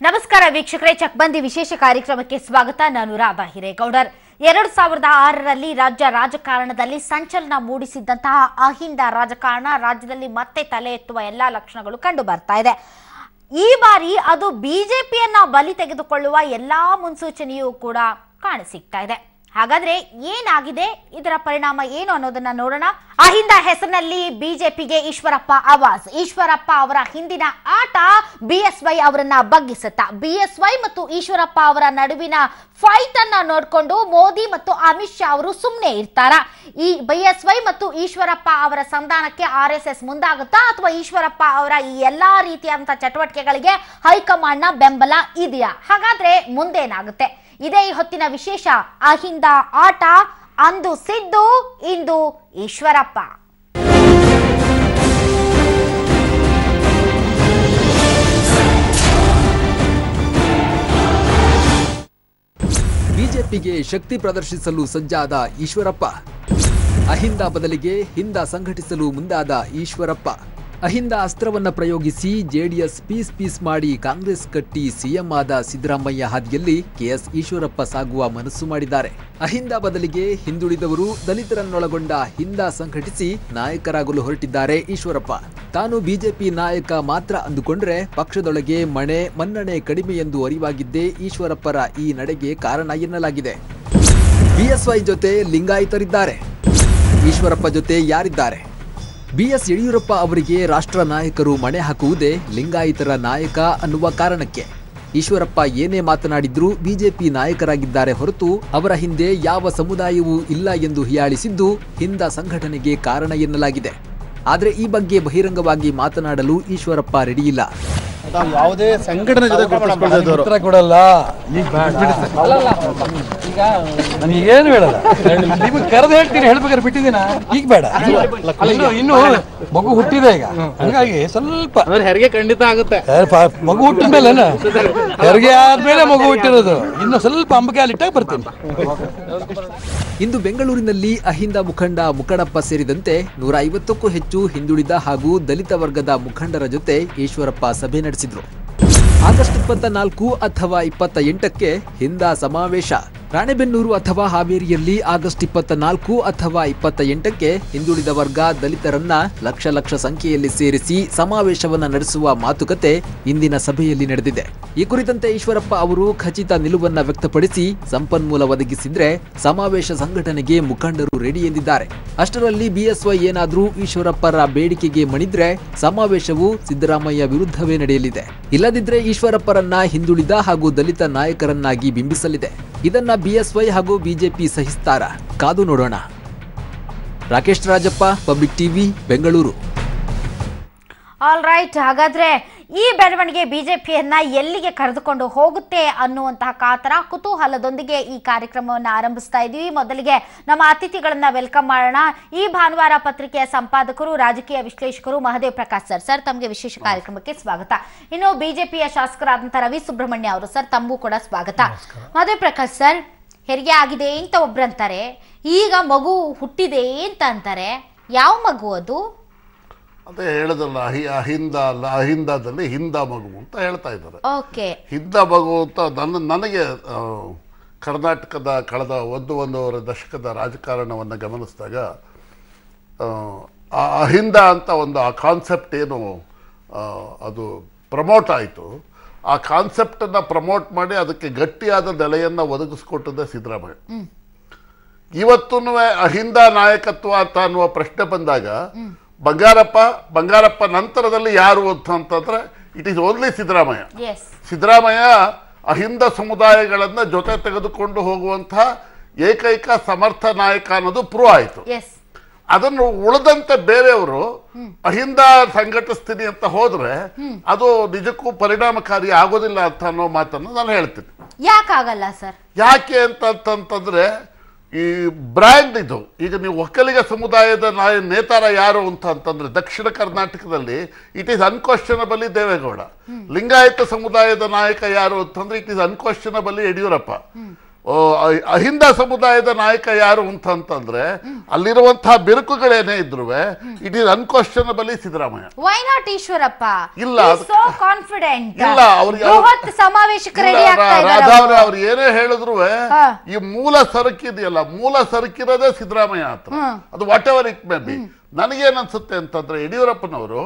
ನಮಸ್ಕಾರ ವೀಕ್ಷಕರೇ ಚಕ್ಬಂದಿ ವಿಶೇಷ ಕಾರ್ಯಕ್ರಮಕ್ಕೆ ಸ್ವಾಗತ ನಾನು ರಾಧಾ ಹಿರೇಗೌಡರ್ ಎರಡ್ ಸಾವಿರದ ಆರರಲ್ಲಿ ರಾಜ್ಯ ರಾಜಕಾರಣದಲ್ಲಿ ಸಂಚಲನ ಮೂಡಿಸಿದ್ದಂತಹ ಅಹಿಂದ ರಾಜಕಾರಣ ರಾಜ್ಯದಲ್ಲಿ ಮತ್ತೆ ತಲೆ ಎತ್ತುವ ಎಲ್ಲಾ ಲಕ್ಷಣಗಳು ಕಂಡು ಬರ್ತಾ ಇದೆ ಈ ಬಾರಿ ಅದು ಬಿಜೆಪಿಯನ್ನ ಬಲಿ ತೆಗೆದುಕೊಳ್ಳುವ ಎಲ್ಲಾ ಮುನ್ಸೂಚನೆಯೂ ಕೂಡ ಕಾಣಸಿಗ್ತಾ ಇದೆ ಹಾಗಾದ್ರೆ ಏನಾಗಿದೆ ಇದರ ಪರಿಣಾಮ ಏನು ಅನ್ನೋದನ್ನ ನೋಡೋಣ ಅಹಿಂದ ಹೆಸರಿನಲ್ಲಿ ಬಿಜೆಪಿಗೆ ಈಶ್ವರಪ್ಪ ಆವಾಸ್ ಈಶ್ವರಪ್ಪ ಅವರ ಹಿಂದಿನ ಆಟ ಬಿಎಸ್ವೈ ಅವರನ್ನ ಬಗ್ಗಿಸುತ್ತ ಬಿಎಸ್ವೈ ಮತ್ತು ಈಶ್ವರಪ್ಪ ಅವರ ನಡುವಿನ ಫೈಟ್ ಅನ್ನ ನೋಡ್ಕೊಂಡು ಮೋದಿ ಮತ್ತು ಅಮಿತ್ ಶಾ ಅವರು ಸುಮ್ಮನೆ ಇರ್ತಾರ ಈ ಬಿಎಸ್ವೈ ಮತ್ತು ಈಶ್ವರಪ್ಪ ಅವರ ಸಂಧಾನಕ್ಕೆ ಆರ್ ಎಸ್ ಎಸ್ ಮುಂದಾಗುತ್ತಾ ಅಥವಾ ಈಶ್ವರಪ್ಪ ಅವರ ಈ ಎಲ್ಲಾ ರೀತಿಯಾದಂತಹ ಚಟುವಟಿಕೆಗಳಿಗೆ ಹೈಕಮಾಂಡ್ ನ ಬೆಂಬಲ ಇದೆಯಾ ಹಾಗಾದ್ರೆ ಮುಂದೇನಾಗುತ್ತೆ ಇದೇ ಈ ಹೊತ್ತಿನ ವಿಶೇಷ ಅಹಿಂದ ಆಟ ಅಂದು ಸಿದ್ದು ಇಂದು ಈಶ್ವರಪ್ಪ ಬಿಜೆಪಿಗೆ ಶಕ್ತಿ ಪ್ರದರ್ಶಿಸಲು ಸಜ್ಜಾದ ಈಶ್ವರಪ್ಪ ಅಹಿಂದ ಬದಲಿಗೆ ಹಿಂದ ಸಂಘಟಿಸಲು ಮುಂದಾದ ಈಶ್ವರಪ್ಪ ಅಹಿಂದ ಅಸ್ತ್ರವನ್ನ ಪ್ರಯೋಗಿಸಿ ಜೆಡಿಎಸ್ ಪೀಸ್ ಪೀಸ್ ಮಾಡಿ ಕಾಂಗ್ರೆಸ್ ಕಟ್ಟಿ ಸಿಎಂ ಆದ ಸಿದ್ದರಾಮಯ್ಯ ಹಾದಿಯಲ್ಲಿ ಕೆಎಸ್ ಈಶ್ವರಪ್ಪ ಸಾಗುವ ಮನಸ್ಸು ಮಾಡಿದ್ದಾರೆ ಅಹಿಂದ ಬದಲಿಗೆ ಹಿಂದುಳಿದವರು ದಲಿತರನ್ನೊಳಗೊಂಡ ಹಿಂದ ಸಂಘಟಿಸಿ ನಾಯಕರಾಗಲು ಹೊರಟಿದ್ದಾರೆ ಈಶ್ವರಪ್ಪ ತಾನು ಬಿಜೆಪಿ ನಾಯಕ ಮಾತ್ರ ಅಂದುಕೊಂಡ್ರೆ ಪಕ್ಷದೊಳಗೆ ಮಣೆ ಮನ್ನಣೆ ಕಡಿಮೆ ಎಂದು ಅರಿವಾಗಿದ್ದೇ ಈಶ್ವರಪ್ಪರ ಈ ನಡೆಗೆ ಕಾರಣ ಎನ್ನಲಾಗಿದೆ ಬಿಎಸ್ವೈ ಜೊತೆ ಲಿಂಗಾಯತರಿದ್ದಾರೆ ಈಶ್ವರಪ್ಪ ಜೊತೆ ಯಾರಿದ್ದಾರೆ ಬಿಎಸ್ ಯಡಿಯೂರಪ್ಪ ಅವರಿಗೆ ರಾಷ್ಟ್ರ ನಾಯಕರು ಮಣೆ ಹಾಕುವುದೇ ಲಿಂಗಾಯತರ ನಾಯಕ ಅನ್ನುವ ಕಾರಣಕ್ಕೆ ಈಶ್ವರಪ್ಪ ಏನೇ ಮಾತನಾಡಿದ್ರೂ ಬಿಜೆಪಿ ನಾಯಕರಾಗಿದ್ದಾರೆ ಹೊರತು ಅವರ ಹಿಂದೆ ಯಾವ ಸಮುದಾಯವೂ ಇಲ್ಲ ಎಂದು ಹಿಯಾಳಿಸಿದ್ದು ಹಿಂದ ಸಂಘಟನೆಗೆ ಕಾರಣ ಎನ್ನಲಾಗಿದೆ ಆದರೆ ಈ ಬಗ್ಗೆ ಬಹಿರಂಗವಾಗಿ ಮಾತನಾಡಲು ಈಶ್ವರಪ್ಪ ರೆಡಿಯಿಲ್ಲ ನಾವು ಯಾವುದೇ ಸಂಘಟನೆ ಜೊತೆ ಗುರುತಿಸ್ಕೊಳ್ತಾ ಇದ್ದವರು ಉತ್ತರ ಕೊಡಲ್ಲ ಈಗ ಅಲ್ಲಲ್ಲ ಈಗ ನನಗೆ ಏನು ಹೇಳಲ್ಲ ನಿಮಗೆ ಕರೆದು ಹೇಳ್ತೀನಿ ಹೇಳ್ಬೇಕಾದ್ರೆ ಬಿಟ್ಟಿದ್ದೀನ ಈಗ ಬೇಡ ಇನ್ನು ಇನ್ನು ಮಗು ಹುಟ್ಟಿದೆ ಈಗ ಹಂಗಾಗಿ ಸ್ವಲ್ಪ ಅಂದ್ರೆ ಹೆರಿಗೆ ಖಂಡಿತ ಆಗುತ್ತೆ ಏ, ಪ- ಮಗು ಹುಟ್ಟಿದ ಮೇಲೆ ಹೆರಿಗೆ ಆದ್ಮೇಲೆ ಮಗು ಹುಟ್ಟಿರೋದು ಇನ್ನು ಸ್ವಲ್ಪ ಅಂಬಕೆ ಅಲ್ಲಿಟ್ಟಾಗ ಬರ್ತೀನಿ ಇಂದು ಬೆಂಗಳೂರಿನಲ್ಲಿ ಅಹಿಂದ ಮುಖಂಡ ಮುಖಡಪ್ಪ ಸೇರಿದಂತೆ ನೂರ ಐವತ್ತಕ್ಕೂ ಹೆಚ್ಚು ಹಿಂದುಳಿದ ಹಾಗೂ ದಲಿತ ವರ್ಗದ ಮುಖಂಡರ ಜೊತೆ ಈಶ್ವರಪ್ಪ ಸಭೆ ನಡೆಸಿದ್ರು ಆಗಸ್ಟ್ ಇಪ್ಪತ್ತ ನಾಲ್ಕು ಅಥವಾ ಇಪ್ಪತ್ತ ಎಂಟಕ್ಕೆ ಹಿಂದ ಸಮಾವೇಶ ರಾಣೆಬೆನ್ನೂರು ಅಥವಾ ಹಾವೇರಿಯಲ್ಲಿ ಆಗಸ್ಟ್ ಇಪ್ಪತ್ತ ನಾಲ್ಕು ಅಥವಾ ಇಪ್ಪತ್ತ ಎಂಟಕ್ಕೆ ಹಿಂದುಳಿದ ವರ್ಗ ದಲಿತರನ್ನ ಲಕ್ಷ ಲಕ್ಷ ಸಂಖ್ಯೆಯಲ್ಲಿ ಸೇರಿಸಿ ಸಮಾವೇಶವನ್ನ ನಡೆಸುವ ಮಾತುಕತೆ ಇಂದಿನ ಸಭೆಯಲ್ಲಿ ನಡೆದಿದೆ ಈ ಕುರಿತಂತೆ ಈಶ್ವರಪ್ಪ ಅವರು ಖಚಿತ ನಿಲುವನ್ನ ವ್ಯಕ್ತಪಡಿಸಿ ಸಂಪನ್ಮೂಲ ಒದಗಿಸಿದ್ರೆ ಸಮಾವೇಶ ಸಂಘಟನೆಗೆ ಮುಖಂಡರು ರೆಡಿ ಎಂದಿದ್ದಾರೆ ಅಷ್ಟರಲ್ಲಿ ಬಿಎಸ್ವೈ ಏನಾದ್ರೂ ಈಶ್ವರಪ್ಪರ ಬೇಡಿಕೆಗೆ ಮಣಿದ್ರೆ ಸಮಾವೇಶವು ಸಿದ್ದರಾಮಯ್ಯ ವಿರುದ್ಧವೇ ನಡೆಯಲಿದೆ ಇಲ್ಲದಿದ್ರೆ ಈಶ್ವರಪ್ಪರನ್ನ ಹಿಂದುಳಿದ ಹಾಗೂ ದಲಿತ ನಾಯಕರನ್ನಾಗಿ ಬಿಂಬಿಸಲಿದೆ ಇದನ್ನ ಬಿಎಸ್ವೈ ಹಾಗೂ ಬಿಜೆಪಿ ಸಹಿಸ್ತಾರ ಕಾದು ನೋಡೋಣ Rakesh Rajappa public TV Bengaluru all right ಹಾಗಾದ್ರೆ ಈ ಬೆಳವಣಿಗೆ ಬಿಜೆಪಿಯನ್ನ ಎಲ್ಲಿಗೆ ಕರೆದುಕೊಂಡು ಹೋಗುತ್ತೆ ಅನ್ನುವಂತಹ ಕಾತರ ಕುತೂಹಲದೊಂದಿಗೆ ಈ ಕಾರ್ಯಕ್ರಮವನ್ನು ಆರಂಭಿಸ್ತಾ ಇದ್ದೀವಿ ಮೊದಲಿಗೆ ನಮ್ಮ ಅತಿಥಿಗಳನ್ನ ವೆಲ್ಕಮ್ ಮಾಡೋಣ ಈ ಭಾನುವಾರ ಪತ್ರಿಕೆಯ ಸಂಪಾದಕರು ರಾಜಕೀಯ ವಿಶ್ಲೇಷಕರು ಮಹದೇವ್ ಪ್ರಕಾಶ್ ಸರ್ ಸರ್ ತಮಗೆ ವಿಶೇಷ ಕಾರ್ಯಕ್ರಮಕ್ಕೆ ಸ್ವಾಗತ ಇನ್ನು ಬಿಜೆಪಿಯ ಶಾಸಕರಾದಂತಹ ರವಿ ಸುಬ್ರಹ್ಮಣ್ಯ ಅವರು ಸರ್ ತಮಗೂ ಕೂಡ ಸ್ವಾಗತ ಮಹದೇವ್ ಪ್ರಕಾಶ್ ಸರ್ ಹೆರಿಗೆ ಆಗಿದೆ ಅಂತ ಒಬ್ರಂತಾರೆ ಈಗ ಮಗು ಹುಟ್ಟಿದೆ ಅಂತ ಅಂತಾರೆ ಯಾವ ಮಗು ಅದು ಅದೇ ಹೇಳೋದಲ್ಲ ಅಹಿ ಅಹಿಂದ ಅಲ್ಲ ಅಹಿಂದದಲ್ಲಿ ಹಿಂದ ಮಗು ಅಂತ ಹೇಳ್ತಾ ಇದ್ದಾರೆ ಓಕೆ ಹಿಂದ ಮಗು ಅಂತ ನನ್ನ ನನಗೆ ಆ, ಕರ್ನಾಟಕದ ಕಳೆದ ಒಂದು ಒಂದೂವರೆ ದಶಕದ ರಾಜಕಾರಣವನ್ನು ಗಮನಿಸಿದಾಗ ಆ, ಆ ಅಹಿಂದ ಅಂತ ಒಂದು ಆ ಕಾನ್ಸೆಪ್ಟ್ ಏನು ಆ, ಅದು ಪ್ರಮೋಟ್ ಆಯಿತು ಆ ಕಾನ್ಸೆಪ್ಟನ್ನು ಪ್ರಮೋಟ್ ಮಾಡಿ ಅದಕ್ಕೆ ಗಟ್ಟಿಯಾದ ನೆಲೆಯನ್ನು ಒದಗಿಸ್ಕೊಟ್ಟದ್ದೇ ಸಿದ್ದರಾಮಯ್ಯ ಇವತ್ತೂ ಅಹಿಂದ ನಾಯಕತ್ವ ಅಂತ ಅನ್ನುವ ಪ್ರಶ್ನೆ ಬಂದಾಗ ಬಂಗಾರಪ್ಪ ಬಂಗಾರಪ್ಪ ನಂತರದಲ್ಲಿ ಯಾರು ಅಂತ ಅಂತಂದ್ರೆ it is only Siddaramaiah yes Siddaramaiah Ahinda ಸಮುದಾಯಗಳನ್ನ ಜೊತೆ ತೆಗೆದುಕೊಂಡು ಹೋಗುವಂತಹ ಏಕೈಕ ಸಮರ್ಥ ನಾಯಕ ಅನ್ನೋದು ಪ್ರೂವ್ ಆಯಿತು ಎಸ್ ಅದನ್ನು ಉಳಿದಂತೆ ಬೇರೆಯವರು ಅಹಿಂದ ಸಂಘಟಿಸ್ತೀನಿ ಅಂತ ಹೋದ್ರೆ ಅದು ನಿಜಕ್ಕೂ ಪರಿಣಾಮಕಾರಿ ಆಗೋದಿಲ್ಲ ಅಂತ ಅನ್ನೋ ಮಾತನ್ನು ನಾನು ಹೇಳ್ತೀನಿ ಯಾಕಾಗಲ್ಲ ಸರ್ ಯಾಕೆ ಅಂತಂತಂದ್ರೆ ಈ ಬ್ರ್ಯಾಂಡ್ ಇದು ಈಗ ನೀವು ಒಕ್ಕಲಿಗ ಸಮುದಾಯದ ನಾಯ ನೇತಾರ ಯಾರು ಅಂತ ಅಂತಂದ್ರೆ ದಕ್ಷಿಣ ಕರ್ನಾಟಕದಲ್ಲಿ it is unquestionably Deve Gowda Lingayat ಸಮುದಾಯದ ನಾಯಕ ಯಾರು ಅಂತಂದ್ರೆ ಇಟ್ ಈಸ್ ಅನ್ಕ್ವಶನಬಲಿ ಯಡಿಯೂರಪ್ಪ ಆ, ಅಹಿಂದ ಸಮುದಾಯದ ನಾಯಕ ಯಾರು ಅಂತಂತಂದ್ರೆ ಅಲ್ಲಿರುವಂತಹ ಬಿರುಕುಗಳೇನೇ ಇದ್ರು it is unquestionably Siddaramaiah why not Eshwarappa ಇಲ್ಲ, ಅದು- ಸೋ ಕಾನ್ಫಿಡೆಂಟ್ ಇಲ್ಲ, ಅವ್ರಿಗೆ- ಬೃಹತ್ ಸಮಾವೇಶಕ್ಕೆ ರೆಡಿ ಇಲ್ಲ, ಆಗ್ತಾ ರಾ- ಇದ್ದಾರೆ ರಾಧಾ ಅವ್ರು. ಅವ್ರೆ ಅವ್ರು ಏನೇ ಹೇಳಿದ್ರು ಹಾ. ಈ ಮೂಲ ಸರಕಿದೆಯಲ್ಲ ಮೂಲ ಸರಕಿರೋದೇ ಸಿದ್ದರಾಮಯ್ಯ ಹತ್ರ ಅದು whatever it may be ನನಗೇನ್ ಅನ್ಸುತ್ತೆ ಅಂತಂದ್ರೆ ಯಡಿಯೂರಪ್ಪನವರು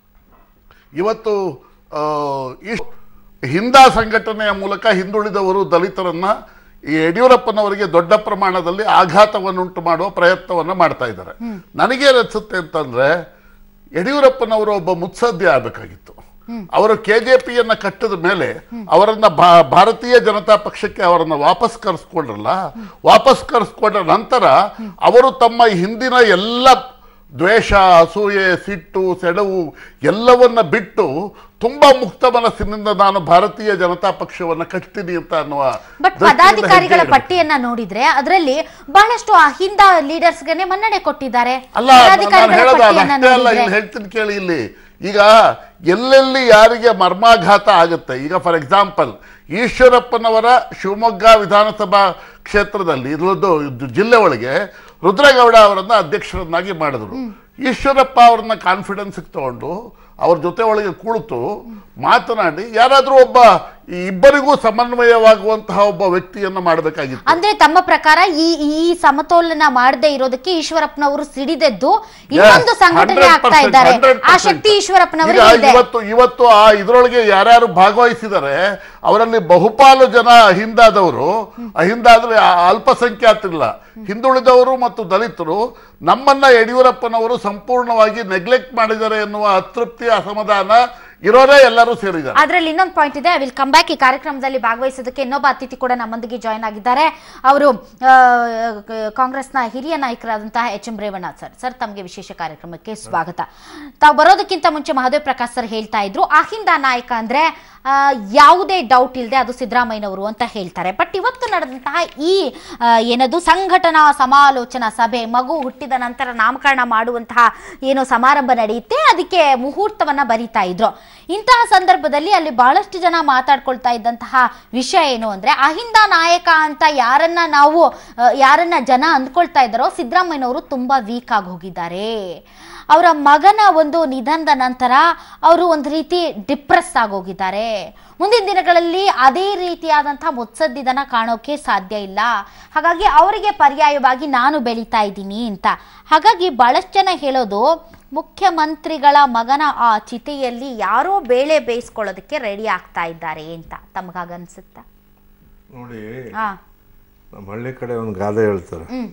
ಇವತ್ತು ಆ, ಇಷ್ಟ್ ಹಿಂದ ಸಂಘಟನೆಯ ಮೂಲಕ ಹಿಂದುಳಿದವರು ದಲಿತರನ್ನ ಈ ಯಡಿಯೂರಪ್ಪನವರಿಗೆ ದೊಡ್ಡ ಪ್ರಮಾಣದಲ್ಲಿ ಆಘಾತವನ್ನುಂಟು ಮಾಡುವ ಪ್ರಯತ್ನವನ್ನ ಮಾಡ್ತಾ ಇದ್ದಾರೆ ನನಗೇನ್ ಅನ್ಸುತ್ತೆ ಅಂತಂದ್ರೆ ಯಡಿಯೂರಪ್ಪನವರು ಒಬ್ಬ ಮುತ್ಸದ್ದಿ ಆಗಬೇಕಾಗಿತ್ತು ಅವರು ಕೆಜೆಪಿಯನ್ನ ಕಟ್ಟಿದ ಮೇಲೆ ಅವರನ್ನ ಭಾ- ಭಾರತೀಯ ಜನತಾ ಪಕ್ಷಕ್ಕೆ ಅವರನ್ನ ವಾಪಸ್ ಕರೆಸ್ಕೊಂಡ್ರಲ್ಲ ವಾಪಸ್ ಕರೆಸ್ಕೊಂಡ ನಂತರ ಅವರು ತಮ್ಮ ಹಿಂದಿನ ಎಲ್ಲ ದ್ವೇಷ ಅಸೂಯೆ ಸಿಟ್ಟು ಸೆಡವು ಎಲ್ಲವನ್ನ ಬಿಟ್ಟು ತುಂಬಾ ಮುಕ್ತ ಮನಸ್ಸಿನಿಂದ ನಾನು ಭಾರತೀಯ ಜನತಾ ಪಕ್ಷವನ್ನ ಕಟ್ತೀನಿ ಅಂತ ಅನ್ನುವ ಬಟ್ ದೃಷ್ಟಿಯಿಂದ ಪದಾಧಿಕಾರಿಗಳ ಹೆಜ್ಜೆ ಇಡ್ಬೇಕು. ಪಟ್ಟಿಯನ್ನ ನೋಡಿದ್ರೆ ಅದರಲ್ಲಿ ಬಹಳಷ್ಟು ಅಹಿಂದ ಲೀಡರ್ಸ್ಗೆ ಮನ್ನಣೆ ಕೊಟ್ಟಿದ್ದಾರೆ ಅಲ್ಲ ನಾನು ಪದಾಧಿಕಾರಿಗಳ ಹೇಳೋದು ಪಟ್ಟಿಯನ್ನ ಅದಷ್ಟೇ ಅಲ್ಲ ನೋಡಿದ್ರೆ ಇಲ್ಲಿ ಹೇಳ್ತೀನಿ ಕೇಳಿ ಇಲ್ಲಿ ಈಗ ಎಲ್ಲೆಲ್ಲಿ ಯಾರಿಗೆ ಮರ್ಮಾಘಾತ ಆಗುತ್ತೆ ಈಗ ಫಾರ್ ಎಕ್ಸಾಂಪಲ್ ಈಶ್ವರಪ್ಪನವರ ಶಿವಮೊಗ್ಗ ವಿಧಾನಸಭಾ ಕ್ಷೇತ್ರದಲ್ಲಿ ಇಲ್ಲದ್ದು ಇದು ಜಿಲ್ಲೆ ಒಳಗೆ ರುದ್ರೇಗೌಡ ಅವರನ್ನ ಅಧ್ಯಕ್ಷರನ್ನಾಗಿ ಮಾಡಿದ್ರು ಈಶ್ವರಪ್ಪ ಅವ್ರನ್ನ ಕಾನ್ಫಿಡೆನ್ಸ್ ತಗೊಂಡು ಅವ್ರ ಜೊತೆ ಒಳಗೆ ಕುಳಿತು ಮಾತನಾಡಿ ಯಾರಾದ್ರೂ ಒಬ್ಬ ಈ ಇಬ್ಬರಿಗೂ ಸಮನ್ವಯವಾಗುವಂತಹ ಒಬ್ಬ ವ್ಯಕ್ತಿಯನ್ನ ಮಾಡಬೇಕಾಗಿತ್ತು ಅಂದ್ರೆ ತಮ್ಮ ಪ್ರಕಾರ ಈ ಈ ಸಮತೋಲನ ಮಾಡದೇ ಇರೋದಕ್ಕೆ ಈಶ್ವರಪ್ಪನವರು ಸಿಡಿದೆದ್ದು ಇನ್ನೊಂದು ಸಂಘಟನೆ ಆಗ್ತಾ ಇದ್ದಾರೆ ಆ ಶಕ್ತಿ ಈಶ್ವರಪ್ಪನವರಿಗೆ ಈಗ ಇದೆ ಇವತ್ತು ಇವತ್ತು ಆ ಇದ್ರೊಳಗೆ ಯಾರ್ಯಾರು ಭಾಗವಹಿಸಿದ್ದಾರೆ ಅವರಲ್ಲಿ ಬಹುಪಾಲು ಜನ ಅಹಿಂದಾದವರು ಅಹಿಂದ ಅಂದ್ರೆ ಆ ಅಲ್ಪಸಂಖ್ಯಾತರಿಲ್ಲ ಹಿಂದುಳಿದವರು ಮತ್ತು ದಲಿತರು ನಮ್ಮನ್ನ ಯಡಿಯೂರಪ್ಪನವರು ಸಂಪೂರ್ಣವಾಗಿ ನೆಗ್ಲೆಕ್ಟ್ ಮಾಡಿದ್ದಾರೆ ಎನ್ನುವ ಅತೃಪ್ತಿ ಅಸಮಾಧಾನ ಇರೋರೇ ಎಲ್ಲರೂ ಸೇರಿದ್ದಾರೆ ಅದ್ರಲ್ಲಿ ಇನ್ನೊಂದು ಪಾಯಿಂಟ್ ಇದೆ ವಿಲ್ ಕಮ್ ಬ್ಯಾಕ್ ಈ ಕಾರ್ಯಕ್ರಮದಲ್ಲಿ ಭಾಗವಹಿಸೋದಕ್ಕೆ ಇನ್ನೊಬ್ಬ ಅತಿಥಿ ಕೂಡ ನಮ್ಮೊಂದಿಗೆ ಜಾಯ್ನ್ ಆಗಿದ್ದಾರೆ ಅವರು ಆ, ಕಾಂಗ್ರೆಸ್ನ ಹಿರಿಯ ನಾಯಕರಾದಂತಹ H M Revanna sir sir ತಮಗೆ ವಿಶೇಷ ಕಾರ್ಯಕ್ರಮಕ್ಕೆ ಸ್ವಾಗತ ತಾವು ಬರೋದಕ್ಕಿಂತ ಮುಂಚೆ ಮಹದೇವ್ ಪ್ರಕಾಶ್ ಸರ್ ಹೇಳ್ತಾ ಇದ್ರು ಅಹಿಂದ ನಾಯಕ ಅಂದ್ರೆ ಆ, ಯಾವುದೇ ಡೌಟ್ ಇಲ್ಲದೆ ಅದು ಸಿದ್ದರಾಮಯ್ಯನವರು ಅಂತ ಹೇಳ್ತಾರೆ ಬಟ್ ಇವತ್ತು ನಡೆದಂತಹ ಈ ಆ, ಏನದು ಸಂಘಟನಾ ಸಮಾಲೋಚನಾ ಸಭೆ ಮಗು ಹುಟ್ಟಿದ ನಂತರ ನಾಮಕರಣ ಮಾಡುವಂತಹ ಏನು ಸಮಾರಂಭ ನಡೆಯುತ್ತೆ ಅದಕ್ಕೆ ಮುಹೂರ್ತವನ್ನ ಬರೀತಾ ಇದ್ರು ಇಂತಹ ಸಂದರ್ಭದಲ್ಲಿ ಅಲ್ಲಿ ಬಹಳಷ್ಟು ಜನ ಮಾತಾಡ್ಕೊಳ್ತಾ ಇದ್ದಂತಹ ವಿಷಯ ಏನು ಅಂದ್ರೆ ಅಹಿಂದ ನಾಯಕ ಅಂತ ಯಾರನ್ನ ನಾವು ಆ, ಯಾರನ್ನ ಜನ ಅಂದ್ಕೊಳ್ತಾ ಇದ್ದಾರೋ ಸಿದ್ದರಾಮಯ್ಯನವರು ತುಂಬಾ ವೀಕ್ ಆಗಿ ಹೋಗಿದ್ದಾರೆ ಅವರ ಮಗನ ಒಂದು ನಿಧನದ ನಂತರ ಅವರು ಒಂದು ರೀತಿ ಡಿಪ್ರೆಸ್ ಆಗೋಗಿದ್ದಾರೆ ಮುಂದಿನ ದಿನಗಳಲ್ಲಿ ಅದೇ ರೀತಿಯಾದಂತಹ ಮುತ್ಸದ್ದಿದನ ಕಾಣೋಕೆ ಸಾಧ್ಯ ಇಲ್ಲ ಹಾಗಾಗಿ ಅವರಿಗೆ ಪರ್ಯಾಯವಾಗಿ ನಾನು ಬೆಳೀತಾ ಇದ್ದೀನಿ ಅಂತ ಹಾಗಾಗಿ ಬಹಳಷ್ಟು ಜನ ಹೇಳೋದು ಮುಖ್ಯಮಂತ್ರಿಗಳ ಮಗನ ಆ ಚಿತೆಯಲ್ಲಿ ಯಾರೋ ಬೇಳೆ ಬೇಯಿಸ್ಕೊಳ್ಳೋದಕ್ಕೆ ರೆಡಿ ಆಗ್ತಾ ಇದ್ದಾರೆ ಅಂತ ತಮಗಾಗನ್ಸುತ್ತಾ ನೋಡಿ ಹಾ ನಮ್ಮ ಹಳ್ಳಿ ಕಡೆ ಒಂದು ಗಾದೆ ಹೇಳ್ತಾರೆ ಹ್ಮ್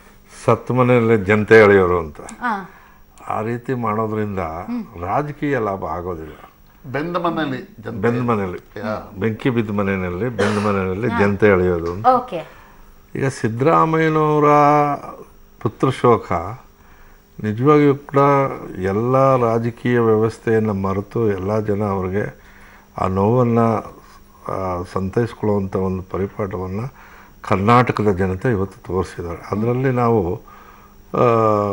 ಸತ್ತ ಮನೆಯಲ್ಲಿ ಜನತೆ ಎಳೆಯೋರು ಅಂತ ಹಾ ಆ ರೀತಿ ಮಾಡೋದ್ರಿಂದ ರಾಜಕೀಯ ಲಾಭ ಆಗೋದಿಲ್ಲ ಬೆಂದ ಮನೆಯಲ್ಲಿ ಜನ ಬೆಂದ ಮನೆಯಲ್ಲಿ ಬೆಂಕಿ ಬಿದ್ದ ಮನೆಯಲ್ಲಿ ಬೆಂದ ಮನೆಯಲ್ಲಿ ಜನತೆ ಎಳೆಯೋದು ಅಂತ ಓಕೆ ಈಗ ಸಿದ್ದರಾಮಯ್ಯನವರ ಪುತ್ರ ಶೋಕ ನಿಜವಾಗಿಯೂ ಕೂಡ ಎಲ್ಲ ರಾಜಕೀಯ ವ್ಯವಸ್ಥೆಯನ್ನು ಮರೆತು ಎಲ್ಲ ಜನ ಅವ್ರಿಗೆ ಆ ನೋವನ್ನು ಸಂತೈಸ್ಕೊಳ್ಳುವಂಥ ಒಂದು ಪರಿಪಾಠವನ್ನು ಕರ್ನಾಟಕದ ಜನತೆ ಇವತ್ತು ತೋರಿಸಿದ್ದಾರೆ ಅದರಲ್ಲಿ ನಾವು ಆ,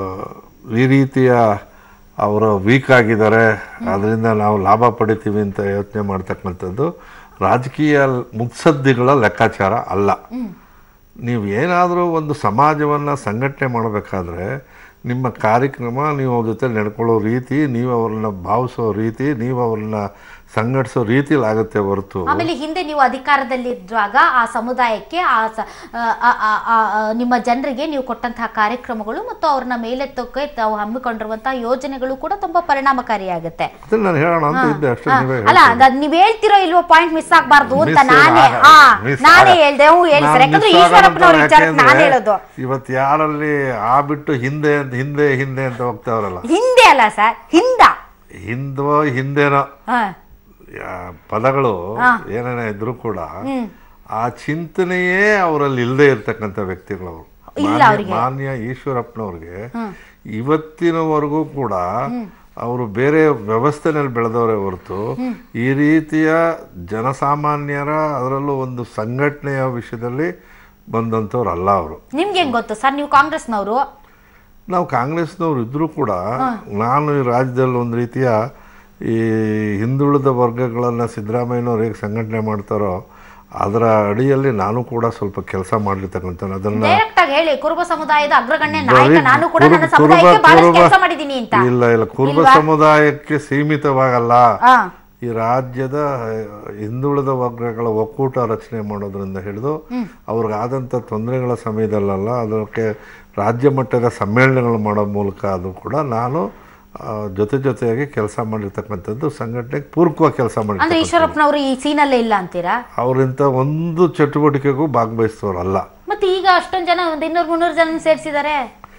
ಈ ರೀತಿಯ ಅವರು ವೀಕ್ ಆಗಿದ್ದಾರೆ ಅದರಿಂದ ನಾವು ಲಾಭ ಪಡಿತೀವಿ ಅಂತ ಯೋಚನೆ ಮಾಡ್ತಕ್ಕಂಥದ್ದು ರಾಜಕೀಯ ಮುತ್ಸದ್ದಿಗಳ ಲೆಕ್ಕಾಚಾರ ಅಲ್ಲ ನೀವು ಏನಾದರೂ ಒಂದು ಸಮಾಜವನ್ನು ಸಂಘಟನೆ ಮಾಡಬೇಕಾದ್ರೆ ನಿಮ್ಮ ಕಾರ್ಯಕ್ರಮ ನೀವು ಅವ್ರ ಜೊತೆ ನಡ್ಕೊಳ್ಳೋ ರೀತಿ ನೀವು ಅವ್ರನ್ನ ಭಾವಿಸೋ ರೀತಿ ನೀವು ಅವ್ರನ್ನ ಸಂಘಟಿಸೋ ರೀತಿಲಿ ಆಗುತ್ತೆ ಹೊರತು ಆಮೇಲೆ ಹಿಂದೆ ನೀವು ಅಧಿಕಾರದಲ್ಲಿರುವಾಗ ಆ ಸಮುದಾಯಕ್ಕೆ ಆ ಸ- ಆ- ಆ- ಆ- ಆ- ಆ ನಿಮ್ಮ ಜನರಿಗೆ ನೀವು ಕೊಟ್ಟಂತಹ ಕಾರ್ಯಕ್ರಮಗಳು ಮತ್ತು ಅವ್ರನ್ನ ಮೇಲೆತ್ತೋಕೆ ತಾವು ಹಮ್ಮಿಕೊಂಡಿರುವಂತಹ ಯೋಜನೆಗಳು ಕೂಡ ತುಂಬಾ ಪರಿಣಾಮಕಾರಿಯಾಗುತ್ತೆ ಅದನ್ನ ನಾನು ಹೇಳೋಣ ಅಂತ ಇದ್ದೆ ಅಷ್ಟೇ ಹಾ, ನೀವೇ ಅಲ್ಲ ಹೇಳ್ತೀರಿ. ಅದ್ ನೀವ್ ಹೇಳ್ತಿರೋ ಇಲ್ವೋ ಪಾಯಿಂಟ್ ಮಿಸ್ ಆಗ್ಬಾರ್ದು ಅಂತ Miss ನಾನೇ ಆಗಲ್ಲ, ಹಾ miss ನಾನೇ ಆಗಲ್ಲ. ಹೇಳ್ದೆ ಹ್ಞೂ ಹೇಳಿ ಸರ್ ನಾನ್ ಯಾಕಂದ್ರೆ miss ಈಶ್ವರಪ್ಪನವ್ರ ಆಗಲ್ಲ ವಿಚಾರಕ್ಕೆ ನಾನು ಯಾಕೆಂದ್ರೆ ಹೇಳೋದು ಇವತ್ತು ಯಾರಲ್ಲಿ ಆ ಬಿಟ್ಟು ಹಿಂದೆ ಅಂತ ಹಿಂದೆ ಹಿಂದೆ ಅಂತ ಹೋಗ್ತಾವ್ರಲ್ಲ ಹಿಂದೆ ಅಲ್ಲ ಸರ್ ಹಿಂದ ಹಿಂದೋ ಹಿಂದೆನೋ ಹಾ ಯಾ- ಪದಗಳು ಏನೇನೇ ಇದ್ರೂ ಕೂಡ ಆ ಚಿಂತನೆಯೇ ಅವರಲ್ಲಿ ಇಲ್ಲದೆ ಇರ್ತಕ್ಕಂಥ ವ್ಯಕ್ತಿಗಳವರು ಇಲ್ಲ ಮಾನ್ಯ- ಅವ್ರಿಗೆ. ಮಾನ್ಯ ಈಶ್ವರಪ್ಪನವ್ರಿಗೆ ಇವತ್ತಿನವರೆಗೂ ಕೂಡ ಅವರು ಬೇರೆ ವ್ಯವಸ್ಥೆನಲ್ಲಿ ಬೆಳೆದವರೇ ಹೊರತು ಈ ರೀತಿಯ ಜನಸಾಮಾನ್ಯರ ಅದರಲ್ಲೂ ಒಂದು ಸಂಘಟನೆಯ ವಿಷಯದಲ್ಲಿ ಬಂದಂಥವ್ರು ಅಲ್ಲ ಅವರು ನಿಮ್ಗೆ ಹೆಂಗ್ ಗೊತ್ತು ಸರ್ ನೀವು ಕಾಂಗ್ರೆಸ್ನವರು ನಾವು ಕಾಂಗ್ರೆಸ್ನವ್ರು ಇದ್ರೂ ಕೂಡ ನಾನು ಈ ರಾಜ್ಯದಲ್ಲಿ ಒಂದು ರೀತಿಯ ಈ ಹಿಂದುಳಿದ ವರ್ಗಗಳನ್ನು ಸಿದ್ದರಾಮಯ್ಯನವ್ರು ಹೇಗೆ ಸಂಘಟನೆ ಮಾಡ್ತಾರೋ ಅದರ ಅಡಿಯಲ್ಲಿ ನಾನು ಕೂಡ ಸ್ವಲ್ಪ ಕೆಲಸ ಮಾಡಿರ್ತಕ್ಕಂಥ ಅದನ್ನ ಡೈರೆಕ್ಟ್ ಆಗಿ ಹೇಳಿ ಕುರುಬ ಸಮುದಾಯದ ಅಗ್ರಗಣ್ಯ ಬರೀ ನಾಯಕ ನಾನು ಕೂಡ ಕುರುಬ- ನನ್ನ ಸಮುದಾಯಕ್ಕೆ ಕುರುಬ- ಬಹಳಷ್ಟು ಕುರುಬ- ಕೆಲಸ ಮಾಡಿದ್ದೀನಿ ಅಂತ ಇಲ್ಲ ಇಲ್ಲ ಕುರುಬ ಇಲ್ವಾ? ಸಮುದಾಯಕ್ಕೆ ಸೀಮಿತವಾಗಲ್ಲ ಆ, ಈ ರಾಜ್ಯದ ಹಿಂದುಳಿದ ವರ್ಗಗಳ ಒಕ್ಕೂಟ ರಚನೆ ಮಾಡೋದ್ರಿಂದ ಹಿಡಿದು ಅವ್ರಿಗಾದಂಥ ತೊಂದರೆಗಳ ಸಮಯದಲ್ಲ ಅದಕ್ಕೆ ರಾಜ್ಯ ಮಟ್ಟದ ಸಮ್ಮೇಳನಗಳು ಮಾಡೋ ಮೂಲಕ ಅದು ಕೂಡ ನಾನು ಆ, ಜೊತೆ ಜೊತೆಯಾಗಿ ಕೆಲಸ ಮಾಡಿರ್ತಕ್ಕಂಥದ್ದು ಸಂಘಟನೆಗೆ ಪೂರಕವಾಗಿ ಕೆಲಸ ಅಂದ್ರೆ ಮಾಡಿ ಈಶ್ವರಪ್ಪನವ್ರು ಈ ಸೀನಲ್ಲೇ ಇಲ್ಲ ಅಂತೀರಾ ಅವರಿಂಥ ಒಂದು ಚಟುವಟಿಕೆಗೂ ಭಾಗವಹಿಸ್ತವ್ರಲ್ಲ ಮತ್ತೆ ಈಗ ಅಷ್ಟೊಂದ್ ಜನ ಒಂದ್ ಇನ್ನೂರ್ ಮುನ್ನೂರು ಜನ ಸೇರಿಸಿದ್ದಾರೆ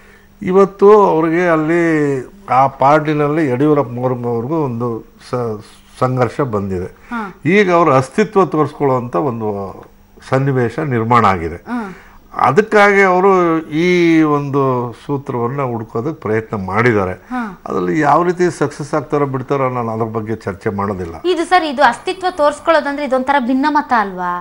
ಇವತ್ತು ಅವ್ರಿಗೆ ಅಲ್ಲಿ ಆ ಪಾರ್ಟಿನಲ್ಲಿ ಯಡಿಯೂರಪ್ಪನವ್ರಿಗೂ ಒಂದು ಸ- ಸಂಘರ್ಷ ಬಂದಿದೆ ಈಗ ಅವರ ಅಸ್ತಿತ್ವ ತೋರಿಸ್ಕೊಳ್ಳುವಂಥ ಒಂದು ಸನ್ನಿವೇಶ ನಿರ್ಮಾಣ ಆಗಿದೆ ಅದಕ್ಕಾಗಿ ಅವರು ಈ ಒಂದು ಸೂತ್ರವನ್ನು ಹುಡ್ಕೋದಕ್ಕೆ ಪ್ರಯತ್ನ ಮಾಡಿದ್ದಾರೆ ಅದರಲ್ಲಿ ಯಾವ ರೀತಿ ಸಕ್ಸಸ್ ಆಗ್ತಾರೋ ಬಿಡ್ತಾರೋ ನಾನು ಅದ್ರ ಬಗ್ಗೆ ಚರ್ಚೆ ಮಾಡೋದಿಲ್ಲ ಇದು ಸರ್ ಇದು ಅಸ್ತಿತ್ವ ತೋರ್ಸ್ಕೊಳ್ಳೋದಂದ್ರೆ ಇದೊಂಥರ ಭಿನ್ನಮತ ಅಲ್ವಾ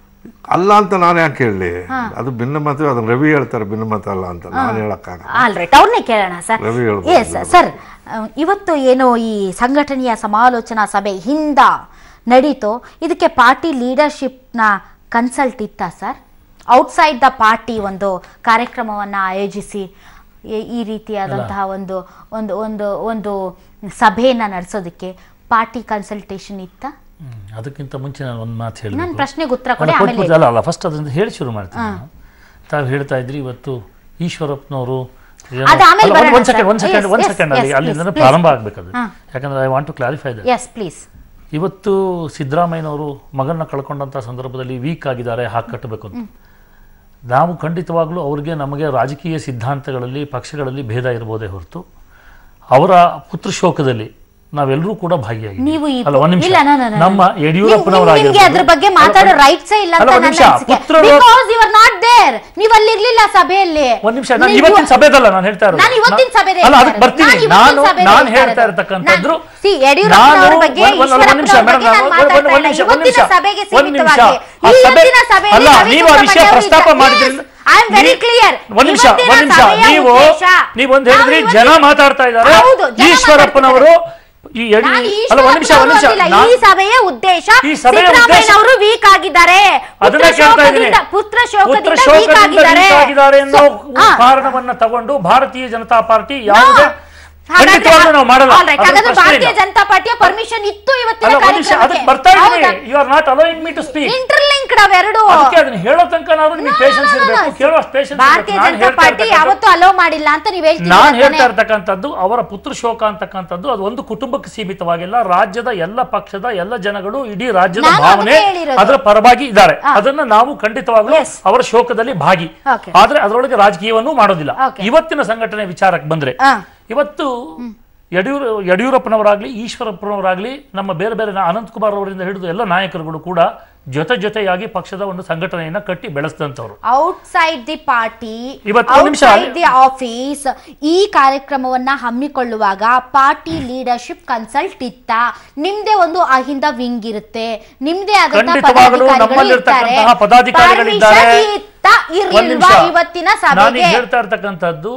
ಅಲ್ಲ ಅಂತ ನಾನು ಯಾಕೆ ಹೇಳಿ ಅದು ಭಿನ್ನಮತ ಅದನ್ನ ರವಿ ಹೇಳ್ತಾರೆ ಭಿನ್ನಮತ ಅಲ್ಲ ಅಂತ ನಾನು ಹೇಳಕ್ಕಾಗಲ್ಲ ಆಲ್ ರೈಟ್ ಅವ್ರನ್ನೇ ಕೇಳೋಣ ಸರ್ ರವಿ ಹೇಳ್ಬೋದು. ಎಸ್ ಸರ್ ಇವತ್ತು ಏನು ಈ ಸಂಘಟನೆಯ ಸಮಾಲೋಚನಾ ಸಭೆ ಹಿಂದ ನಡೀತೋ ಇದಕ್ಕೆ ಪಾರ್ಟಿ ಲೀಡರ್ಶಿಪ್ನ ಕನ್ಸಲ್ಟ್ ಇತ್ತಾ ಸರ್ ಔಟ್ಸೈಡ್ ದ ಪಾರ್ಟಿ ಒಂದು ಕಾರ್ಯಕ್ರಮವನ್ನು ಆಯೋಜಿಸಿ ಈ- ಈ ರೀತಿಯಾದಂತಹ ಒಂದು ಒಂದು ಒಂದು ಒಂದು ಸಭೆಯನ್ನು ನಡೆಸೋದಕ್ಕೆ ಪಾರ್ಟಿ ಕನ್ಸಲ್ಟೇಷನ್ ಇತ್ತಾ ಹ್ಮ್. ಅದಕ್ಕಿಂತ ಮುಂಚೆ ನಾನು ಒಂದು ಮಾತು ನನ್ನ ಹೇಳಿ ಪ್ರಶ್ನೆಗೆ ಉತ್ತರ ಕೊಡಿ ಆಮೇಲೆ ಅಲ್ಲ ಅಲ್ಲ ಫಸ್ಟ್ ಅದರಿಂದ ಹೇಳಿ ಶುರು ಮಾಡ್ತೀನಿ ನಾನು. ತಾವು ಹೇಳ್ತಾ ಇದ್ರಿ ಇವತ್ತು ಈಶ್ವರಪ್ಪನವರು ಏನೋ- ಅದು ಆಮೇಲೆ ಅಲ್ಲ, ಒಂದ್- ಬರೋಣ ಒಂದ್ ಸೆಕೆಂಡ್ ಸರ್. ಒಂದ್ ಸೆಕೆಂಡ್ Yes, ಒಂದ್ yes, ಸೆಕೆಂಡ್ ಅಲ್ಲಿ yes, ಅಲ್ಲಿಂದ please, ಪ್ರಾರಂಭ ಆಗ್ಬೇಕದು ಹಾ. ಯಾಕಂದ್ರೆ I want to clarify that yes please ಇವತ್ತು ಸಿದ್ದರಾಮಯ್ಯನವರು ಮಗನ ಕಳ್ಕೊಂಡಂಥ ಸಂದರ್ಭದಲ್ಲಿ ವೀಕ್ ಆಗಿದ್ದಾರೆ ಹಾಕಿ ಕಟ್ಟಬೇಕು ಅಂತ ನಾವು ಖಂಡಿತವಾಗ್ಲೂ ಅವ್ರಿಗೆ ನಮಗೆ ರಾಜಕೀಯ ಸಿದ್ಧಾಂತಗಳಲ್ಲಿ ಪಕ್ಷಗಳಲ್ಲಿ ಭೇದ ಇರ್ಬೋದೇ ಹೊರತು ಅವರ ಪುತ್ರ ಶೋಕದಲ್ಲಿ ನಾವೆಲ್ಲರೂ ಕೂಡ ಭಾಗಿಯಾಗಿ ನೀವು ಈ ಅಲ್ಲ ಒಂದ್ ನಿಮಿಷ ಇಲ್ಲ, no, no, no, no. ನಮ್ಮ ನಿಮ್- ಯಡಿಯೂರಪ್ಪನವರಾಗಿರ್ಬೋದು- ನಿಮ್ಗೆ ಅದ್ರ ಬಗ್ಗೆ ಮಾತಾಡೋ ಅಲ್ಲ, ರೈಟ್ಸೇ ಇಲ್ಲ ಅಲ್ಲ, ಅಂತ ಒಂದ್ ನನ್ನ ನಿಮಿಷ ಅನಿಸಿಕೆ ಪುತ್ರರು because you are not there ನೀವು ಅಲ್ಲಿ ಇರ್ಲಿಲ್ಲ ಸಭೆಯಲ್ಲಿ ಒಂದ್ ನಿಮಿಷ ನಾನು ನೀವು- ಇವತ್ತಿನ ಸಭೆದಲ್ಲ ನಾನು ಹೇಳ್ತಾ ಇರೋದು ನಾನು ಇವತ್ತಿನ ಸಭೆದೇ ಅಲ್ಲ ಹೇಳ್ತಾ ಅದಕ್ಕೆ ಬರ್ತೀನಿ ಇರೋದು. ನಾನು ನಾನು ಇವತ್ತಿನ ನಾನು ಸಭೆದೇ ಹೇಳ್ತಾ ಹೇಳ್ತಾ ಇರತಕ್ಕಂಥದ್ದು ನಾನು- see, ಯಡಿಯೂರಪ್ಪನವ್ರ ಬಗ್ಗೆ, ಒಂದ್- ಒಂದ್- ಒಂದ್ ನಿಮಿಷ ಈಶ್ವರಪ್ಪನವ್ರ ಮೇಡಮ್ ಬಗ್ಗೆ ನಾನು ನಾನು ಒಂದ್- ಒಂದ್- ಒಂದ್ ಮಾತಾಡ್ತಾ ನಿಮಿಷ ಇಲ್ಲ. ಒಂದ್ ನಿಮಿಷ ಇವತ್ತಿನ ಸಭೆಗೆ ಒಂದ್ ನಿಮಿಷ ಸೀಮಿತವಾಗಿ. ಆ ಸಭೆ ಇವತ್ತಿನ ಸಭೆಯಲ್ಲಿ ಅಲ್ಲ ರವಿ ನೀವು ಆ ವಿಷಯ ಸುಬ್ರಹ್ಮಣ್ಯ ಪ್ರಸ್ತಾಪ ಅವರು ಮಾಡಿದ್ರಿಂದ Yes, I am very clear. ಒಂದ್ ನಿಮಿಷ ಇವತ್ತಿನ ಒಂದ್ ನಿಮಿಷ ಸಭೆಯ ನೀವು ಉದ್ದೇಶ. ನೀವೊಂದು ನಾವು ಹೇಳಿದ್ರಿ ಇವತ್ತಿನ- ಜನ ಮಾತಾಡ್ತಾ ಇದ್ದಾರೆ ಹೌದು, ಜನ ಈಶ್ವರಪ್ಪನವರು ಈ ಯಡಿ ನಾನು ಅಲ್ಲ ಒಂದ್ ನಿಮಿಷ ಒಂದ್ ನಿಮಿಷ ಈಶ್ವರಪ್ಪನವ್ರು ಅಂದಿಲ್ಲ. ಈ ನಾನು- ಸಭೆಯ ಉದ್ದೇಶ ಈ ಸಭೆಯ ಉದ್ದೇಶ- ಸಿದ್ದರಾಮಯ್ಯನವರು ವೀಕ್ ಆಗಿದ್ದಾರೆ ಅದನ್ನ ಪುತ್ರ ಕೇಳ್ತಾ ಇದ್ದೀನಿ ಶೋಕದಿಂದ- ಪುತ್ರ ಪುತ್ರ ಶೋಕದಿಂದ ವೀಕ್ ಶೋಕದಿಂದ ಆಗಿದ್ದಾರೆ weak ಆಗಿದ್ದಾರೆ ಅನ್ನೋ So, ಹಾ. ಕಾರಣವನ್ನ ತಗೊಂಡು ಭಾರತೀಯ ಜನತಾ ಪಾರ್ಟಿ ಯಾವುದೇ ಹಾಗಾದ್ರೆ- ಖಂಡಿತವಾಗ್ಲೂ ನಾವು ಮಾಡಲ್ಲ All right, ಅದ್ರ ಹಾಗಾದ್ರೆ ಪ್ರಶ್ನೆ ಭಾರತೀಯ ಇಲ್ಲ. ಜನತಾ ಪಾರ್ಟಿಯ ಪರ್ಮಿಷನ್ ಇತ್ತು ಇವತ್ತಿನ ಅಲ್ಲ ಒಂದ್ ನಿಮಿಷ ಅದಕ್ಕೆ ಬರ್ತಾ ಇದ್ದೀನಿ you are not allowing me to speak interlinked ಅವೆರಡು ಅದಕ್ಕೆ ಅದನ್ನ ಹೇಳೋ ತನಕ ನಾವು ನಿಮಗೆ ಪೇಷನ್ಸ್ ಇರಬೇಕು ಕೇಳೋ ಪೇಷನ್ಸ್ ಭಾರತೀಯ ಜನತಾ ಪಾರ್ಟಿ ಯಾವತ್ತೂ ಅಲೋ ಮಾಡಿಲ್ಲ ಅಂತ ನೀವ್ ನಾನು ಹೇಳ್ತೀವಿ ಹೇಳ್ತಾ ಇರ್ತಕ್ಕಂಥದ್ದು ಅವರ ಪುತ್ರ ಶೋಕ ಅಂತಕ್ಕಂಥದ್ದು ಅದು ಒಂದು ಕುಟುಂಬಕ್ಕೆ ಸೀಮಿತವಾಗಿಲ್ಲ ರಾಜ್ಯದ ಎಲ್ಲ ಪಕ್ಷದ ಎಲ್ಲ ಜನಗಳು ಇಡೀ ರಾಜ್ಯದ ನಾನು ಭಾವನೆ ಅದಕ್ಕೆ ಹೇಳಿರೋದು. ಅದರ ಪರವಾಗಿ ಇದ್ದಾರೆ ಹಾ. ಅದನ್ನ ನಾವು ಖಂಡಿತವಾಗ್ಲೂ Yes. ಅವರ ಶೋಕದಲ್ಲಿ ಭಾಗಿ Okay. ಆದ್ರೆ ಅದರೊಳಗೆ ರಾಜಕೀಯವನ್ನೂ ಮಾಡೋದಿಲ್ಲ Okay. ಇವತ್ತಿನ ಸಂಘಟನೆ ವಿಚಾರಕ್ಕೆ ಬಂದ್ರೆ ಹಾ. ಇವತ್ತು ಯಡಿಯೂರ ಯಡಿಯೂರಪ್ಪನವರಾಗ್ಲಿ ಈಶ್ವರಪ್ಪನವರಾಗ್ಲಿ ನಮ್ಮ ಬೇರೆ ಬೇರೆ ನಾ- ಅನಂತಕುಮಾರ್ ಅವರಿಂದ ಹಿಡಿದು ಎಲ್ಲ ನಾಯಕರುಗಳು ಕೂಡ ಜೊತೆ ಜೊತೆಯಾಗಿ ಪಕ್ಷದ ಒಂದು ಸಂಘಟನೆಯನ್ನ ಕಟ್ಟಿ ಬೆಳೆಸಿದಂಥವ್ರು ಔಟ್ಸೈಡ್ ದಿ ಪಾರ್ಟಿ ಇವತ್ತು ಒಂದ್ ನಿಮಿಷ ಔಟ್ಸೈಡ್ ದಿ ಆಫೀಸ್ ಈ ಕಾರ್ಯಕ್ರಮವನ್ನ ಹಮ್ಮಿಕೊಳ್ಳುವಾಗ ಪಾರ್ಟಿ ಲೀಡರ್ಶಿಪ್ ಕನ್ಸಲ್ಟ್ ಇತ್ತ ನಿಮ್ದೇ ಒಂದು ಅಹಿಂದ ವಿಂಗ್ ಇರುತ್ತೆ ನಿಮ್ದೇ ಆದಂತಹ ಖಂಡಿತವಾಗಲೂ ಪದಾಧಿಕಾರಿಗಳು ನಮ್ಮಲ್ಲಿರ್ತಕ್ಕಂತಹ ಇರ್ತಾರೆ. ಪದಾಧಿಕಾರಿಗಳಿದ್ದಾರೆ. Permission ಇತ್ತ ಒಂದ್ ಇರ್ಲಿಲ್ವಾ ನಿಮಿಷ. ಇವತ್ತಿನ ನಾನೀಗ ಸಭೆಗೆ ಹೇಳ್ತಾ ಇರ್ತಕ್ಕಂಥದ್ದು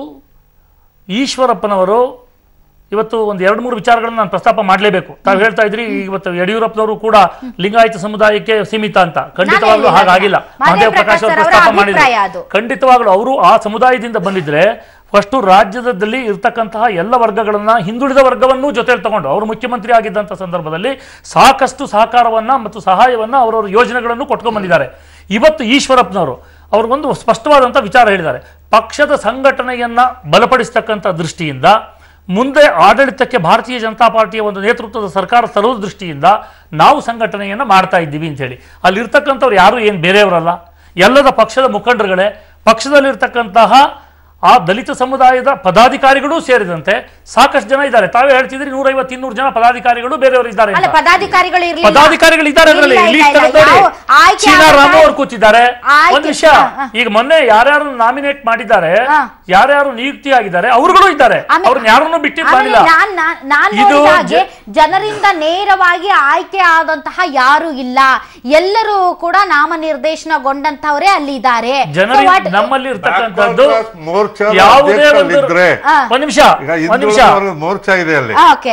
ಈಶ್ವರಪ್ಪನವರು ಇವತ್ತು ಒಂದು ಎರಡು ಮೂರು ವಿಚಾರಗಳನ್ನ ನಾನು ಪ್ರಸ್ತಾಪ ಮಾಡಲೇಬೇಕು ತಾವು ಹೇಳ್ತಾ ಇದ್ರಿ ಇವತ್ತು ಯಡಿಯೂರಪ್ಪನವರು ಕೂಡ ಲಿಂಗಾಯತ ಸಮುದಾಯಕ್ಕೆ ಸೀಮಿತ ಅಂತ ಖಂಡಿತವಾಗ್ಲೂ ಹೇಳಿಲ್ಲ. ಹಾಗಾಗಿಲ್ಲ ಮಹದೇವ್ ಮಹದೇವ್ ಪ್ರಕಾಶ್ ಅವರು ಪ್ರಕಾಶ್ ಅವರ ಪ್ರಸ್ತಾಪ ಅಭಿಪ್ರಾಯ ಮಾಡಿದ್ರು ಅದು. ಖಂಡಿತವಾಗ್ಲೂ ಅವರು ಆ ಸಮುದಾಯದಿಂದ ಬಂದಿದ್ರೆ ಫಸ್ಟು ರಾಜ್ಯದಲ್ಲಿ ಇರ್ತಕ್ಕಂತಹ ಎಲ್ಲ ವರ್ಗಗಳನ್ನ ಹಿಂದುಳಿದ ವರ್ಗವನ್ನೂ ಜೊತೆಯಲ್ಲಿ ತಗೊಂಡು ಅವರು ಮುಖ್ಯಮಂತ್ರಿ ಆಗಿದ್ದಂಥ ಸಂದರ್ಭದಲ್ಲಿ ಸಾಕಷ್ಟು ಸಹಕಾರವನ್ನ ಮತ್ತು ಸಹಾಯವನ್ನ ಅವರವರ ಯೋಜನೆಗಳನ್ನು ಕೊಟ್ಕೊಂಡ್ ಬಂದಿದ್ದಾರೆ ಇವತ್ತು ಈಶ್ವರಪ್ಪನವರು ಅವ್ರಿಗೊಂದು ಸ್ಪಷ್ಟವಾದಂಥ ವಿಚಾರ ಹೇಳಿದ್ದಾರೆ ಪಕ್ಷದ ಸಂಘಟನೆಯನ್ನ ಬಲಪಡಿಸ್ತಕ್ಕಂಥ ದೃಷ್ಟಿಯಿಂದ ಮುಂದೆ ಆಡಳಿತಕ್ಕೆ ಭಾರತೀಯ ಜನತಾ ಪಾರ್ಟಿಯ ಒಂದು ನೇತೃತ್ವದ ಸರ್ಕಾರ ತರುವ ದೃಷ್ಟಿಯಿಂದ ನಾವು ಸಂಘಟನೆಯನ್ನ ಮಾಡ್ತಾ ಇದ್ದೀವಿ ಅಂತ ಹೇಳಿ ಅಲ್ಲಿರ್ತಕ್ಕಂಥವ್ರು ಯಾರು ಏನು ಬೇರೆಯವರಲ್ಲ ಎಲ್ಲದ ಪಕ್ಷದ ಮುಖಂಡರುಗಳೇ ಪಕ್ಷದಲ್ಲಿರ್ತಕ್ಕಂತಹ ಆ ದಲಿತ ಸಮುದಾಯದ ಪದಾಧಿಕಾರಿಗಳೂ ಸೇರಿದಂತೆ ಸಾಕಷ್ಟು ಜನ ಇದ್ದಾರೆ ತಾವೇ ಹೇಳ್ತಿದ್ರಿ ನೂರೈವತ್ತು ಇನ್ನೂರು ಜನ ಪದಾಧಿಕಾರಿಗಳು ಬೇರೆಯವರು ಇದ್ದಾರೆ ಅಲ್ಲ ಅಂತ. ಪದಾಧಿಕಾರಿಗಳು ಇರ್ಲಿಲ್ಲ ಪದಾಧಿಕಾರಿಗಳು ಇದ್ದಾರೆ ಅದರಲ್ಲಿ ಇಲ್ಲ, ಇಲ್ಲಿ ಇಲ್ಲ, ಇಲ್ಲ, ನೋಡಿ ಯಾವ- ಆಯ್ಕೆ ಚೀನಾ ಆದ ರಾಮು ಅವ್ರು ಕೂತಿದ್ದಾರೆ ಆಯ್ಕೆ- ಒಂದ್ ವಿಷಯ ಹಾ, ಹಾ. ಈಗ ಮೊನ್ನೆ ಯಾರ್ಯಾರು ನಾಮಿನೇಟ್ ಮಾಡಿದ್ದಾರೆ ಹಾ. ಯಾರ್ಯಾರು ನಿಯುಕ್ತಿ ಆಗಿದ್ದಾರೆ ಅವರುಗಳು ಇದ್ದಾರೆ ಆಮೇಲೆ- ಅವ್ರನ್ನ ಯಾರನ್ನೂ ಬಿಟ್ಟಿದ್ದು ಆಮೇಲೆ ಮಾಡಿಲ್ಲ ನಾನ್- ನಾನ್- ನಾನ್ ಇದು ನೋಡಿದ ಹಾಗೆ ಜ- ಜನರಿಂದ ನೇರವಾಗಿ ಆಯ್ಕೆ ಆದಂತಹ ಯಾರು ಇಲ್ಲ ಎಲ್ಲರೂ ಕೂಡ ನಾಮನಿರ್ದೇಶನಗೊಂಡಂತವರೇ ಅಲ್ಲಿ ಇದ್ದಾರೆ ಜನರಿ So what- ನಮ್ಮಲ್ಲಿ ಇರ್ತಕ್ಕಂಥದ್ದು Backward class ಮೋರ್ಚಾದ ಯಾವುದೇ ಒಂದು ಅಧ್ಯಕ್ಷರಲ್ಲಿದ್ರೆ ಹಾ. ಒಂದ್ ನಿಮಿಷ ಈಗ ಒಂದ್ ನಿಮಿಷ ಹಿಂದುಳಿದವರ ಮೋರ್ಚಾ ಇದೆ ಅಲ್ಲಿ ಆ, okay.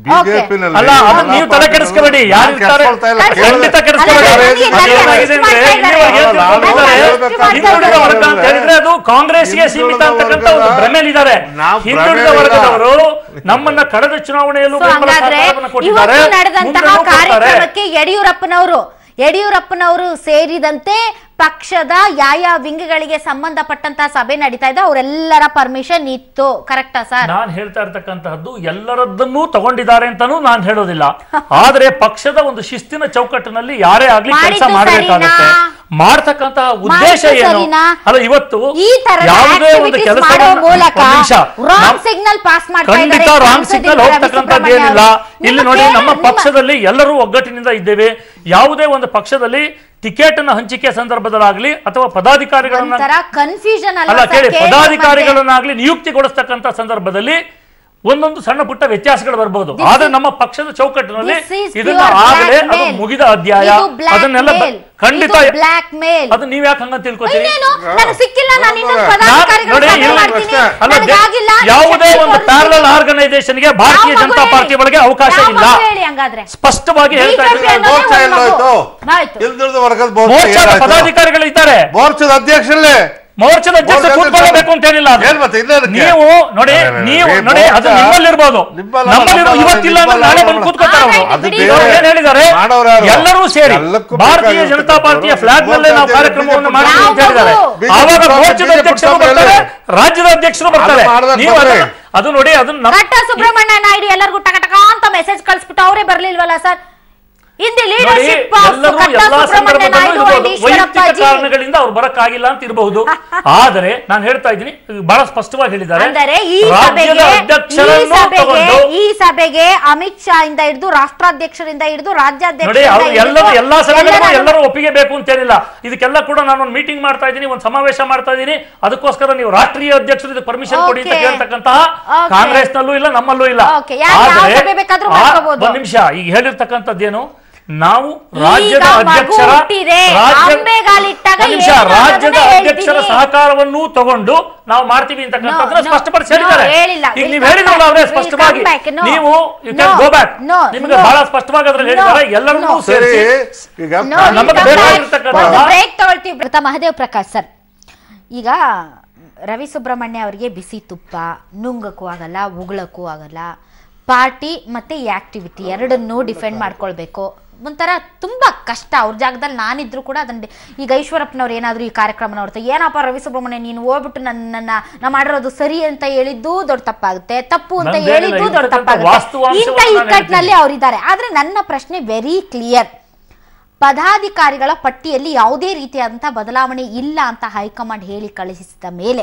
ಬಿಜೆಪಿನಲ್ಲಿ ಅಲ್ಲ ಅದು ನೀವು ತಲೆ ಕೆಡಿಸ್ಕೋಬೇಡಿ ಯಾರು ಇರ್ತಾರೆ ಖಂಡಿತ ಕೆಡಿಸ್ಕೋಬೇಡಿ ಅದೇನಾಗಿದೆ ಅಂದ್ರೆ ಇಲ್ಲಿವರೆಗೆ ಏನ್ ತಿಳ್ಕೊಂಡಿದ್ದಾರೆ ಹಿಂದುಳಿದ ವರ್ಗ ಅಂತ ಹೇಳಿದ್ರೆ ಅದು ಕಾಂಗ್ರೆಸ್ಗೆ ಸೀಮಿತ ಅಂತಕ್ಕಂಥ ಒಂದು ಭ್ರಮೆಯಲ್ಲಿದ್ದಾರೆ ನಾವು ಹಿಂದುಳಿದ ಭ್ರಮೆಯಲ್ಲಿಲ್ಲ. ವರ್ಗದವರು ನಮ್ಮನ್ನ ಕಳೆದ ಚುನಾವಣೆಯಲ್ಲೂ ಸೊ ಬೆಂಬಲ ಹಂಗಾದ್ರೆ ಸಹಕಾರವನ್ನು ಕೊಟ್ಟಿದ್ದಾರೆ ಇವತ್ತು ನಡೆದಂತಹ ಮುಂದೆನೂ ಕೊಡ್ತಾರೆ. ಕಾರ್ಯಕ್ರಮಕ್ಕೆ ಯಡಿಯೂರಪ್ಪನವರು ಯಡಿಯೂರಪ್ಪನವರು ಸೇರಿದಂತೆ ಪಕ್ಷದ ಯಾಯ ವಿಂಗ್ಗಳಿಗೆ ಸಂಬಂಧಪಟ್ಟಂತಹ ಸಭೆ ನಡೀತಾ ಇದೆ ಅವರೆಲ್ಲರ ಪರ್ಮಿಷನ್ ಇತ್ತು ಕರೆಕ್ಟಾ ಸರ್ ನಾನ್ ಹೇಳ್ತಾ ಇರ್ತಕ್ಕಂತಹದ್ದು ಎಲ್ಲರದ್ದನ್ನೂ ತಗೊಂಡಿದ್ದಾರೆ ಅಂತಾನೂ ನಾನ್ ಹೇಳೋದಿಲ್ಲ ಆದ್ರೆ ಪಕ್ಷದ ಒಂದು ಶಿಸ್ತಿನ ಚೌಕಟ್ಟಿನಲ್ಲಿ ಯಾರೇ ಆಗ್ಲಿ ಕೆಲಸ ಮಾಡಿದ್ದು ಮಾಡಬೇಕಾಗುತ್ತೆ ಸರಿನಾ? ಮಾಡ್ತಕ್ಕಂತಹ ಉದ್ದೇಶ ಮಾಡಿದ್ದು ಏನು ಸರಿನಾ? ಅಲ್ಲ ಇವತ್ತು ಈ ತರದ ಯಾವುದೇ ಒಂದು activities ಕೆಲಸ ಮಾಡೋ ಮೂಲಕ wrong ನಮ್- signal pass ಮಾಡ್ತಾ ಖಂಡಿತ ಇದ್ದಾರೆ ರಾಂಗ್ ಸಂಸದೀಯ ಸಿಗ್ನಲ್ ಹೋಗ್ತಕ್ಕಂಥದ್ದು ಏನಿಲ್ಲ ರವಿಸುಬ್ರಹ್ಮಣ್ಯ ಇಲ್ಲಿ ಅವರು. ನೋಡಿ ನಿಮ್ಮ ನಮ್ಮ ನಿಮ್ಮ- ಪಕ್ಷದಲ್ಲಿ ಎಲ್ಲರೂ ಒಗ್ಗಟ್ಟಿನಿಂದ ಇದ್ದೇವೆ ಯಾವುದೇ ಒಂದು ಪಕ್ಷದಲ್ಲಿ ಟಿಕೆಟ್ ಅನ್ನ ಹಂಚಿಕೆ ಸಂದರ್ಭದಲ್ಲಾಗ್ಲಿ ಅಥವಾ ಪದಾಧಿಕಾರಿಗಳನ್ನ ಒಂಥರ ಕನ್ಫ್ಯೂಷನ್ ಅಲ್ಲ ಕೇಳಿ ಪದಾಧಿಕಾರಿಗಳನ್ನಾಗ್ಲಿ ನಿಯುಕ್ತಿಗೊಳಿಸ್ತಕ್ಕಂಥ ಸಂದರ್ಭದಲ್ಲಿ ಒಂದೊಂದು ಸಣ್ಣ ಪುಟ್ಟ ವ್ಯತ್ಯಾಸಗಳು ಬರಬಹುದು This ಆದ್ರೆ is- ನಮ್ಮ ಪಕ್ಷದ ಚೌಕಟ್ಟಿನಲ್ಲಿ This is ಇದನ್ನ pure ಆಗಲೇ ಅದು blackmail. ಮುಗಿದ ಅಧ್ಯಾಯ ಇದು blackmail. ಅದನ್ನೆಲ್ಲ ಬ- ಖಂಡಿತ ಇದು blackmail. ಅದು ನೀವ್ ಯಾಕೆ ಹಂಗ ತಿಳ್ಕೊತೀರಿ ಇನ್ನೇನು ನನಗೆ ಸಿಕ್ಕಿಲ್ಲ ನಾನು ಇನ್ನೊಂದು ನಾನ್- ಪದಾಧಿಕಾರಿಗಳ ನೋಡಿ, ಸಭೆ ಇವ್ರು ಮಾಡ್ತೀನಿ ಅಲ್ಲ ದೇ- ನನಗಾಗಿಲ್ಲ ಯಾವುದೇ ಶಕ್ತಿ ಒಂದು ತೋರಿಸ್ತೀನಿ. ಪ್ಯಾರಲಲ್ ಆರ್ಗನೈಸೇಷನ್ಗೆ ಭಾರತೀಯ ಯಾವ ಜನತಾ ಮಗು ಪಾರ್ಟಿ ಹೇಳಿ? ಒಳಗೆ ಅವಕಾಶ ಯಾವ ಇಲ್ಲ ಮಗು ಹೇಳಿ ಹಂಗಾದ್ರೆ ಸ್ಪಷ್ಟವಾಗಿ ಹೇಳ್ತಾ BJP ಇದ್ದೀನಿ ಅನ್ನೋದೇ ಮೋರ್ಚಾ ಒಂದು ಮಗು. ಎಲ್ಲೋಯ್ತು ಆಯ್ತು. ಹಿಂದುಳಿದ ವರ್ಗದ ಮೋರ್ಚಾದ ಮೋರ್ಚಾ ಪದಾಧಿಕಾರಿಗಳು ಇದ್ದಾರೆ ಮೋರ್ಚಾದ ಅಧ್ಯಕ್ಷರಲ್ಲೇ ಮೋರ್ಚಾದ ಅಧ್ಯಕ್ಷ ಮೋರ್ಚಾದ ಕೂತ್ಕೊಳ್ಳಬೇಕು ಅಂತ ಏನಿಲ್ಲ ಅದು. ಏನ್ ಮತ್ತೆ ಇಲ್ಲ ಅದಕ್ಕೆ? ನೀವು ನೋಡಿ ಅರೆ, ಅರೆ, ನೀವು ಅರೆ, ನೋಡಿ ಅದು ಮೋರ್ಚಾ- ನಿಮ್ಮಲ್ಲಿರ್ಬೋದು ನಿಮ್ಮಲ್ಲ, ನಮ್ಮಲ್ಲಿರೋ ನಮ್ಮಲ್ಲ, ಇವತ್ತಿಲ್ಲ ಅಂದ್ರೆ ನಿಮ್ಮಲ್ಲ, ನಾಳೆ ಬಂದು ನಮ್ಮಲ್ಲ. ಕೂತ್ಕೊತಾರೆ ಅವರು ಆಯ್ತು, ಅದು ಬಿಡಿ. ಬೇರೆ. ಅವ್ರು ಏನ್ ಹೇಳಿದ್ದಾರೆ ಮಾಡೋರು ಯಾರು? ಎಲ್ಲರೂ ಸೇರಿ ಎಲ್ಲಕ್ಕೂ ಭಾರತೀಯ ಬೇಕಾಗಿರ್ತಕ್ಕಂಥವ್ರು. ಜನತಾ ಪಾರ್ಟಿಯ ಫ್ಲಾಗ್ ನಲ್ಲೇ ನಾವು ಮೋರ್ಚಾದ ಕಾರ್ಯಕ್ರಮವನ್ನು ಬಿಜೆಪಿ ಮಾಡ್ತೀವಿ ಅಂತ ಹೇಳಿದ್ದಾರೆ ಬಿಜೆಪಿ ಆವಾಗ ಬಿಜೆಪಿ ಮೋರ್ಚಾದ ಬಿಜೆಪಿ ಅಧ್ಯಕ್ಷರು ಬಿಜೆಪಿ ಬರ್ತಾರೆ ಬಿಜೆಪಿ ರಾಜ್ಯದ ಅಧ್ಯಕ್ಷರು ಬರ್ತಾರೆ ಅದು ಮಾಡ್ಬೇಕು ನೀವು ಬರ್ರಿ. ಅದನ್ನ- ಅದು ನೋಡಿ ಅದನ್ನ ನಮ್ಮ- ಕಟ್ಟ ಸುಬ್ರಹ್ಮಣ್ಯ ನಾಯ್ಡು ಎಲ್ಲರಿಗೂ ಟಕ ಟಕ ಅಂತ ಮೆಸೇಜ್ ಕಳಿಸ್ಬಿಟ್ಟು ಅವರೇ ಬರ್ಲಿಲ್ವಲ್ಲ ಸರ್ ಇಂದಿ ನೋಡಿ ಲೀಡರ್ಶಿಪ್ ಎಲ್ಲರೂ ಎಲ್ಲಾ ಸಂದರ್ಭದಲ್ಲೂ ಇರ್ಬೋದು ವೈಯಕ್ತಿಕ ಕಾರಣಗಳಿಂದ ಅವ್ರು ಬರಕ್ಕಾಗಿಲ್ಲ ಅಂತ ಇರಬಹುದು ಆದರೆ ನಾನು ಹೇಳ್ತಾ ಇದ್ದೀನಿ ಬಹಳ ಸ್ಪಷ್ಟವಾಗಿ ಹೇಳಿದ್ದಾರೆ ಅಂದರೆ ಈ ರಾಜ್ಯದ ಸಭೆಗೆ ಈ ಅಧ್ಯಕ್ಷರನ್ನು ಸಭೆಗೆ ತಗೊಂಡು ಈ ಸಭೆಗೆ ಅಮಿತ್ ಶಾ ಇಂದ ಹಿಡಿದು ರಾಷ್ಟ್ರಾಧ್ಯಕ್ಷರಿಂದ ಹಿಡಿದು ನೋಡಿ ರಾಜ್ಯಾಧ್ಯಕ್ಷರಿಂದ ಅವ್ರು ಎಲ್ಲರೂ ಹಿಡಿದು ಎಲ್ಲಾ ಸಭೆಗಳಿಗೂ ಎಲ್ಲರನ್ನು- ಎಲ್ಲರೂ ಒಪ್ಪಿಗೆ ಬೇಕು ಅಂತೇನಿಲ್ಲ ಇದಕ್ಕೆಲ್ಲ ಕೂಡ ನಾನು ಒಂದು ಮೀಟಿಂಗ್ ಮಾಡ್ತಾ ಇದ್ದೀನಿ ಒಂದು ಸಮಾವೇಶ ಮಾಡ್ತಾ ಇದ್ದೀನಿ ಅದಕ್ಕೋಸ್ಕರ ನೀವು ರಾಷ್ಟ್ರೀಯ ಅಧ್ಯಕ್ಷರು ಇದಕ್ಕೆ ಪರ್ಮಿಷನ್ ಕೊಡಿ ಅಂತ Okay. ಕೇಳ್ತಕ್ಕಂತಹ Okay. ಕಾಂಗ್ರೆಸ್ನಲ್ಲೂ ಇಲ್ಲ ನಮ್ಮಲ್ಲೂ ಇಲ್ಲ Okay. ಯಾರು ಯಾವ ಆದರೆ ಸಭೆ ಬೇಕಾದ್ರೂ ಆ- ಮಾಡ್ಕೋಬಹುದು. ಒಂದ್ ನಿಮಿಷ ಈಗ ಹೇಳಿರ್ತಕ್ಕಂಥದ್ದೇನು ನಾವು ರಾಜ್ಯದ ಈಗ ಮಗು ಅಧ್ಯಕ್ಷರ ಹುಟ್ಟಿದೆ. ರಾಜ್ಯ- ಅಂಬೆಗಾಲಿಟ್ಟಾಗ ಒಂದ್ ನಿಮಿಷ ಏನು ರಾಜ್ಯದ ಅನ್ನೋದನ್ನ ಅಧ್ಯಕ್ಷರ ಹೇಳ್ತೀನಿ. ಸಹಕಾರವನ್ನು ತಗೊಂಡು ನಾವು ಮಾಡ್ತೀವಿ ಅಂತಕ್ಕಂಥದ್ದನ್ನ No, no, ಸ್ಪಷ್ಟಪಡಿಸಿ no, ಹೇಳಿದ್ದಾರೆ ಹೇಳಿಲ್ಲ. ಈಗ We'll ನೀವು come ಹೇಳಿದ್ರಲ್ಲ back. ಅವರೇ We'll ಸ್ಪಷ್ಟವಾಗಿ come back. No. ನೀವು you No. Can go back No. ನಿಮಗೆ No. ಬಹಳ ಸ್ಪಷ್ಟವಾಗಿ ಅದ್ರಲ್ಲಿ ಹೇಳಿದ್ದಾರೆ No. ಎಲ್ಲರನ್ನೂ No. ಸರಿ ಸೇರಿಸಿ ಈಗ No, ನಮಗೆ we'll come ಬೇಕಾಗಿರ್ತಕ್ಕಂಥ- back. ಒಂದು break ತಗೊಳ್ತೀವಿ ಪ್ರತಾ ಮಹದೇವ್ ಪ್ರಕಾಶ್ ಸರ್ ಈಗ ರವಿ ಸುಬ್ರಹ್ಮಣ್ಯ ಅವರಿಗೆ ಬಿಸಿ ತುಪ್ಪ ನುಂಗಕ್ಕೂ ಆಗಲ್ಲ ಉಗುಳಕ್ಕೂ ಆಗಲ್ಲ ಪಾರ್ಟಿ ಮತ್ತೆ ಈ ಆಕ್ಟಿವಿಟಿ ಎರಡನ್ನೂ ಡಿಫೆಂಡ್ ಮಾಡ್ಕೊಳ್ಬೇಕು ಒಂಥರ ತುಂಬಾ ಕಷ್ಟ ಅವ್ರ ಜಾಗದಲ್ಲಿ ನಾನಿದ್ರು ಕೂಡ ಅದನ್ನ ಈಗ ಈಶ್ವರಪ್ಪನವ್ರು ಏನಾದ್ರು ಈ ಕಾರ್ಯಕ್ರಮ ನೋಡ್ತಾರೆ ಏನಪ್ಪ ರವಿ ಸುಬ್ರಹ್ಮಣ್ಯ ನೀನು ಹೋಗ್ಬಿಟ್ಟು ನನ್ನನ್ನ ನಾ ಮಾಡಿರೋದು ಸರಿ ಅಂತ ಹೇಳಿದ್ದು ದೊಡ್ಡ ತಪ್ಪಾಗುತ್ತೆ ತಪ್ಪು ಅಂತ ನಂದೇನಿಲ್ಲ, ಹೇಳಿದ್ದು ದೊಡ್ಡ ಇರ್ತಕ್ಕಂಥ ತಪ್ಪಾಗುತ್ತೆ ವಾಸ್ತವಾಂಶವನ್ನ ಇಂಥ ನಾನು ಇಕ್ಕಟ್ಟಿನಲ್ಲಿ ಹೇಳ್ತೀನಿ. ಅವರಿದ್ದಾರೆ ಆದ್ರೆ ನನ್ನ ಪ್ರಶ್ನೆ ವೆರಿ ಕ್ಲಿಯರ್ ಪದಾಧಿಕಾರಿಗಳ ಪಟ್ಟಿಯಲ್ಲಿ ಯಾವುದೇ ರೀತಿಯಾದಂತಹ ಬದಲಾವಣೆ ಇಲ್ಲ ಅಂತ ಹೈಕಮಾಂಡ್ ಹೇಳಿ ಕಳುಹಿಸಿದ ಮೇಲೆ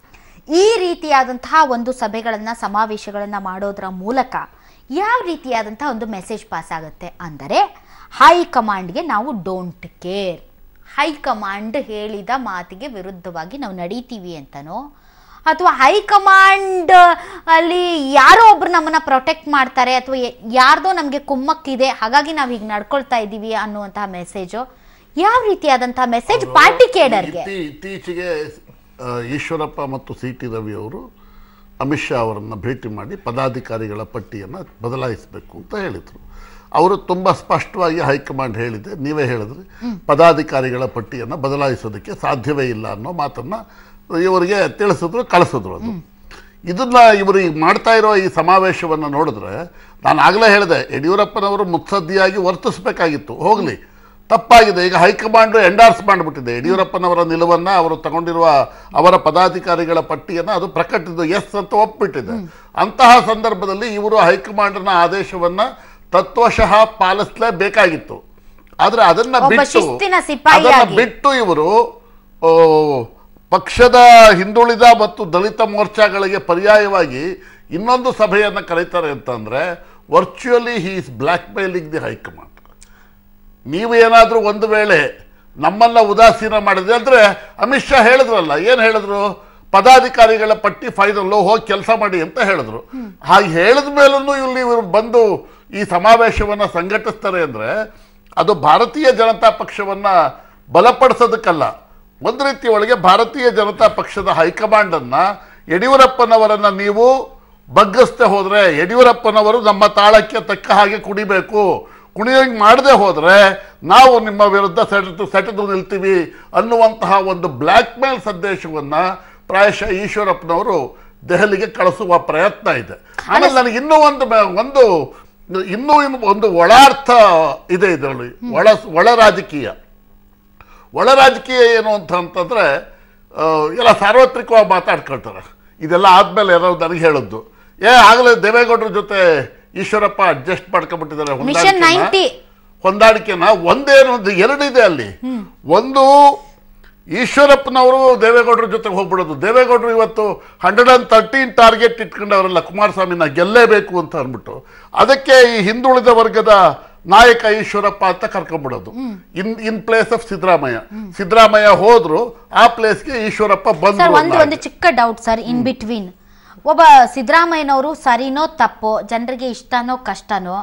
ಈ ರೀತಿಯಾದಂತಹ ಒಂದು ಸಭೆಗಳನ್ನ ಸಮಾವೇಶಗಳನ್ನ ಮಾಡೋದ್ರ ಮೂಲಕ ಯಾವ ರೀತಿಯಾದಂತಹ ಒಂದು ಮೆಸೇಜ್ ಪಾಸ್ ಆಗುತ್ತೆ ಅಂದರೆ ಹೈಕಮಾಂಡ್ಗೆ ನಾವು ಡೋಂಟ್ ಕೇರ್ ಹೈಕಮಾಂಡ್ ಹೇಳಿದ ಮಾತಿಗೆ ವಿರುದ್ಧವಾಗಿ ನಾವು ನಡೀತೀವಿ ಅಂತನೋ ಅಥವಾ ಹೈಕಮಾಂಡ್ ಅಲ್ಲಿ ಯಾರೋ ಒಬ್ರು ನಮ್ಮನ್ನ ಪ್ರೊಟೆಕ್ಟ್ ಮಾಡ್ತಾರೆ ಅಥವಾ ಯ- ಯಾರ್ದೋ ನಮಗೆ ಕುಮ್ಮಕ್ಕಿದೆ ಹಾಗಾಗಿ ನಾವು ಹೀಗೆ ನಡ್ಕೊಳ್ತಾ ಇದ್ದೀವಿ ಅನ್ನುವಂತಹ ಮೆಸೇಜು ಯಾವ ರೀತಿಯಾದಂತಹ ಮೆಸೇಜ್ ಪಾರ್ಟಿ ಕೇಡರ್ಗೆ ಇತ್ತೀ- ಇತ್ತೀಚೆಗೆ ಆ, ಈಶ್ವರಪ್ಪ ಮತ್ತು ಸಿ ಟಿ ರವಿ ಅವರು ಅಮಿತ್ ಶಾ ಅವರನ್ನು ಭೇಟಿ ಮಾಡಿ ಪದಾಧಿಕಾರಿಗಳ ಪಟ್ಟಿಯನ್ನು ಬದಲಾಯಿಸಬೇಕು ಅಂತ ಹೇಳಿದರು ಅವರು ತುಂಬ ಸ್ಪಷ್ಟವಾಗಿ ಹೈಕಮಾಂಡ್ ಹೇಳಿದೆ ನೀವೇ ಹೇಳಿದ್ರಿ ಪದಾಧಿಕಾರಿಗಳ ಪಟ್ಟಿಯನ್ನು ಬದಲಾಯಿಸೋದಕ್ಕೆ ಸಾಧ್ಯವೇ ಇಲ್ಲ ಅನ್ನೋ ಮಾತನ್ನು ಇವರಿಗೆ ತಿಳಿಸಿದ್ರು ಕಳಿಸಿದ್ರು ಅದು ಇದನ್ನ ಇವರು ಈಗ ಮಾಡ್ತಾ ಇರೋ ಈ ಸಮಾವೇಶವನ್ನು ನೋಡಿದ್ರೆ ನಾನು ಆಗಲೇ ಹೇಳಿದೆ ಯಡಿಯೂರಪ್ಪನವರು ಮುತ್ಸದ್ದಿಯಾಗಿ ವರ್ತಿಸಬೇಕಾಗಿತ್ತು ಹೋಗಲಿ ತಪ್ಪಾಗಿದೆ ಈಗ ಹೈಕಮಾಂಡ್ ಎಂಡಾರ್ಸ್ ಮಾಡಿಬಿಟ್ಟಿದೆ ಯಡಿಯೂರಪ್ಪನವರ ನಿಲುವನ್ನು ಅವರು ತಗೊಂಡಿರುವ ಅವರ ಪದಾಧಿಕಾರಿಗಳ ಪಟ್ಟಿಯನ್ನು ಅದು ಪ್ರಕಟಿಸಿದ್ದು ಎಸ್ ಅಂತ ಒಪ್ಪಿಟ್ಟಿದೆ ಅಂತಹ ಸಂದರ್ಭದಲ್ಲಿ ಇವರು ಹೈಕಮಾಂಡ್ನ ಆದೇಶವನ್ನು ತತ್ವಶಃ ಪಾಲಿಸಲೇಬೇಕಾಗಿತ್ತು ಆದರೆ ಅದನ್ನ ಒಬ್ಬ ಬಿಟ್ಟು ಶಿಸ್ತಿನ ಸಿಪಾಯಿಯಾಗಿ. ಅದನ್ನ ಬಿಟ್ಟು ಇವರು ಆ, ಪಕ್ಷದ ಹಿಂದುಳಿದ ಮತ್ತು ದಲಿತ ಮೋರ್ಚಾಗಳಿಗೆ ಪರ್ಯಾಯವಾಗಿ ಇನ್ನೊಂದು ಸಭೆಯನ್ನು ಕರೀತಾರೆ ಅಂತಂದ್ರೆ virtually he is blackmailing the high command ನೀವು ಏನಾದರೂ ಒಂದು ವೇಳೆ ನಮ್ಮನ್ನ ಉದಾಸೀನ ಮಾಡಿದ್ರೆ ಅಂದ್ರೆ ಅಮಿತ್ ಶಾ ಹೇಳಿದ್ರಲ್ಲ ಏನು ಹೇಳಿದ್ರು ಪದಾಧಿಕಾರಿಗಳ ಪಟ್ಟಿ ಫೈನಲ್ಲು ಹೋಗಿ ಕೆಲಸ ಮಾಡಿ ಅಂತ ಹೇಳಿದ್ರು ಹಾಗೆ ಹೇಳಿದ ಮೇಲೂ ಇಲ್ಲಿ ಇವರು ಬಂದು ಈ ಸಮಾವೇಶವನ್ನು ಸಂಘಟಿಸ್ತಾರೆ ಅಂದ್ರೆ ಅದು ಭಾರತೀಯ ಜನತಾ ಪಕ್ಷವನ್ನ ಬಲಪಡಿಸೋದಕ್ಕಲ್ಲ ಒಂದು ರೀತಿ ಒಳಗೆ ಭಾರತೀಯ ಜನತಾ ಪಕ್ಷದ ಹೈಕಮಾಂಡನ್ನು ಯಡಿಯೂರಪ್ಪನವರನ್ನ ನೀವು ಬಗ್ಗಿಸ್ದೆ ಹೋದ್ರೆ ಯಡಿಯೂರಪ್ಪನವರು ನಮ್ಮ ತಾಳಕ್ಕೆ ತಕ್ಕ ಹಾಗೆ ಕುಣಿಬೇಕು ಕುಣಿಯಂಗೆ ಮಾಡದೆ ಹೋದ್ರೆ ನಾವು ನಿಮ್ಮ ವಿರುದ್ಧ ಸೆಟೆದು ಸೆಟೆದು ನಿಲ್ತೀವಿ ಅನ್ನುವಂತಹ ಒಂದು ಬ್ಲ್ಯಾಕ್ ಮೇಲ್ ಸಂದೇಶವನ್ನ ಪ್ರಾಯಶಃ ಈಶ್ವರಪ್ಪನವರು ದೆಹಲಿಗೆ ಕಳಿಸುವ ಪ್ರಯತ್ನ ಇದೆ ಆಮೇಲೆ ನನಗೆ ಇನ್ನೂ ಒಂದು ಬ- ಒಂದು ಇನ್ನೂ ಇನ್ನು ಒಂದು ಒಳಾರ್ಥ ಇದೆ ಇದರಲ್ಲಿ ಒಳ ಒಳ ರಾಜಕೀಯ ಒಳ ರಾಜಕೀಯ ಏನು ಅಂತ ಅಂತಂದ್ರೆ ಆ, ಎಲ್ಲ ಸಾರ್ವತ್ರಿಕವಾಗಿ ಮಾತಾಡ್ಕೊಳ್ತಾರೆ ಇದೆಲ್ಲ ಆದ್ಮೇಲೆ ಯಾರೋ ನನಗೆ ಹೇಳಿದ್ದು ಏ ಆಗಲೇ ದೇವೇಗೌಡರ ಜೊತೆ ಈಶ್ವರಪ್ಪ ಅಡ್ಜಸ್ಟ್ ಮಾಡ್ಕೊಂಡ್ಬಿಟ್ಟಿದ್ದಾರೆ ಮಿಷನ್ ಹೊಂದಾಣಿಕೆನ. 90. ಹೊಂದಾಣಿಕೆನ ಒಂದೇನು ಒಂದು ಎರಡಿದೆ ಅಲ್ಲಿ ಒಂದು ಈಶ್ವರಪ್ಪನವರು ದೇವೇಗೌಡರ ಜೊತೆ ಹೋಗ್ಬಿಡೋದು ದೇವೇಗೌಡರು ಇವತ್ತು ಹಂಡ್ರೆಡ್ ಅಂಡ್ ತರ್ಟೀನ್ ಟಾರ್ಗೆಟ್ ಇಟ್ಕೊಂಡವರಲ್ಲ ಕುಮಾರಸ್ವಾಮಿನ ಗೆಲ್ಲೇಬೇಕು ಅಂತ ಅಂದ್ಬಿಟ್ಟು ಅದಕ್ಕೆ ಈ ಹಿಂದುಳಿದ ವರ್ಗದ ನಾಯಕ ಈಶ್ವರಪ್ಪ ಅಂತ ಕರ್ಕೊಂಡ್ಬಿಡೋದು in in place of Siddaramaiah Siddaramaiah ಹೋದ್ರು ಆ ಪ್ಲೇಸ್ಗೆ ಈಶ್ವರಪ್ಪ ಸರ್ ಬಂದ್ರು ಒಂದು ಒಂದು ಅನ್ನೋ ಚಿಕ್ಕ ಡೌಟ್ ಸರ್ ಇನ್ ಬಿಟ್ವೀನ್ ಒಬ್ಬ ಸಿದ್ದರಾಮಯ್ಯನವರು ಸರಿನೋ ತಪ್ಪೋ ಜನರಿಗೆ ಇಷ್ಟನೋ ಕಷ್ಟನೋ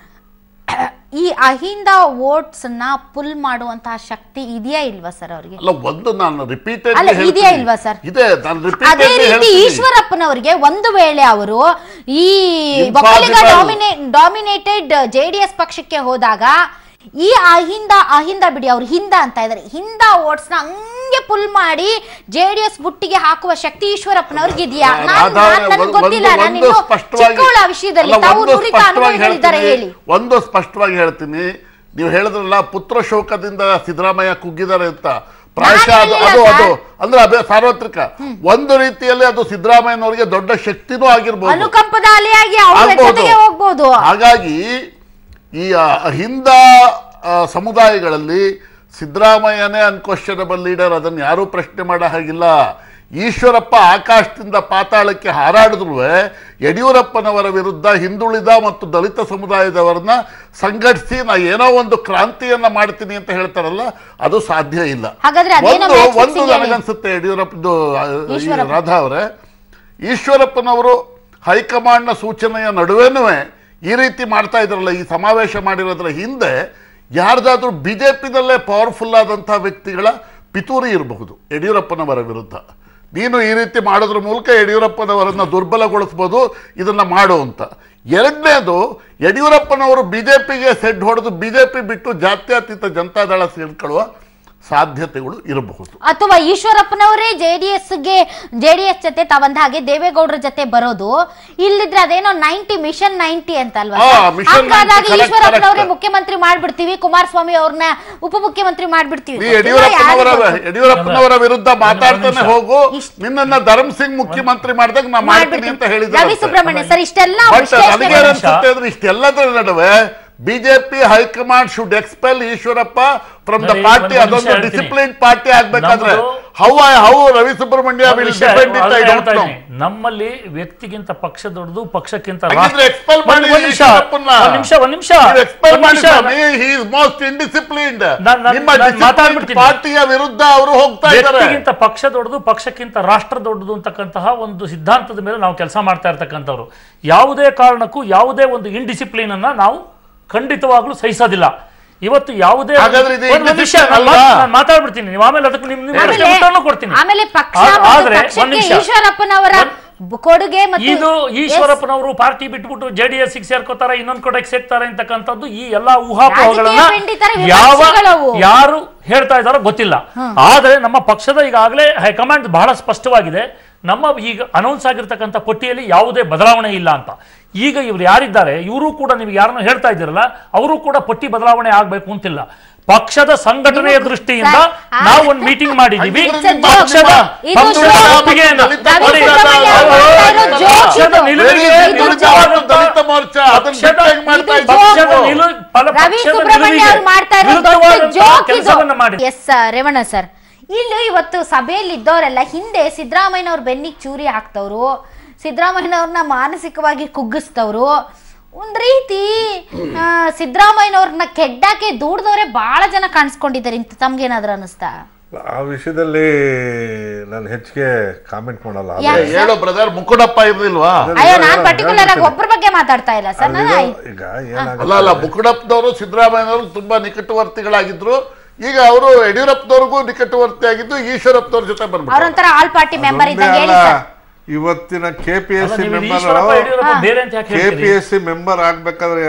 ಈ ಅಹಿಂದ ವೋಟ್ಸ್ ನ ಪುಲ್ ಮಾಡುವಂತಹ ಶಕ್ತಿ ಇದೆಯಾ ಇಲ್ವಾ ಸರ್ ಅವ್ರಿಗೆ ಅಲ್ಲ ಒಂದು ನಾನು ರಿಪೀಟೆಡ್ ಅಲ್ಲ, ಇದೆಯಾ ಇಲ್ವಾ ಸರ್? ಇದೆ ನಾನು ಅದೇ ರಿಪೀಟೆಡ್ ರೀತಿ ಈಶ್ವರಪ್ಪನವರಿಗೆ ಒಂದು ವೇಳೆ ಅವರು ಈ Impossible. ಒಕ್ಕಲಿಗ ಡಾಮಿನೇ ಡಾಮಿನೇಟೆಡ್ ಜೆಡಿಎಸ್ ಪಕ್ಷಕ್ಕೆ ಹೋದಾಗ ಈ ಅಹಿಂದ ಅಹಿಂದ ಬಿಡಿ ಅವ್ರು ಹಿಂದ ಅಂತ ಇದಾರೆ ಹಿಂದ ವೋಟ್ಸ್ ನ ಹಂಗೆ ಪುಲ್ ಮಾಡಿ ಜೆಡಿಎಸ್ ಬುಟ್ಟಿಗೆ ಹಾಕುವ ಶಕ್ತಿ ಈಶ್ವರಪ್ಪನವ್ರಿಗೆ ಇದೆಯಾ ನಾನು ನನಗೆ ಗೊತ್ತಿಲ್ಲ ನಾನು ಇನ್ನು ಚಿಕ್ಕವಳ ವಿಷಯದಲ್ಲಿ ಅಲ್ಲ, ತಾವು ಒಂದು ನುರಿತ ಸ್ಪಷ್ಟವಾಗಿ ಅನುಭವಿಗಳಿದ್ದಾರೆ ಹೇಳ್ತೀನಿ, ಹೇಳಿ ಒಂದು ಸ್ಪಷ್ಟವಾಗಿ ಹೇಳ್ತೀನಿ ನೀವು ಹೇಳಿದ್ರಲ್ಲ ಪುತ್ರ ಶೋಕದಿಂದ ಸಿದ್ದರಾಮಯ್ಯ ಕುಗ್ಗಿದ್ದಾರೆ ಅಂತ ಪ್ರಾಯಶಃ ಅದು ಹೇಳಿಲ್ಲ ಅದು ಅದು ಸರ್. ಅಂದ್ರೆ ಅದೇ ಸಾರ್ವತ್ರಿಕ ಒಂದು ರೀತಿಯಲ್ಲಿ ಅದು ಸಿದ್ದರಾಮಯ್ಯನವರಿಗೆ ದೊಡ್ಡ ಶಕ್ತಿನೂ ಆಗಿರ್ಬೋದು ಅನುಕಂಪದ ಅಲೆಯಾಗಿ ಅವ್ರ ಆಗ್ಬೋದು. ಜೊತೆಗೆ ಹೋಗ್ಬೋದು ಹಾಗಾಗಿ ಈ ಹಿಂದ ಸಮುದಾಯಗಳಲ್ಲಿ ಸಿದ್ದರಾಮಯ್ಯನೇ ಅನ್ಕ್ವಶನಬಲ್ ಲೀಡರ್ ಅದನ್ನು ಯಾರೂ ಪ್ರಶ್ನೆ ಮಾಡೋ ಹಾಗಿಲ್ಲ ಈಶ್ವರಪ್ಪ ಆಕಾಶದಿಂದ ಪಾತಾಳಕ್ಕೆ ಹಾರಾಡಿದ್ರು ಯಡಿಯೂರಪ್ಪನವರ ವಿರುದ್ಧ ಹಿಂದುಳಿದ ಮತ್ತು ದಲಿತ ಸಮುದಾಯದವರನ್ನ ಸಂಘಟಿಸಿ ನಾ ಏನೋ ಒಂದು ಕ್ರಾಂತಿಯನ್ನ ಮಾಡ್ತೀನಿ ಅಂತ ಹೇಳ್ತಾರಲ್ಲ ಅದು ಸಾಧ್ಯ ಇಲ್ಲ ಹಾಗಾದ್ರೆ ಅದೇನೋ ಒಂದು match ಒಂದು fixing ಹೇಳಿ. ನನಗನ್ಸುತ್ತೆ ಯಡಿಯೂರಪ್ಪದು ಆ, ಈ ಈಶ್ವರಪ್ಪ. ರಾಧಾ ಅವರೇ ಈಶ್ವರಪ್ಪನವರು ಹೈಕಮಾಂಡ್ನ ಸೂಚನೆಯ ನಡುವೆನೂ ಈ ರೀತಿ ಮಾಡ್ತಾ ಇದ್ರಲ್ಲ ಈ ಸಮಾವೇಶ ಮಾಡಿರೋದ್ರ ಹಿಂದೆ ಯಾರ್ದಾದ್ರೂ ಬಿಜೆಪಿನಲ್ಲೇ ಪವರ್ಫುಲ್ ಆದಂತಹ ವ್ಯಕ್ತಿಗಳ ಪಿತೂರಿ ಇರಬಹುದು ಯಡಿಯೂರಪ್ಪನವರ ವಿರುದ್ಧ ನೀನು ಈ ರೀತಿ ಮಾಡೋದ್ರ ಮೂಲಕ ಯಡಿಯೂರಪ್ಪನವರನ್ನ ದುರ್ಬಲಗೊಳಿಸ್ಬೋದು ಇದನ್ನ ಮಾಡು ಅಂತ ಎರಡನೇದು ಯಡಿಯೂರಪ್ಪನವರು ಬಿಜೆಪಿಗೆ ಸೆಡ್ ಹೊಡೆದು ಬಿಜೆಪಿ ಬಿಟ್ಟು ಜಾತ್ಯತೀತ ಜನತಾದಳ ಸೇರ್ಕೊಳ್ಳುವ ಸಾಧ್ಯತೆಗಳು ಇರಬಹುದು ಅಥವಾ ಈಶ್ವರಪ್ಪನವರೇ ಜೆಡಿಎಸ್ಗೆ ಜೆಡಿಎಸ್ ಜೊತೆ ತಾವಂದ ಹಾಗೆ ದೇವೇಗೌಡರ ಜೊತೆ ಬರೋದು ಇಲ್ಲಿದ್ರೆ ಅದೇನೋ ನೈಂಟಿ ಮಿಷನ್ ನೈಂಟಿ ಅಂತ ಅಲ್ವಾ ಆ, ಸರ್? mission 90 ಹಂಗಾದಾಗ correct, ಈಶ್ವರಪ್ಪನವರೇ correct. ಮುಖ್ಯಮಂತ್ರಿ ಮಾಡ್ಬಿಡ್ತೀವಿ ಕುಮಾರಸ್ವಾಮಿ ಅವ್ರನ್ನ ಉಪಮುಖ್ಯಮಂತ್ರಿ ಮಾಡ್ಬಿಡ್ತೀವಿ ನೀ ಗೊತ್ತಿಲ್ಲ ಯಡಿಯೂರಪ್ಪನವರ ಯಾರಿಗೂ ಗೊತ್ತು. ಯಡಿಯೂರಪ್ಪನವರ ವಿರುದ್ಧ ಮಾತಾಡ್ತಾನೆ ನಿಮಿಷ. ಹೋಗು ಇಷ್ಟ್- ನಿನ್ನನ್ನ ಧರ್ಮ್ ಸಿಂಗ್ ಮುಖ್ಯಮಂತ್ರಿ ಮಾಡಿದಾಗ ನಾ ಮಾಡ್ತೀನಿ ಅಂತ ಹೇಳಿದ್ರು ರವಿ ಸುಬ್ರಹ್ಮಣ್ಯ ಸರ್ ಇಷ್ಟೆಲ್ಲ ಬಟ್ ವಿಶ್ಲೇಷಣೆ ನನಗೆ ಮಾಡಿ- ಅನ್ಸುತ್ತೆ ಅಂದ್ರೆ ಇಷ್ಟೆಲ್ಲದರ ನಡುವೆ BJP high command should expel Eshwarappa from the ನೋಡಿ, ಪಾರ್ಟಿ ಒಂದು ನಿಮಿಷ ಅದೊಂದು ಹೇಳ್ತೀನಿ. ಡಿಸಿಪ್ಲಿನ್ ಪಾರ್ಟಿ ಆಗ್ಬೇಕಾದ್ರೆ ನಮ್ದು- ಹೌ ಹೌ ರವಿ ಸುಬ್ರಹ್ಮಣ್ಯ ಒಂದು ವಿಲ್ ವಿಷಯ ಡಿಪೆಂಡ್ ಇಟ್ ಐ ಹೇಳ್ತಾ ಡೋಂಟ್ ನೋ ಇದ್ದೀನಿ. ನಮ್ಮಲ್ಲಿ ವ್ಯಕ್ತಿಗಿಂತ ಪಕ್ಷ ದೊಡ್ಡದು ಪಕ್ಷಕ್ಕಿಂತ ಹಾಗಿದ್ರೆ ರಾಷ್ಟ್ರ- expel ಒಂದ್- ಮಾಡಿ ಒಂದ್ ನಿಮಿಷ ಈಶ್ವರಪ್ಪನ್ನ. ಒಂದ್ ನಿಮಿಷ ಒಂದ್ ನಿಮಿಷ ನೀವು expel ಒಂದ್ ಮಾಡಿ ನಿಮಿಷ. ಸ್ವಾಮಿ, he is most indisciplined. ನಾನ್- ನಾನ್- ನಿಮ್ಮ ನಾನ್ disciplined ಮಾತಾಡ್ಬಿಡ್ತೀನಿ. ಪಾರ್ಟಿಯ ವಿರುದ್ಧ ಅವರು ಹೋಗ್ತಾ ಇದ್ದಾರೆ ವ್ಯಕ್ತಿಗಿಂತ ಪಕ್ಷ ದೊಡ್ಡದು ಪಕ್ಷಕ್ಕಿಂತ ರಾಷ್ಟ್ರ ದೊಡ್ಡದು ಅಂತಕ್ಕಂತಹ ಒಂದು ಸಿದ್ಧಾಂತದ ಮೇಲೆ ನಾವು ಕೆಲಸ ಮಾಡ್ತಾ ಇರ್ತಕ್ಕಂಥವ್ರು ಯಾವುದೇ ಕಾರಣಕ್ಕೂ ಯಾವುದೇ ಒಂದು ಇಂಡಿಸಿಪ್ಲಿನ್ ಅನ್ನ ನಾವು ಖಂಡಿತವಾಗ್ಲೂ ಸಹಿಸೋದಿಲ್ಲ ಇವತ್ತು ಯಾವುದೇ ಒಂದು- ಹಾಗಾದ್ರೆ ಇದು ಒಂದ್ ನಿಮಿಷ indiscipline ನಾನು ಅಲ್ವಾ? ಮಾತ್- ನಾನು ಮಾತಾಡ್ಬಿಡ್ತೀನಿ ನೀವು ಆಮೇಲೆ ಅದಕ್ಕೆ ನಿಮ್ ನಿಮ್ ಪ್ರಶ್ನೆ ಆಮೇಲೆ- ಉತ್ತರನೂ ಕೊಡ್ತೀನಿ ಆಮೇಲೆ ಪಕ್ಷ ಆ- ಮತ್ತು ಆದ್ರೆ ಒಂದ್ ಪಕ್ಷಕ್ಕೆ ನಿಮಿಷ ಈಶ್ವರಪ್ಪನವರ ಕೊಡುಗೆ ಮತ್ತು ಇದು ಈಶ್ವರಪ್ಪನವರು ಪಾರ್ಟಿ ಬಿಟ್ಬಿಟ್ಟು ಜೆಡಿಎಸ್ ಸೇರ್ಕೋತಾರೆ ಇನ್ನೊಂದ್ ಕಡೆಗೆ ಸೇರ್ತಾರೆ ಅಂತಕ್ಕಂಥದ್ದು ಈ ಎಲ್ಲಾ ಊಹಾಪೋಹಗಳನ್ನ ರಾಜಕೀಯ ಪಂಡಿತರ ಯಾವ ವಿಮರ್ಶೆಗಳವು. ಯಾರು ಹೇಳ್ತಾ ಇದ್ದಾರೋ ಗೊತ್ತಿಲ್ಲ ಆದ್ರೆ ನಮ್ಮ ಪಕ್ಷದ ಈಗಾಗಲೇ ಹೈಕಮಾಂಡ್ ಬಹಳ ಸ್ಪಷ್ಟವಾಗಿದೆ ನಮ್ಮ ಈಗ ಅನೌನ್ಸ್ ಆಗಿರ್ತಕ್ಕಂಥ ಪಟ್ಟಿಯಲ್ಲಿ ಯಾವುದೇ ಬದಲಾವಣೆ ಇಲ್ಲ ಅಂತ ಈಗ ಇವ್ರು ಯಾರಿದ್ದಾರೆ ಇವರು ಕೂಡ ನೀವು ಯಾರನ್ನ ಹೇಳ್ತಾ ಇದ್ದೀರಲ್ಲ ಅವರು ಕೂಡ ಪಟ್ಟಿ ಬದಲಾವಣೆ ಆಗ್ಬೇಕು ಅಂತಿಲ್ಲ ಪಕ್ಷದ ಸಂಘಟನೆಯ ದೃಷ್ಟಿಯಿಂದ ಸರ್, ಆ- ನಾವು ಒಂದು ಮೀಟಿಂಗ್ ಮಾಡಿದೀವಿ It's a joke. ಪಕ್ಷದ ಇದು ಪಕ್ಷದ joke. ಒಪ್ಪಿಗೆಯಿಂದ ರವಿ ನೋಡಿ, ಸುಬ್ರಹ್ಮಣ್ಯ ಅವರು- ಮಾಡ್ತಾ ಇರೋ joke ಪಕ್ಷದ ಇದು. ನಿಲುವಿಗೆ Very ವಿರುದ್ಧವಾದಂತ ದಲಿತ ಮೋರ್ಚಾ ಅದನ್ನ ಪಕ್ಷದ- ಬಿಟ್ಟು ಹೆಂಗ್ ಮಾಡ್ತಾ ಇದು ಇದ್ದೀರಿ ಪಕ್ಷದ ನೀವು? ನಿಲುವು ಫಲ- ರವಿ ಪಕ್ಷದ ಸುಬ್ರಹ್ಮಣ್ಯ ನಿಲುವಿಗೆ ಅವರು ಮಾಡ್ತಾ ಇರೋ ದೊಡ್ಡ ವಿರುದ್ಧವಾದಂತ ಜೋಕ್ ಕೆಲಸವನ್ನ ಮಾಡಿ ಎಸ್ ರೇವಣ್ಣ ಸರ್ ಇಲ್ಲಿ ಇವತ್ತು ಸಭೆಯಲ್ಲಿ ಇದ್ದವರೆಲ್ಲ ಹಿಂದೆ ಸಿದ್ದರಾಮಯ್ಯನವ್ರ ಬೆನ್ನಿಗೆ ಚೂರಿ ಹಾಕ್ತವ್ರು ಸಿದ್ದರಾಮಯ್ಯನವ್ರನ್ನ ಮಾನಸಿಕವಾಗಿ ಕುಗ್ಗಿಸ್ತವ್ರು ಒಂದ್ ರೀತಿ ಆ, ಸಿದ್ದರಾಮಯ್ಯನವ್ರನ್ನ ಕೆಡ್ಡಾಕೆ ದೂಡ್ದವ್ರೆ ಬಹಳ ಜನ ಕಾಣಿಸ್ಕೊಂಡಿದ್ದಾರೆ ಇಂತ ತಮ್ಗೇನಾದ್ರೂ ಅನಿಸ್ತಾ ಆ ವಿಷಯದಲ್ಲಿ ನಾನು ಹೆಚ್ಚಿಗೆ ಕಾಮೆಂಟ್ ಮಾಡಲ್ಲ ಆದ್ರೆ ಯಾಕೆ? ಏ, ಹೇಳು ಬ್ರದರ್ ಮುಕ್ಕುಡಪ್ಪ ಇರ್ಲಿಲ್ವಾ ಅಯ್ಯೋ ನಾನ್ ಪರ್ಟಿಕ್ಯುಲರ್ ಆಗಿ ಒಬ್ಬರ ಬಗ್ಗೆ ಮಾತಾಡ್ತಾ ಇಲ್ಲ ಸರ್ ನಾನು ಅಲ್ಲಿರೋ- ಈಗ ಏನಾಗುತ್ತೆ ಅಲ್ಲ ಅಲ್ಲ ಮುಕ್ಕುಡಪ್ಪನವರು ಸಿದ್ದರಾಮಯ್ಯನವರು ತುಂಬಾ ನಿಕಟವರ್ತಿಗಳಾಗಿದ್ರು ಈಗ ಅವರು ಯಡಿಯೂರಪ್ಪನವ್ರಿಗೂ ನಿಕಟವರ್ತಿ ಆಗಿದ್ದು ಈಶ್ವರಪ್ಪನವ್ರ ಜೊತೆ ಬಂದ್ಬಿಟ್ಟು ಅವ್ರೊಂಥರ ಆಲ್ ಪಾರ್ಟಿ ಮೆಂಬರ್ ಅದೊಂದೇ ಇದ್ದಂಗೆ ಹೇಳಿ ಅಲ್ಲ, ಸರ್ ಇವತ್ತಿನ ಕೆ ಪಿ ಎಸ್ ಅಲ್ಲ, ಸಿ ನೀವು ಮೆಂಬರ್ ಈಶ್ವರಪ್ಪ ಯಡಿಯೂರಪ್ಪ ಬೇರೆ ಅಂತ ಯಾಕೆ ಕೆ ಹೇಳ್ತೀರಿ? ಪಿ ಎಸ್ ಸಿ ಮೆಂಬರ್ ಆಗ್ಬೇಕಾದ್ರೆ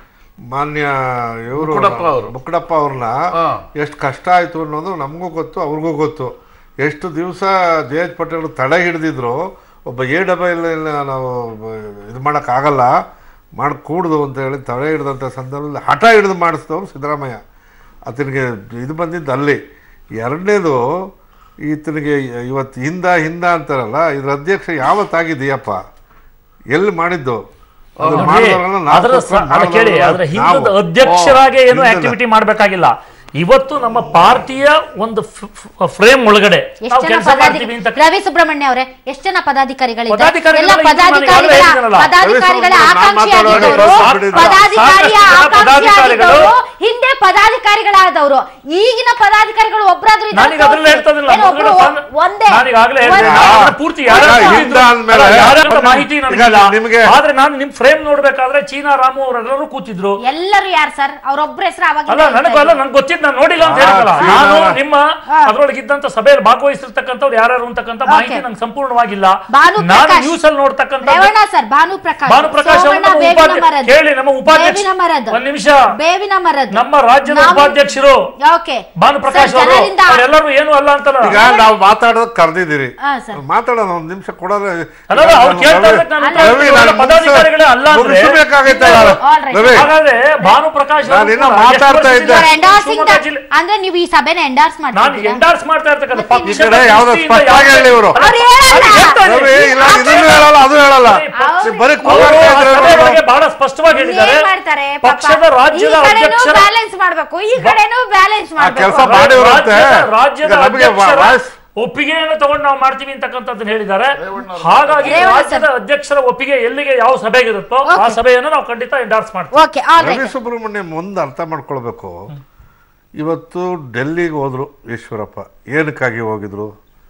ಮಾನ್ಯ ಇವರು ಮುಕ್ಕುಡಪ್ಪ ಅವರು. ಮುಕ್ಕಡಪ್ಪ ಅವ್ರನ್ನ ಹಾ. ಎಷ್ಟು ಕಷ್ಟ ಆಯ್ತು ಅನ್ನೋದು ನಮಗೂ ಗೊತ್ತು ಅವ್ರಿಗೂ ಗೊತ್ತು ಎಷ್ಟು ದಿವಸ ಜೆ ಎಚ್ ಪಟೇಲ್ ತಡೆ ಹಿಡಿದಿದ್ರು ಒಬ್ಬ ಎ ಡಬಲ್ ನಾವು ಇದು ಮಾಡೋಕ್ಕಾಗಲ್ಲ ಮಾಡಿ ಕೂಡ್ದು ಅಂತ ಹೇಳಿ ತಡೆ ಹಿಡಿದಂಥ ಸಂದರ್ಭದಲ್ಲಿ ಹಠ ಹಿಡಿದು ಮಾಡಿಸಿದವರು ಸಿದ್ದರಾಮಯ್ಯ ಆತನಿಗೆ ಇದು ಬಂದಿದ್ದು ಅಲ್ಲಿ ಎರಡನೇದು ಈತನಿಗೆ ಇವತ್ತು ಹಿಂದ ಹಿಂದ ಅಂತಾರಲ್ಲ ಇದ್ರ ಅಧ್ಯಕ್ಷ ಯಾವತ್ತಾಗಿದೆಯಪ್ಪ ಎಲ್ಲಿ ಮಾಡಿದ್ದು ಅದು ನೋಡಿ, ಮಾಡಿದವ್ರನ್ನ ನಾವು ಅದರ ಸ- ಕೂತ್ಕೊಂಡು ಅಲ್ಲ ಕೇಳಿ ಮಾಡಿದವ್ರನ್ನ ಅದರ ಹಿಂದದ ನಾವು. ಅಧ್ಯಕ್ಷರಾಗಿ ಏನು ಹಿಂದದ. ಆಕ್ಟಿವಿಟಿ ಮಾಡಬೇಕಾಗಿಲ್ಲ ಇವತ್ತು ನಮ್ಮ ಪಾರ್ಟಿಯ ಒಂದು ಫ್ರೇಮ್ ಒಳಗಡೆ ಎಷ್ಟು ನಾವು ಜನ ಕೆಲಸ ಮಾಡ್ತೀವಿ ಅಂತ ಪದಾಧಿಕಾರಿ ರವಿ ಸುಬ್ರಹ್ಮಣ್ಯ ಅವರೇ ಎಷ್ಟು ಜನ ಪದಾಧಿಕಾರಿಗಳಿದ್ದಾರೆ ಪದಾಧಿಕಾರಿಗಳು ಎಲ್ಲ ಇದು ಮಾಡಿ, ಪದಾಧಿಕಾರಿಗಳ ಅಲ್ಲೇ ಇದ್ದೀರಲ್ಲ. ಪದಾಧಿಕಾರಿಗಳ ರವಿ ಸುಬ್ರಹ್ಮಣ್ಯ ಆಕಾಂಕ್ಷಿಯಾಗಿದ್ದವರು ಮಾತಾಡೋರು ಪದಾಧಿಕಾರಿಯ ಸಾಕಷ್ಟು ಜನ ಆಕಾಂಕ್ಷಿಯಾಗಿದ್ದವರು ಪದಾಧಿಕಾರಿಗಳು ಹಿಂದೆ ಪದಾಧಿಕಾರಿಗಳಾದವರು ಈಗಿನ ಪದಾಧಿಕಾರಿಗಳು ಒಬ್ಬರಾದ್ರೂ ಇದ್ದಾರೆ ನಾನೀಗ ಅದ್ರಲ್ಲೇ ಹೇಳ್ತಾ ಇದ್ದೀನಲ್ಲ, ಏನೋ ಒಬ್ರು ಮೊದಲು ಒಂದೇ ನಾನೀಗಾಗಲೇ ಹೇಳಿದೆ, ಒಂದೇ. ನಾನು ಪೂರ್ತಿ ಯಾರು ಈಗ ಕೂತಿದ್ರು, ಹಿಂದ ಅಂದ್ಮೇಲೆ ಅಲ್ಲ, ಯಾರಂತ ಮಾಹಿತಿ ಈಗ ನನಗಿಲ್ಲ ನಿಮ್ಗೆ- ಆದ್ರೆ ನಾನು ನಿಮ್ ಫ್ರೇಮ್ ನೋಡ್ಬೇಕಾದ್ರೆ ಚೀನಾ ರಾಮು ಅವರೆಲ್ಲರೂ ಕೂತಿದ್ರು ಎಲ್ಲರೂ ಯಾರು ಸರ್ ಅವ್ರೊಬ್ಬರ ಹೆಸರು ಅವಾಗ ಅಲ್ಲ ನನಗೂ ಅಲ್ಲ ನಂಗೆ ಗೊತ್ತಿದ್ದು ನಾನು ನೋಡಿಲ್ಲ ಅಂತ ಹೇಳಿದ್ನಲ್ಲ ಹಾ, ನಾನು ಹಾ. ನಿಮ್ಮ ಅದ್ರೊಳಗೆ ಇದ್ದಂತ ಸಭೆಯಲ್ಲಿ ಭಾಗವಹಿಸಿರ್ತಕ್ಕಂಥವ್ರು ಯಾರು ಅಂತಕ್ಕಂಥ ಮಾಹಿತಿ Okay. ನಂಗೆ ಸಂಪೂರ್ಣವಾಗಿಲ್ಲ ಭಾನು ನಾನು ಪ್ರಕಾಶ್. ನ್ಯೂಸ್ ಅಲ್ಲಿ ನೋಡ್ತಕ್ಕಂಥ ರೇವಣ್ಣ ಸರ್ ಭಾನು ಪ್ರಕಾಶ್ ಭಾನು ಪ್ರಕಾಶ್ ಅವರು ಸೋಮಣ್ಣ ನಮ್ಮ ಬೇವಿನ ಉಪಾಧ್ಯ- ಮರದ ಕೇಳಿ, ನಮ್ಮ ಉಪಾಧ್ಯಕ್ಷ- ಬೇವಿನ ಮರದ ಒಂದ್ ನಿಮಿಷ. ಬೇವಿನ ಮರದ ನಮ್ಮ ರಾಜ್ಯದ ನಾವು- ಉಪಾಧ್ಯಕ್ಷರು ಓಕೆ ಭಾನು ಪ್ರಕಾಶ್ ಸರ್, ಅವರು ಜನರಿಂದ- ಅವರೆಲ್ಲರೂ ಏನು ಅಲ್ಲ ಅಂತಲ್ಲ ಈಗ ನಾವು ಮಾತಾಡೋದು ಕರೆದಿದ್ದೀರಿ ಹಾ, ಸರ್. ಮಾತಾಡೋಣ ಒಂದು ನಿಮಿಷ ಕೊಡೋದ್ರೆ ಅಲ್ಲ, ಅಲ್ಲ, ಅವ್ರು ಕೇಳ್ತಾ ಇದ್ದಕ್ಕೆ ನಾನು ಉತ್ತರ ರವಿ, ಕೊಡ್ತೀನಿ. ನಾನು ಪದಾಧಿಕಾರಿಗಳೇ ಅಲ್ಲ ಅಂದ್ರೆ- ಮುಗಿಸ್ಬೇಕಾಗಿತ್ತಲ್ಲ. All right. ರವಿ ಹಾಗಾದ್ರೆ ಭಾನು ಪ್ರಕಾಶ್ ಅವರು ನಾನು ಇನ್ನೂ ಕೂಡ ಎಷ್ಟು ಮಾತಾಡ್ತಾ ವರ್ಷದಿಂದ ಇದ್ದೆ. ಎಂಡಾರ್ಸಿಂಗ್ ಶಿವಮೊಗ್ಗ ಜಿಲ್ಲೆ ಅಂದ್ರೆ ನೀವು ಈ ಸಭೆನ ಎಂಡಾರ್ಸ್ ನಾನು ಮಾಡ್ತೀರಾ ಎಂಡಾರ್ಸ್ ಮಾಡ್ತಾ ಇರ್ತಕ್ಕಂಥ ಮತ್ತೆ ಪಕ್ಷದ ಈ ಕಡೆ ಯಾವ್ದೋ ದೃಷ್ಟಿಯಿಂದ ಸ್ಪಷ್ಟವಾಗಿ ಯಾವುದೇ- ಹೇಳಿ ಇವ್ರು. ಅಲ್ಲ, ಅವ್ರು ಹೇಳಲ್ಲ. ಅದು ಹೇಳ್ತಾ ಇದ್ದೀನಿ. ರವಿ ಇಲ್ಲ ಇದನ್ನು ಹೇಳಲ್ಲ ಅದು ಹೇಳಲ್ಲ ಅವ್ರು- ಬರೀ ಅವರು ಕೂಗಾಡ್ತಾ ಆ ಇದ್ರೆ ಸಭೆಯೊಳಗೆ ಬಹಳ ಸ್ಪಷ್ಟವಾಗಿ ಹೇಳಿದ್ದಾರೆ ಏನ್ ಮಾಡ್ತಾರೆ ಪಾಪ? ಪಕ್ಷದ ರಾಜ್ಯದ ಈ ಕಡೆನೂ ಅಧ್ಯಕ್ಷರ ಬ್ಯಾಲೆನ್ಸ್ ಮಾಡ್ಬೇಕು ಈ ಕಡೆನೂ ಬ್ಯಾಲೆನ್ಸ್ ಆ ಕೆಲಸ ಮಾಡ್ಬೇಕು ಮಾಡಿ ಇವ್ರಂತೆ. ರಾಜ್ಯದ- ರಾಜ್ಯದ ಈಗ ನಮಗೆ ಅಧ್ಯಕ್ಷರ ವಾಯ್ಸ್- ಒಪ್ಪಿಗೆಯನ್ನು ತಗೊಂಡು ನಾವು ಮಾಡ್ತೀವಿ ಅಂತಕ್ಕಂಥದ್ದನ್ನ ಹೇಳಿದ್ದಾರೆ ಹಾಗಾಗಿ ರೇವಣ್ಣ ರಾಜ್ಯದ ಅಧ್ಯಕ್ಷರ ಒಪ್ಪಿಗೆ ಎಲ್ಲಿಗೆ ಯಾವ ಸಭೆಗಿರುತ್ತೋ ಆ Okay. ಸಭೆಯನ್ನು ನಾವು ಖಂಡಿತ ಎಂಡಾರ್ಸ್ ಮಾಡ್ತೀವಿ okay all Ravi right Subrahmanyam ಒಂದು ಅರ್ಥ ಮಾಡ್ಕೊಳ್ಬೇಕು ಇವತ್ತು ಡೆಲ್ಲಿಗೆ ಹೋದ್ರು ಈಶ್ವರಪ್ಪ ಏನಕ್ಕಾಗಿ ಹೋಗಿದ್ರು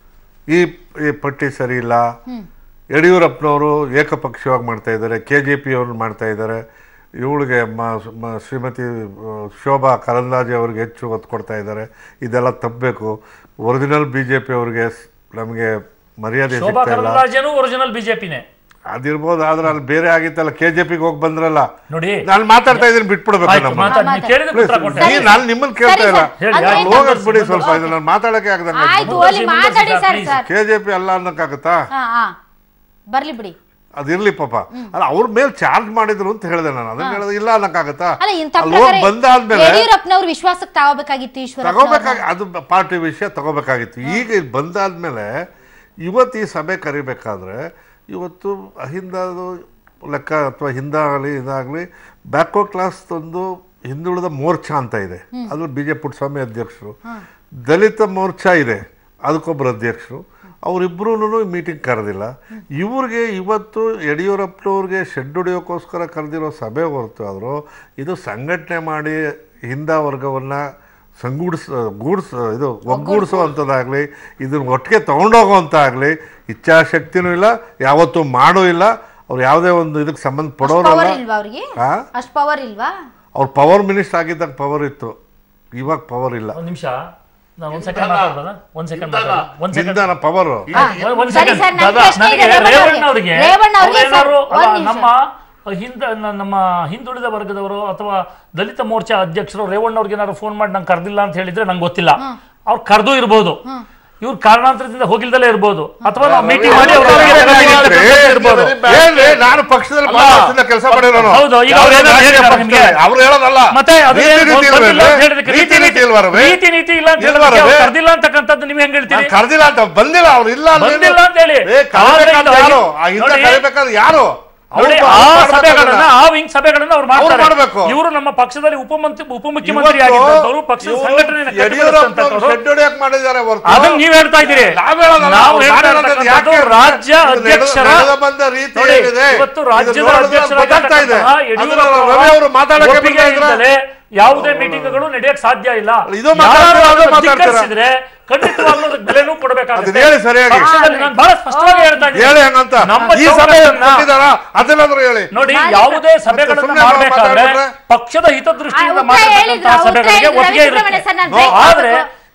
ಈ ಈ ಪಟ್ಟಿ ಸರಿ ಇಲ್ಲ ಯಡಿಯೂರಪ್ಪನವರು ಏಕಪಕ್ಷೀಯವಾಗಿ ಮಾಡ್ತಾ ಇದ್ದಾರೆ ಕೆ ಜೆ ಪಿ ಅವ್ರನ್ನ ಮಾಡ್ತಾ ಇದ್ದಾರೆ ಇವಳಿಗೆ ಮ- ಮ- ಶ್ರೀಮತಿ ಆ, ಶೋಭಾ ಕರಂದಾಜೆ ಅವ್ರಿಗೆ ಹೆಚ್ಚು ಒತ್ತು ಕೊಡ್ತಾ ಇದ್ದಾರೆ ಇದೆಲ್ಲ ತಪ್ಪಬೇಕು ಒರಿಜಿನಲ್ ಬಿ ಜೆ ಪಿ ಅವ್ರಿಗೆ ಸ್- ನಮಗೆ ಮರ್ಯಾದೆ ಶೋಭಾ ಸಿಗ್ತಾ ಇಲ್ಲ ಕರಂದ್ಲಾಜೆನೂ ಒರಿಜಿನಲ್ ಬಿಜೆಪಿನೇ ಅದಿರ್ಬೋದು ಆದ್ರೆ ಅಲ್ಲಿ ಬೇರೆ ಆಗಿತ್ತಲ್ಲ ಕೆ ಜೆ ಪಿಗೆ ಹೋಗಿ ಬಂದ್ರಲ್ಲ ನೋಡಿ ನಾನು ಮಾತಾಡ್ತಾ ಇದ್ದೀನಿ ಬಿಟ್ಬಿಡ್ಬೇಕು ಆಯ್ತು, ನಮ್ಮ ಮಾತಾಡಿ. ನೀವು ಕೇಳಿದ್ರೆ ಉತ್ತರ ಕೊಟ್ಟೆ. ಸರಿ, ನಾನು ನಿಮ್ಮನ್ನ ಕೇಳ್ತಾ ಸರಿ, ಇಲ್ಲ ಸರ್. ಹೇಳಿ, ಅಂದ್ರೆ ಯಾರು ಎಂತ- ಹೋಗಕ್ ಬಿಡಿ ಸ್ವಲ್ಪ ಇದು ನಾನು ಮಾತಾಡಕ್ಕೆ ಆಗದಂಗೆ ಆಯ್ತು ಮುಂದುವರ್ಸಿ, ಅಲ್ಲಿ ಮುಂದುವರ್ಸಿ ಮಾತಾಡಿ sir, sir please. Sir K J P ಅಲ್ಲ ಅನ್ನಕ್ಕಾಗತ್ತಾ ಹಾ ಹಾ ಬರ್ಲಿ ಬಿಡಿ ಅದಿರ್ಲಿ ಪಾಪ ಅಲ್ಲ ಅವ್ರ ಮೇಲೆ ಚಾರ್ಜ್ ಮಾಡಿದ್ರು ಅಂತ ಹೇಳಿದೆ ನಾನು ಅದನ್ನ ಹೇಳಿದ್ರೆ ಇಲ್ಲ ಅನ್ನಕ್ಕಾಗತ್ತಾ ಅಲ್ಲ ಇಂಥ ಅಲ್ಲಿ ಹೋಗಿ ಪ್ರಕಾರ ಬಂದಾದ್ಮೇಲೆ ಯಡಿಯೂರಪ್ಪನವ್ರ ವಿಶ್ವಾಸಕ್ಕೆ ತಗೋಬೇಕಾಗಿತ್ತು ಈಶ್ವರ ತಗೋಬೇಕಾಗಿ ಅದು ಪಾರ್ಟಿ ವಿಷಯ ತಗೋಬೇಕಾಗಿತ್ತು ಈಗ ಇದು ಬಂದಾದ್ಮೇಲೆ ಇವತ್ತು ಈ ಸಭೆ ಕರಿಬೇಕಾದ್ರೆ ಇವತ್ತು ಅಹಿಂದದು ಲೆಕ್ಕ ಅಥವಾ ಹಿಂದಾಗಲಿ ಇದಾಗಲಿ ಬ್ಯಾಕ್ವರ್ಡ್ ಕ್ಲಾಸ್ ಒಂದು ಹಿಂದುಳಿದ ಮೋರ್ಚಾ ಅಂತ ಇದೆ ಅದು ಬಿ ಜೆ ಪುಟ್ಟಸ್ವಾಮಿ ಅಧ್ಯಕ್ಷರು ದಲಿತ ಮೋರ್ಚಾ ಇದೆ ಅದಕ್ಕೊಬ್ಬರು ಅಧ್ಯಕ್ಷರು ಅವರಿಬ್ಬರೂ ಮೀಟಿಂಗ್ ಕರೆದಿಲ್ಲ ಇವ್ರಿಗೆ ಇವತ್ತು ಯಡಿಯೂರಪ್ಪನವ್ರಿಗೆ ಶೆಡ್ ಹೊಡೆಯೋಕ್ಕೋಸ್ಕರ ಕರೆದಿರೋ ಸಭೆ ಹೊರತು ಆದರೂ ಇದು ಸಂಘಟನೆ ಮಾಡಿ ಹಿಂದ ವರ್ಗವನ್ನು ಸಂಗೂಡಿಸ್ ಗೂಡ್ಸ್ ಇದು ಒಗ್ಗೂಡಿಸುವಂಥದ್ದಾಗಲಿ ಇದನ್ನ ಒಟ್ಟಿಗೆ ತೊಗೊಂಡೋಗುವಂತಾಗಲಿ ಇಚ್ಛಾಶಕ್ತಿನೂ ಇಲ್ಲ ಯಾವತ್ತೂ ಮಾಡೂ ಇಲ್ಲ ಅವ್ರು ಯಾವುದೇ ಒಂದು ಇದಕ್ಕೆ ಸಂಬಂಧ ಪಡೋರಲ್ಲ ಪವರ್ ಇಲ್ವಾ ಅವ್ರಿಗೆ ಆ? ಅಷ್ಟ್ ಪವರ್ ಇಲ್ವಾ ಅವ್ರು ಪವರ್ ಮಿನಿಸ್ಟರ್ ಆಗಿದ್ದಾಗ ಪವರ್ ಇತ್ತು ಇವಾಗ ಪವರ್ ಇಲ್ಲ ಒಂದ್ ನಿಮಿಷ ನಾನು ಒಂದ್ ಸೆಕೆಂಡ್ ಮಾತಾಡ್ಬೋದಾ ಒಂದ್ ಸೆಕೆಂಡ್ ಒಂದ್ ಸೆಕೆಂಡ್ ನಿಂದನ ಪವರು ಹಾ, ಒಂದ್ ಸರಿ ಸೆಕೆಂಡ್ ಸರ್ ನನ್ನ ಪ್ರಶ್ನೆ ಇದೆ ನನಗೆ ರೇವಣ್ಣ ರೇವಣ್ಣ ಅವ್ರಿಗೆ ಅವರಿಗೆ ರೇವಣ್ಣ ಅವ್ರಿಗೆ ಸರ್ ಅವ್ರೇನಾದ್ರು ಅಲ್ಲ, ಒಂದ್ ನಿಮಿಷ. ನಮ್ಮ ಹಿಂದ ನ- ನಮ್ಮ ಹಿಂದುಳಿದ ವರ್ಗದವರು ಅಥವಾ ದಲಿತ ಮೋರ್ಚಾ ಅಧ್ಯಕ್ಷರು ರೇವಣ್ಣ ಅವ್ರಿಗೆ ಏನಾದ್ರು ಫೋನ್ ಮಾಡಿ ನಂಗೆ ಕರ್ದಿಲ್ಲ ಅಂತ ಹೇಳಿದ್ರೆ ನಂಗೆ ಗೊತ್ತಿಲ್ಲ ಅವ್ರು ಕರೆದು ಇರ್ಬೋದು ಇವ್ರು ಕಾರಣಾಂತರದಿಂದ ಹೋಗಿಲ್ದಲೇ ಇರ್ಬೋದು ಅಥವಾ ನಾವು ಮೀಟಿಂಗ್ ಮಾಡಿ ಅವ್ರ ಅವ್ರಿಗೆ ಕರೆದಿಲ್ಲ ಅಂತ ಇರ್ಬೋದು ಏನ್ರಿ ನಾನು ಪಕ್ಷದಲ್ಲಿ ಬಹಳ ವರ್ಷದಿಂದ ಕೆಲಸ ಮಾಡಿರೋನು ಹೌದು, ಈಗ ಅವ್ರು ಏನಾದ್ರು ಹೇಳಿದಾರಾ ನಿಮ್ಗೆ? ಅವ್ರು ಹೇಳೋದಲ್ಲ ಮತ್ತೆ ಅದು ರೀತಿ ಏನು ನೀತಿ ಬಂದಿಲ್ಲ ಇಲ್ವೇ? ಅಂತ ಹೇಳಿದಕ್ಕೆ ರೀತಿ ನೀತಿ ಇಲ್ವಾ ರವಿ? ರೀತಿ ನೀತಿ ಇಲ್ಲ ಅಂತ ಇಲ್ವಾ ಹೇಳಿದಕ್ಕೆ ಅವ್ರು ರವಿ? ಕರ್ದಿಲ್ಲ ಅಂತಕ್ಕಂಥದ್ದು ನೀವು ಹೆಂಗ್ ಹೇಳ್ತೀರಿ ನಾನ್ ಕರ್ದಿಲ್ಲ ಅಂತ ಬಂದಿಲ್ಲ ಅವ್ರು ಇಲ್ಲ ಅಂದ್ರೆ ಬಂದಿಲ್ಲ ಅಂತ ಹೇಳಿ. ಏ, ಕರಿಬೇಕಾದ್ರೆ ಆದ್ರೆ ಇದು ಯಾರು ಆ ಹಿಂದೆ ನೋಡಿ, ಕರಿಬೇಕಾದ್ರೆ ಯಾರು ನೋಡಿ ಅವ್ರು ಆ ಮಾಡ್ಬೇಕು ಸಭೆಗಳನ್ನ ಅದನ್ನ. ಆ ವಿಂಗ್ ಸಭೆಗಳನ್ನ ಅವ್ರು ಮಾಡ್ತಾರೆ ಮಾಡ್ಬೇಕು. ಇವರು ನಮ್ಮ ಪಕ್ಷದಲ್ಲಿ ಉಪಮಂತ್ರಿ ಉಪಮುಖ್ಯಮಂತ್ರಿ ಇವತ್ತು ಆಗಿದ್ದಂಥವ್ರು ಪಕ್ಷದ ಇವ್ರು ಸಂಘಟನೆಯನ್ನು ಯಡಿಯೂರಪ್ಪನವ್ರು ಕಟ್ಟಿದಂಥವ್ರು ಶೆಡ್ ಹೊಡೆಯಕ್ ಮಾಡಿದ್ದಾರೆ ಹೊರ್ತು ಅದನ್ನ ನೀವ್ ಹೇಳ್ತಾ ಇದ್ದೀರಿ ನಾವ್ ಹೇಳೋದಲ್ಲ, ನಾವು ಅವ್ರು ಹೇಳ್ತಾ ಮಾಡಿರೋದನ್ನ ಯಾಕೆ ಇರ್ತಕ್ಕಂಥದ್ದು ರಾಜ್ಯ ಇದು ನಡೆದು- ಅಧ್ಯಕ್ಷರ ನಡೆದು ಬಂದ ರೀತಿ ನೋಡಿ, ಏನಿದೆ, ಇವತ್ತು ಇದು ರಾಜ್ಯದ ನೋಡಿದ್ರೆ ಗೊತ್ತಾಗ್ತಾ ಇದೆ. ಅಧ್ಯಕ್ಷರಾಗಿರ್ತಕ್ಕಂತಹ ಅದನ್ನ ರವಿ ಅವರು ಮಾತಾಡಕ್ಕೆ ಬರ್ತಾ ಇದ್ರೆ ಒಪ್ಪಿಗೆಯಿಂದಲೇ ಯಾವುದೇ ಮೀಟಿಂಗ್ಗಳು ನಡೆಯಕ್ ಸಾಧ್ಯ ಇಲ್ಲ ಇದು ಮಾತಾಡ್ತಾರೆ, ಯಾರಾದ್ರೂ ಅದು ಅದನ್ನ ಮಾತಾಡ್ತಾರೆ. ಧಿಕ್ಕರಿಸಿದ್ರೆ ಖಂಡಿತವಾಗ್ಲೂ ಅದಕ್ಕೆ ಬೆಲೆನೂ ಕೊಡಬೇಕಾಗುತ್ತೆ ಅದನ್ನ ಹೇಳಿ ಸರಿಯಾಗಿ. ಪಕ್ಷದಲ್ಲಿ ನಾನು ಬಹಳ ಸ್ಪಷ್ಟವಾಗಿ ಹೇಳ್ತಾ ಇದ್ದೀನಿ ಹೇಳಿ ಹಂಗಂತ ನಮ್ಮ ಈ ಸಭೆ ಚೌಕಟ್ಟನ್ನ- ಕೊಟ್ಟಿದಾರ ಅದನ್ನಾದ್ರೂ ಹೇಳಿ ನೋಡಿ ಮಾಡಿ ಯಾವುದೇ ಸಭೆಗಳನ್ನ ಸುಮ್ನೆ ಮಾಡಬೇಕಾದ್ರೆ ಮಾತಾಡ್ಬಿಟ್ರೆ? ಪಕ್ಷದ ಹಿತದೃಷ್ಟಿಯಿಂದ ಆ, ಉತ್ತರ ಹೇಳಿದ್ರು, ಮಾಡತಕ್ಕಂತಹ ಉತ್ತರ ಸಭೆಗಳಿಗೆ ಹೇಳಿದ್ರು, ಒಪ್ಪಿಗೆ ರವಿ ಸುಬ್ರಹ್ಮಣ್ಯ ಸರ್, ನಾನು ಇರುತ್ತೆ break ಆದ್ರೆ ಮಾಡ್ಬೇಕು.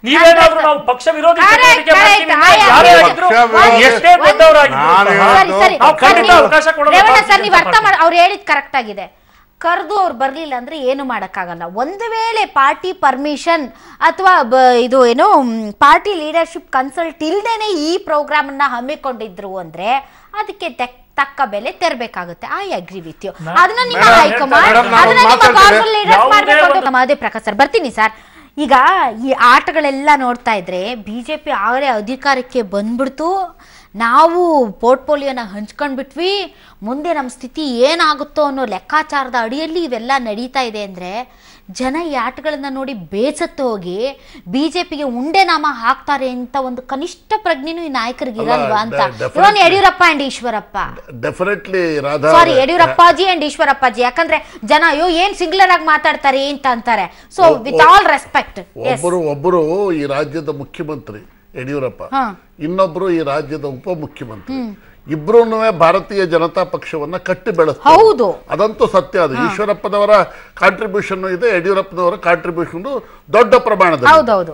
ನೀವೇನಾದ್ರೂ ನಾವು ಪಕ್ಷ ವಿರೋಧಿ Correct, ಚಟುವಟಿಕೆ correct. ಮಾಡ್ತೀವಿ I ಯಾರೇ agree. ಆಗಿದ್ರು, ಪಕ್ಷ ವಿರೋಧಿ- ಎಷ್ಟೇ ದೊಡ್ಡವರಾಗಿದ್ರು ನಾನು ಸಹ, ಸರಿ ಸರಿ ನಾವು ಖಂಡಿತ ಸರ್, ನೀವು- ಅವಕಾಶ ಕೊಡಲ್ಲ ರೇವಣ್ಣ ಭಾರತೀಯ ಸರ್ ನೀವು ಜನತಾ ಅರ್ಥ ಪಾರ್ಟಿ. ಮಾಡಿ ಅವ್ರು ಹೇಳಿದ್ ಕರೆಕ್ಟ್ ಆಗಿದೆ ಕರೆದು ಅವ್ರು ಬರ್ಲಿಲ್ಲ ಅಂದ್ರೆ ಏನು ಮಾಡಕ್ಕಾಗಲ್ಲ ಒಂದು ವೇಳೆ ಪಾರ್ಟಿ ಪರ್ಮಿಷನ್ ಅಥವಾ ಇದು ಏನು ಪಾರ್ಟಿ ಲೀಡರ್ಶಿಪ್ ಕನ್ಸಲ್ಟ್ ಇಲ್ದೇನೆ ಈ ಪ್ರೋಗ್ರಾಮ್ ಅನ್ನ ಹಮ್ಮಿಕೊಂಡಿದ್ರು ಅಂದ್ರೆ ಅದಕ್ಕೆ ತೆಕ್- ತಕ್ಕ ಬೆಲೆ ತೆರಬೇಕಾಗುತ್ತೆ ಐ ಅಗ್ರಿ ವಿತ್ ಯು ಅದನ್ನ ನಿಮ್ಮ ಮೇಡಮ್, ಹೈಕಮಾಂಡ್ ಮೇಡಮ್, ನಾನು ಅದನ್ನ ನಿಮ್ಮ ಮಾತಾಡ್ತೇನೆ. ಕಾರ್ಪೊರೇಟ್ ಲೀಡರ್ಸ್ ಯಾವುದೇ ಮಾಡ್ಬೇಕು ಅಂತ ಒಂದು- ನಮ್ಮ ಅದೇ ಪ್ರಕಾಶ್ ಸರ್ ಬರ್ತೀನಿ ಸರ್ ಈಗ ಈ ಆಟಗಳೆಲ್ಲ ನೋಡ್ತಾ ಇದ್ರೆ ಬಿಜೆಪಿ ಆಗಲೇ ಅಧಿಕಾರಕ್ಕೆ ಬಂದ್ಬಿಡ್ತು ನಾವು ಪೋರ್ಟ್ಫೋಲಿಯೋನ ಹಂಚ್ಕೊಂಡ್ಬಿಟ್ವಿ ಮುಂದೆ ನಮ್ಮ ಸ್ಥಿತಿ ಏನಾಗುತ್ತೋ ಅನ್ನೋ ಲೆಕ್ಕಾಚಾರದ ಅಡಿಯಲ್ಲಿ ಇವೆಲ್ಲ ನಡೀತಾ ಇದೆ ಅಂದ್ರೆ ಜನ ಈ ಆಟಗಳನ್ನ ನೋಡಿ ಬೇಸತ್ತು ಹೋಗಿ ಬಿಜೆಪಿಗೆ ಉಂಡೆ ನಾಮ ಹಾಕ್ತಾರೆ ಅಂತ ಒಂದು ಕನಿಷ್ಠ ಪ್ರಜ್ಞೆನೂ ಈ ನಾಯಕರಿಗೆ ಅಲ್ಲ, ಇರಲ್ವಾ ಅಂತ ಡೆ- definitely. Even Yediyurappa and Eshwarappa definitely Radha sorry ಯಡಿಯೂರಪ್ಪಾಜಿ ಅಂಡ್ ಈಶ್ವರಪ್ಪಾಜಿ ಯಾಕಂದ್ರೆ ಜನ ಅಯ್ಯೋ ಏನ್ ಸಿಂಗ್ಲರ್ ಆಗಿ ಮಾತಾಡ್ತಾರೆ ಅಂತ ಅಂತಾರೆ ಸೊ ಒ- ವಿತ್ ಒ- ಆಲ್ ರೆಸ್ಪೆಕ್ಟ್ ಒಬ್ಬರು ಒಬ್ಬರು ಈ ರಾಜ್ಯದ ಮುಖ್ಯಮಂತ್ರಿ ಯಡಿಯೂರಪ್ಪ ಹಾ. ಇನ್ನೊಬ್ರು ಈ ರಾಜ್ಯದ ಉಪಮುಖ್ಯಮಂತ್ರಿ ಇಬ್ರು ಭಾರತೀಯ ಜನತಾ ಪಕ್ಷವನ್ನ ಕಟ್ಟಿ ಬೆಳೆಸ್ತಾರೆ ಹೌದು. ಅದಂತೂ ಸತ್ಯ ಅದು ಈಶ್ವರಪ್ಪನವರ ಕಾಂಟ್ರಿಬ್ಯೂಷನ್ ಇದೆ ಯಡಿಯೂರಪ್ಪನವರ ಕಾಂಟ್ರಿಬ್ಯೂಷನ್ ದೊಡ್ಡ ಪ್ರಮಾಣದಲ್ಲಿ ಹೌದೌದು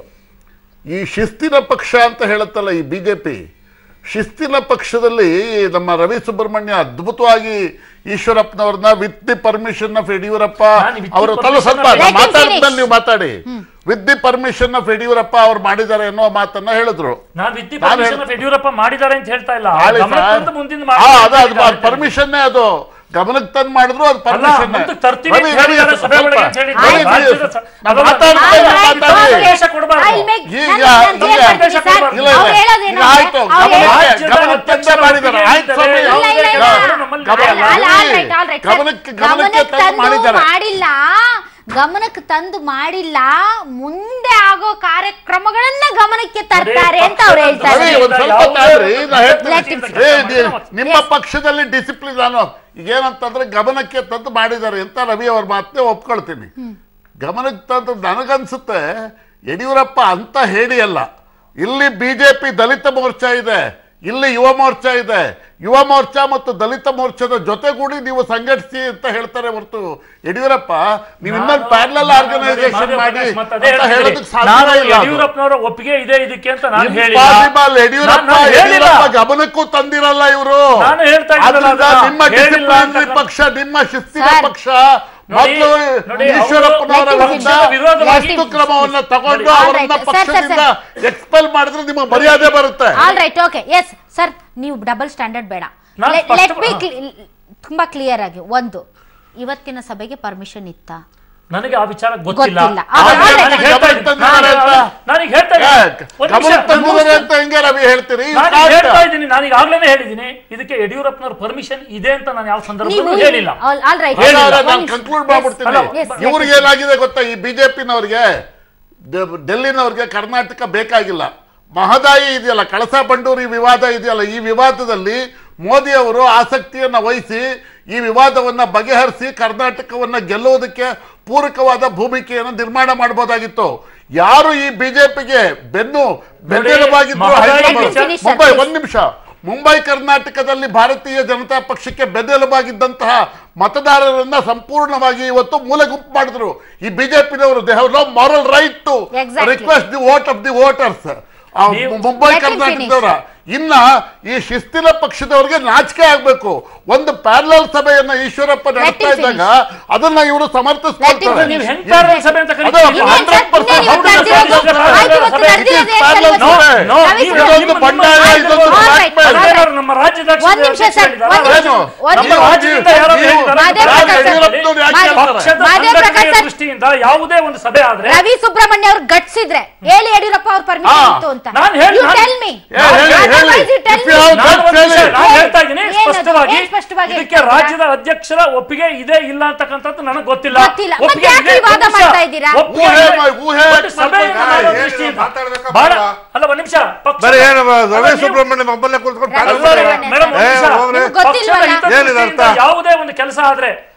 ಈ ಶಿಸ್ತಿನ ಪಕ್ಷ ಅಂತ ಹೇಳುತ್ತಲ್ಲ ಈ ಬಿಜೆಪಿ ಶಿಸ್ತಿನ ಪಕ್ಷದಲ್ಲಿ ನಮ್ಮ ರವಿ ಸುಬ್ರಹ್ಮಣ್ಯ ಅದ್ಭುತವಾಗಿ ಈಶ್ವರಪ್ಪನವ್ರನ್ನ with the permission of Yediyurappa ನಾನು with the ಅವರು ತಲೆ permission ಸ್ವಲ್ಪ of- Let him ಮಾತಾಡಿದ್ಮೇಲೆ finish. ನೀವು ಮಾತಾಡಿ with the permission of Yediyurappa ಅವ್ರು ಮಾಡಿದ್ದಾರೆ ಅನ್ನೋ ಮಾತನ್ನ ಹೇಳಿದ್ರು ನಾನ್ ವಿತ್ ನಾನು ಪರ್ಮಿಷನ್ ಹೇಳ್- ಆಫ್ ಯಡಿಯೂರಪ್ಪ ಮಾಡಿದ್ದಾರೆ ಅಂತ ಹೇಳ್ತಾ ಇಲ್ಲ ಆಳಿ ಗಮನಕ್ಕೆ ಸರ್. ತಂದು ಮುಂದಿನ ಆ, ಮಾಡ್ತಾರೆ ಅದು ಅದು ಅಂತ ಪರ್ಮಿಷನ್ನೇ ಅದು ಗಮನಕ್ಕೆ ತಂದು ಮಾಡಿದ್ರು ಅದು ಅಲ್ಲ, ಪರ್ಮಿಷನ್ ಮುಂದಕ್ಕೆ ತರ್ತೀವಿ ಅಂತ ಹೇಳಿದ್ದಾರೆ ಸಭೆ ಒಳಗೆ ಅಂತ ಹೇಳಿದ್ರು. ರಾಜ್ಯದ ಸ- ನಾವು ಅದನ್ನ- ಮಾತಾಡ್ತಾ ಆಯ್ತು, ಇದ್ದೀವಿ, ಆಯ್ತು, ಮಾತಾಡಿ. ಅವಕಾಶ ಕೊಡ್ಬಾರ್ದು. I'll make- ಈಗ ನಾನು- ನಾನು ಈಗ ಹೇಳ್ತೀನಿ ಅವಕಾಶ ಸರ್. ಕೊಡ್ಬಾರ್ದು. ಇಲ್ಲ, ಅವ್ರು ಇಲ್ಲ. ಹೇಳೋದೇನು ಈಗ ಆಯ್ತು, ಅಂದ್ರೆ, ಅವ್ರು ಗಮನಕ್ಕೆ- ಹೇಳೋದು- ರಾಜ್ಯದ ಗಮನಕ್ಕೆ ತಂದೇ ಅಧ್ಯಕ್ಷರ ಮಾಡಿದ್ದಾರೆ. ಆಯ್ತು ಸ್ವಾಮಿ, ಒಪ್ಪಿಗೆ ಇಲ್ಲ, ಇಲ್ಲ, ಇಲ್ಲ. ಅವರು ನಮ್ಮಲ್ಲಿ ಅಲ್ಲ, ಇಲ್ಲ. ಅಲ್ಲ, all right, all right, sir. ಗಮನಕ್ಕೆ- ಗಮನಕ್ಕೆ ಗಮನಕ್ಕೆ ತಂದು ತಂದು ಮಾಡಿದ್ದಾರೆ. ಮಾಡಿಲ್ಲ ಗಮನಕ್ಕೆ ತಂದು ಮಾಡಿಲ್ಲ ಮುಂದೆ ಆಗೋ ಕಾರ್ಯಕ್ರಮಗಳನ್ನ ಗಮನಕ್ಕೆ ತರ್ತಾರೆ ಅಂತ ಅವ್ರು ಹೇಳ್ತಾರೆ ರವಿ, ಒಂದ್ ಸ್ವಲ್ಪ ಯಾವುದೇ ತಾಳ್ರಿ, ನಾ Let him ಹೇಳ್ತೀನಿ. finish. ಏ, ದಿ- ನಿಮ್ಮ Yes. ಪಕ್ಷದಲ್ಲಿ ಡಿಸಿಪ್ಲಿನ್ ನಾನು ಈಗೇನಂತಂದ್ರೆ ಗಮನಕ್ಕೆ ತಂದು ಮಾಡಿದ್ದಾರೆ ಅಂತ ರವಿ ಅವ್ರ ಮಾತನ್ನೇ ಒಪ್ಕೊಳ್ತೀನಿ ಗಮನಕ್ಕೆ ತಂದು ನನಗನ್ಸುತ್ತೆ ಯಡಿಯೂರಪ್ಪ ಅಂತ ಹೇಳಿ ಅಲ್ಲ ಇಲ್ಲಿ ಬಿಜೆಪಿ ದಲಿತ ಮೋರ್ಚಾ ಇದೆ ಇಲ್ಲಿ ಯುವ ಮೋರ್ಚಾ ಇದೆ ಯುವ ಮೋರ್ಚಾ ಮತ್ತು ದಲಿತ ಮೋರ್ಚಾದ ಜೊತೆಗೂಡಿ ನೀವು ಸಂಘಟಿಸಿ ಅಂತ ಹೇಳ್ತಾರೆ ಹೊರತು ಯಡಿಯೂರಪ್ಪ ನೀವು ಇನ್ನೊಂದು ಪ್ಯಾರಲಲ್ ಆರ್ಗನೈಸೇಷನ್ ಮಾಡಿ ಮತ್ತೆ ಅದೇ ಅಂತ ಹೇಳ್ತೀನಿ. ಹೇಳೋದಕ್ಕೆ ನಾನು ಸಾಧ್ಯ ಇಲ್ಲ ಅದು. ಯಡಿಯೂರಪ್ಪನವರ ಒಪ್ಪಿಗೆ ಇದೆ ಇದಕ್ಕೆ ಅಂತ ನಾನು ಹೇಳಿಲ್ಲ Impossible. ಯಡಿಯೂರಪ್ಪ ನಾನು ಹೇಳಿಲ್ಲ. ಯಡಿಯೂರಪ್ಪ ಗಮನಕ್ಕೂ ತಂದಿರಲ್ಲ ಇವರು ನಾನು ಹೇಳ್ತಾ ಇದ್ದೀನಲ್ಲ ಅದನ್ನ. ನಿಮ್ಮ ಹೇಳಿಲ್ಲ ಡಿಸಿಪ್ಲಿನರಿ ಅಂತ ಪಕ್ಷ ನಿಮ್ಮ ಶಿಸ್ತಿನ ಸರ್. ಪಕ್ಷ ನೋಡಿ, ಮೊದಲು ನೋಡಿ, ಈಶ್ವರಪ್ಪನವರ ಅವರು ವಿರುದ್ಧ ಪಕ್ಷದ ವಿರೋಧವಾಗಿ ಶಿಸ್ತು ಕ್ರಮವನ್ನ ತಗೊಂಡು All ಅವರನ್ನ right. ಸರ್, ಸರ್, ಪಕ್ಷದಿಂದ ಎಕ್ಸ್ಪೆಲ್ ಮಾಡಿದ್ರೆ ನಿಮ್ಮ ಮರ್ಯಾದೆ ಬರುತ್ತೆ all right okay yes sir ನೀವು ಡಬಲ್ ಸ್ಟ್ಯಾಂಡರ್ಡ್ ಬೇಡ ನಾನು ಲೆಟ್ first- ಮಿ ತುಂಬಾ ಕ್ಲಿಯರ್ ಆಗಿ ಒಂದು ಇವತ್ತಿನ ಸಭೆಗೆ ಪರ್ಮಿಷನ್ ಇತ್ತಾ ನನಗೆ ಆ ವಿಚಾರ ಗೊತ್ತಿಲ್ಲ ಗೊತ್ತಿಲ್ಲ. ಆದ್ರೆ ಆದ್ರೆ ನನಗೆ ನನಗೆ ಹೇಳ್ತಾ ಗಮನಕ್ಕೆ ಇದ್ದೀನಿ. ತಂದಿದ್ದಾರೆ ಅಂತ. ನಾನು- ನನಗೆ ಹೇಳ್ತಾ ಏ, ಇದ್ದೀನಿ. ಒಂದ್ ನಿಮಿಷ, ಗಮನಕ್ಕೆ ತಂದಿದ್ದಾರೆ ನಾನು ಅಂತ ಹೆಂಗೆ ರವಿ ಹೇಳ್ತೀರಿ ಇದು ನಾನು ಸಾಧ್ಯ. ಹೇಳ್ತಾ ಇದ್ದೀನಿ ನಾನು ಈಗಾಗಲೇ ಹೇಳಿದ್ದೀನಿ ಇದಕ್ಕೆ ಯಡಿಯೂರಪ್ಪನವ್ರ ಪರ್ಮಿಷನ್ ಇದೆ ಅಂತ ನಾನು ಯಾವ ನೀವು ಸಂದರ್ಭದಲ್ಲೂ ಹೇಳಿಲ್ಲ ಆಲ್ ರೈಟ್ ಅಲ್ಲ, ಅಲ್ಲ, ನಾನು ಕನ್ಕ್ಲೂಡ್ ಮಾಡ್ಬಿಡ್ತೀನಿ ಅಲ್ಲ, yes, ಇವ್ರಿಗೆ ಏನಾಗಿದೆ ಗೊತ್ತಾ ಈ ಬಿಜೆಪಿನವ್ರಿಗೆ ಡೆಲ್ಲಿನವ್ರಿಗೆ ಕರ್ನಾಟಕ ಬೇಕಾಗಿಲ್ಲ ಮಹದಾಯಿ ಇದೆಯಲ್ಲ ಕಳಸಾ ಬಂಡೂರಿ ವಿವಾದ ಇದೆಯಲ್ಲ ಈ ವಿವಾದದಲ್ಲಿ ಮೋದಿ ಅವರು ಆಸಕ್ತಿಯನ್ನ ವಹಿಸಿ ಈ ವಿವಾದವನ್ನ ಬಗೆಹರಿಸಿ ಕರ್ನಾಟಕವನ್ನ ಗೆಲ್ಲುವುದಕ್ಕೆ ಪೂರಕವಾದ ಭೂಮಿಕೆಯನ್ನು ನಿರ್ಮಾಣ ಮಾಡಬಹುದಾಗಿತ್ತು ಯಾರು ಈ ಬಿಜೆಪಿಗೆ ಬೆನ್ನು ಬೆನ್ನೆಲುಬಾಗಿದ್ರು ಮಹದಾಯಿ ಹೈದರಾಬಾದ್ ವಿಚಾರ- Finish, ಮುಂಬೈ sir, ಒಂದ್ ನಿಮಿಷ ಮುಂಬೈ ಕರ್ನಾಟಕದಲ್ಲಿ ಭಾರತೀಯ ಜನತಾ ಪಕ್ಷಕ್ಕೆ ಬೆನ್ನೆಲುಬಾಗಿದ್ದಂತಹ ಮತದಾರರನ್ನ ಸಂಪೂರ್ಣವಾಗಿ ಇವತ್ತು ಮೂಲೆ ಗುಂಪು ಮಾಡಿದ್ರು ಈ ಬಿಜೆಪಿನವರು they have no moral right to Exactly. Request the vote of the voters ನೀವು- ಮುಂಬೈ Let him ಕರ್ನಾಟಕದವರ ಇನ್ನ ಈ ಶಿಸ್ತಿನ ಪಕ್ಷದವರಿಗೆ ನಾಚಿಕೆ ಆಗ್ಬೇಕು ಒಂದು ಪ್ಯಾರಲಲ್ ಸಭೆಯನ್ನ ಈಶ್ವರಪ್ಪ ನಡೆಸ್ತಾ him ಇದ್ದಾಗ ಅದನ್ನ ಇವರು ಸಮರ್ಥಿಸ್ಕೊಳ್ತಾರೆ Let him ನೀವು ಹೆಂಗ್ ಇದು- ಪ್ಯಾರಲ್ ಸಭೆ ಅಂತ ಅದು ಕರೀತೀರಿ? ಇನ್ನೇನ್ ಸರ್? 100% ಇನ್ನೇನ್ ಇವತ್ತು ಹೌದು ನಡೆದಿರೋದು? ಸರ್, ಆಯ್ತು, ಇವತ್ತು ಸಭೆ- ನಡೆದಿರೋದು It is ಏನ್ parallel ಸರ್ ಇವತ್ತು? ಸಭೆ. No, ರವಿ ನೀವು- ಸರ್, ಇದೊಂದು ನಿಮ್ಮ- ಬಂಡಾಯ, ನಿಮ್ಮ ಇದೊಂದು All right, blackmail. all right. ಅದೇ ನಮ್ಮ ರಾಜ್ಯಾಧ್ಯಕ್ಷ ಒಂದ್ ನಿಮಿಷ ಸರ್, ಹೇಳಿದ್ದಾರೆ. ಒಂದ್ ನಿಮಿಷ. ಏನು? ಒಂದ್ ನಮ್ಮ ನಿಮಿಷ. ರಾಜ್ಯದಿಂದ ಯಾರಾದ್ರೂ ನೀವು- ಹೇಳಿದ್ದಾರೆ? ಮಾದೇವ ರಾಜ್ಯ ಪ್ರಕಾಶ್ ಯಡಿಯೂರಪ್ಪನವ್ರು ಯಾಕೆ ಮಾದೇವ- ಹೇಳ್ತಾರೆ? ಪಕ್ಷದ ಮಾದೇವ ಪ್ರಕಾಶ್ ಸಂಘಟನೆಯ ಸರ್. ದೃಷ್ಟಿಯಿಂದ ಯಾವುದೇ ಒಂದು ಸಭೆ ಆದ್ರೆ ರವಿ ಸುಬ್ರಹ್ಮಣ್ಯ ಅವ್ರು ಗಟ್ಸಿದ್ರೆ ಹೇಳಿ ಯಡಿಯೂರಪ್ಪ ಅವ್ರ ಪರ್ಮಿಷನ್ ಹಾ. ಇತ್ತು ಅಂತ ನಾನ್ ಹೇಳಿ- You ನಾನ್- tell me. ಏ, ಹೇಳಿ, ಹೇಳಿ. Otherwise you tell If me. you have ನಾನು ಒಂದು ಹೇಳಿ. ವಿಷಯ ನಾನು ಹೇಳಿ. ಹೇಳ್ತಾ ಇದ್ದೀನಿ ಏನದು? ಸ್ಪಷ್ಟವಾಗಿ ಏನ್ ಸ್ಪಷ್ಟವಾಗಿ ಇದಕ್ಕೆ ಹೇಳ್ತಾ ರಾಜ್ಯದ ಅಧ್ಯಕ್ಷರ ಒಪ್ಪಿಗೆ ಇದೆ ಇಲ್ಲ ಅಂತಕ್ಕಂಥದ್ದು ನನಗೆ ಗೊತ್ತಿಲ್ಲ ಗೊತ್ತಿಲ್ಲ. ಮತ್ತೆ ಒಪ್ಪಿಗೆ ಯಾಕೆ ಇದೆ, ಈ ವಾದ ಒಂದು ನಿಮಿಷ. ಮಾಡ್ತಾ ಇದ್ದೀರಾ? ಒಪ್ಪಿಗೆ ಊಹೆ ಇದೆ. ಮಾ- ಊಹೆ ಒಂದು ಸಭೆಯನ್ನು ಮಾಡ್ಕೊಂಡು ಮಾಡೋ ಏನು ದೃಷ್ಟಿಯಿಂದ ಮಾತಾಡ್ಬೇಕಾ ಬಹಳ ಬೇಡವಾ? ಅಲ್ಲ ಒಂದ್ ನಿಮಿಷ ಪಕ್ಷದ- ಬರೀ ಏನು ಅಲ್ಲ, ರವಿ ನೀವು- ಸುಬ್ರಹ್ಮಣ್ಯಂ ಒಬ್ಬಲ್ಲೇ ಕೂತ್ಕೊಂಡು ರವಿ ಪ್ಯಾನಲ್ ಅಲ್ಲ, ಮಾಡ್ತಾರೆ. ಸುಬ್ರಹ್ಮಣ್ಯ ಮೇಡಮ್, ಒಂದ್ ಏ, ನಿಮಿಷ. ಹೋಗ್ರಿ. ನಿಮ್ಗೆ ಗೊತ್ತಿಲ್ವಲ್ಲ? ಪಕ್ಷದ ಹಿತದೃಷ್ಟಿಯಿಂದ ಏನಿದೆ ಅರ್ಥ? ಯಾವುದೇ ಒಂದು ಕೆಲಸ ಆದ್ರೆ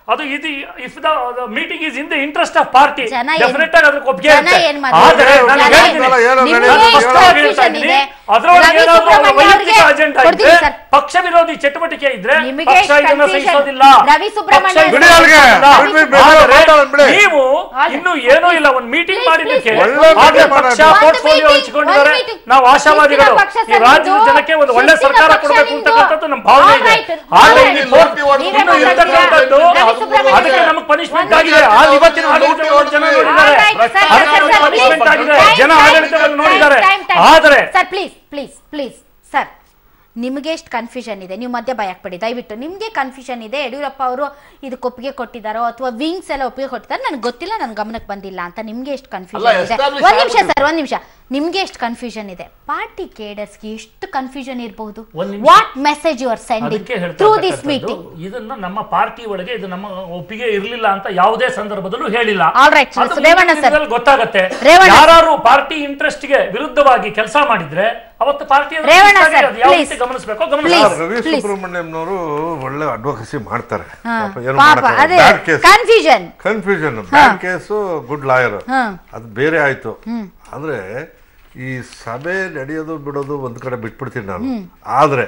ಅದು ಇದು if the meeting is in the interest of party ಜನ ಏನ್- ಡೆಫಿನೆಟ್ ಆಗಿ ಅದಕ್ಕೆ ಒಪ್ಪಿಗೆ ಜನ ಇರುತ್ತೆ. ಏನ್ ಮಾತಾಡ್ತಾರೆ? ಆದ್ರೆ ನಾನು ಜನ ಹೇಳ್ತೀನಿ, ಏನೋ ಏನೋ ನಿಮ್ಗೆ ನಡೆಯೋದು, ಎಷ್ಟು ಏನೋ ಸ್ಪಷ್ಟವಾಗಿ ಹೇಳ್ತಾ confusion ಇದ್ದೀನಿ. ಇದೆ? ಅದ್ರೊಳಗೆ ರವಿ ಏನಾದ್ರೂ ಅವರ ಸುಬ್ರಹ್ಮಣ್ಯ ವೈಯಕ್ತಿಕ ಅವ್ರಿಗೆ ಅಜೆಂಡಾ ಕೊಡ್ತೀನಿ ಇದ್ರೆ ಸರ್. ಪಕ್ಷ ವಿರೋಧಿ ಚಟುವಟಿಕೆ ಇದ್ರೆ ನಿಮಗೆ ಪಕ್ಷ ಎಷ್ಟು ಇದನ್ನ confusion? ಸಹಿಸೋದಿಲ್ಲ ರವಿ ಸುಬ್ರಹ್ಮಣ್ಯ ಪಕ್ಷ ಬಿಡಿ ಅವ್ರಿಗೆ. ವಿರೋಧಿ ಬಿಡಿ, ಬಿಡಿ, ಆದರೆ ಮಾತಾಡೋಣ ಬಿಡಿ. ನೀವು ಆಯ್ತು. ಇನ್ನು ಏನೂ ಇಲ್ಲ ಒಂದು ಮೀಟಿಂಗ್ Please, ಮಾಡಿದ್ದಕ್ಕೆ please, ಒಳ್ಳೆ ಆದ್ರೆ meeting ಪಕ್ಷ ಮಾಡೋಣ. ಪೋರ್ಟ್ಫೋಲಿಯೋ ಒಂದು ಹಂಚಿಕೊಂಡಿದ್ದಾರೆ meeting, ಒಂದು ನಾವು meeting. ಆಶಾವಾದಿಗಳು ಶಿಸ್ತಿನ ಪಕ್ಷ ಈ ರಾಜ್ಯದ ನಿಮ್ದು. ಜನಕ್ಕೆ ಒಂದು ಒಳ್ಳೆ ಶಿಸ್ತಿನ ಸರ್ಕಾರ ಪಕ್ಷ ಕೊಡಬೇಕು ನಿಮ್ದು. ಅಂತಕ್ಕಂಥದ್ದು ನಮ್ಮ ಭಾವನೆ ಇದೆ Alright. ಆದ್ರೆ Alright. ಇಲ್ಲಿ ಕೋರ್ಟ್ ನೀವೇ ಇನ್ನು ಮಾತಾಡ್ತೀರಾ? ಇರತಕ್ಕಂಥದ್ದು ರವಿ ಸುಬ್ರಹ್ಮಣ್ಯ ಅದಕ್ಕೆ ಅವರೇ. ನಮಗೆ ಪನಿಷ್ಮೆಂಟ್ ಒಂದು ಆಗಿದೆ ಆ ಇವತ್ತಿನ ಆಡಳಿತವನ್ನು ಜನ ನೋಡಿದ್ದಾರೆ Alright, sir, sir, ಅದಕ್ಕೆ sir, ನಮಗೆ sir, ಪನಿಷ್ಮೆಂಟ್ please. ಆಗಿದೆ Time, ಜನ time, ಆಡಳಿತವನ್ನು time, ನೋಡಿದ್ದಾರೆ time, time. ಆದರೆ sir please please please sir ನಿಮಗೆ ಎಷ್ಟು ಕನ್ಫ್ಯೂಷನ್ ಇದೆ ನೀವು ಮಧ್ಯ ಭಯ ಹಾಕ್ಬೇಡಿ ದಯವಿಟ್ಟು ನಿಮಗೆ ಕನ್ಫ್ಯೂಷನ್ ಇದೆ ಯಡಿಯೂರಪ್ಪ ಅವರು ಇದಕ್ಕೆ ಒಪ್ಪಿಗೆ ಕೊಟ್ಟಿದ್ದಾರೋ ಅಥವಾ ವಿಂಗ್ಸ್ ಎಲ್ಲ ಒಪ್ಪಿಗೆ ಕೊಟ್ಟಿದ್ದಾರೆ ನನಗೆ ಗೊತ್ತಿಲ್ಲ ನನ್ನ ಗಮನಕ್ಕೆ ಬಂದಿಲ್ಲ ಅಂತ ನಿಮ್ಗೆ ಎಷ್ಟು ಕನ್ಫ್ಯೂಷನ್ ಅಲ್ಲ, ಇದೆ establish ಒಂದ್ ನಿಮಿಷ ಆಗ್ಬಿಟ್ಟಿದೆ. ಸರ್ ಒಂದ್ ನಿಮಿಷ ನಿಮ್ಗೆ ಎಷ್ಟು ಕನ್ಫ್ಯೂಷನ್ ಇದೆ ಪಾರ್ಟಿ ಕೇಡರ್ಸ್ಗೆ ಎಷ್ಟು ಕನ್ಫ್ಯೂಷನ್ ಇರಬಹುದು ಒಂದ್ ನಿಮಿಷ. What message you are sending ಅದಕ್ಕೆ ಹೇಳ್ತಾ ಥ್ರೂ ದಿಸ್ ಇರ್ತಕ್ಕಂಥದ್ದು, ಮೀಟಿಂಗ್ ಇದನ್ನ ನಮ್ಮ ಪಾರ್ಟಿ ಒಳಗೆ ಇದು ನಮ್ಮ ಒಪ್ಪಿಗೆ ಇರಲಿಲ್ಲ ಅಂತ ಯಾವುದೇ ಸಂದರ್ಭದಲ್ಲೂ ಹೇಳಿಲ್ಲ All right, sir. ಅದು So, ರೇವಣ್ಣ ಮುಂದಿನ sir. ದಿನದಲ್ಲಿ ಗೊತ್ತಾಗತ್ತೆ ರೇವಣ್ಣ sir. ಯಾರು ಪಾರ್ಟಿ ಇಂಟ್ರೆಸ್ಟ್ ಗೆ ವಿರುದ್ಧವಾಗಿ ಕೆಲಸ ಮಾಡಿದ್ರೆ ಅವತ್ತು ಪಾರ್ಟಿ ರೇವಣ್ಣ sir, ಯಾವ please. ರೀತಿ ಗಮನಿಸಬೇಕು Please. ಗಮನಿಸಬೇಕು ರವಿ please. ಸುಬ್ರಹ್ಮಣ್ಯಂನವರು ಒಳ್ಳೆ ಅಡ್ವೊಕಸಿ ಮಾಡ್ತಾರೆ ಹಾ, ಪಾಪ ಏನು ಪಾಪ ಮಾಡಕ್ಕಾಗಲ್ಲ. ಅದೇ Bad case. Confusion confusion bad case good lawyer ಹಾ. ಅದು ಬೇರೆ ಆಯ್ತು ಅಂದ್ರೆ ಈ ಸಭೆ ನಡೆಯೋದು ಬಿಡೋದು ಒಂದ್ ಕಡೆ ಬಿಟ್ಬಿಡ್ತೀನಿ ನಾನು ಆದ್ರೆ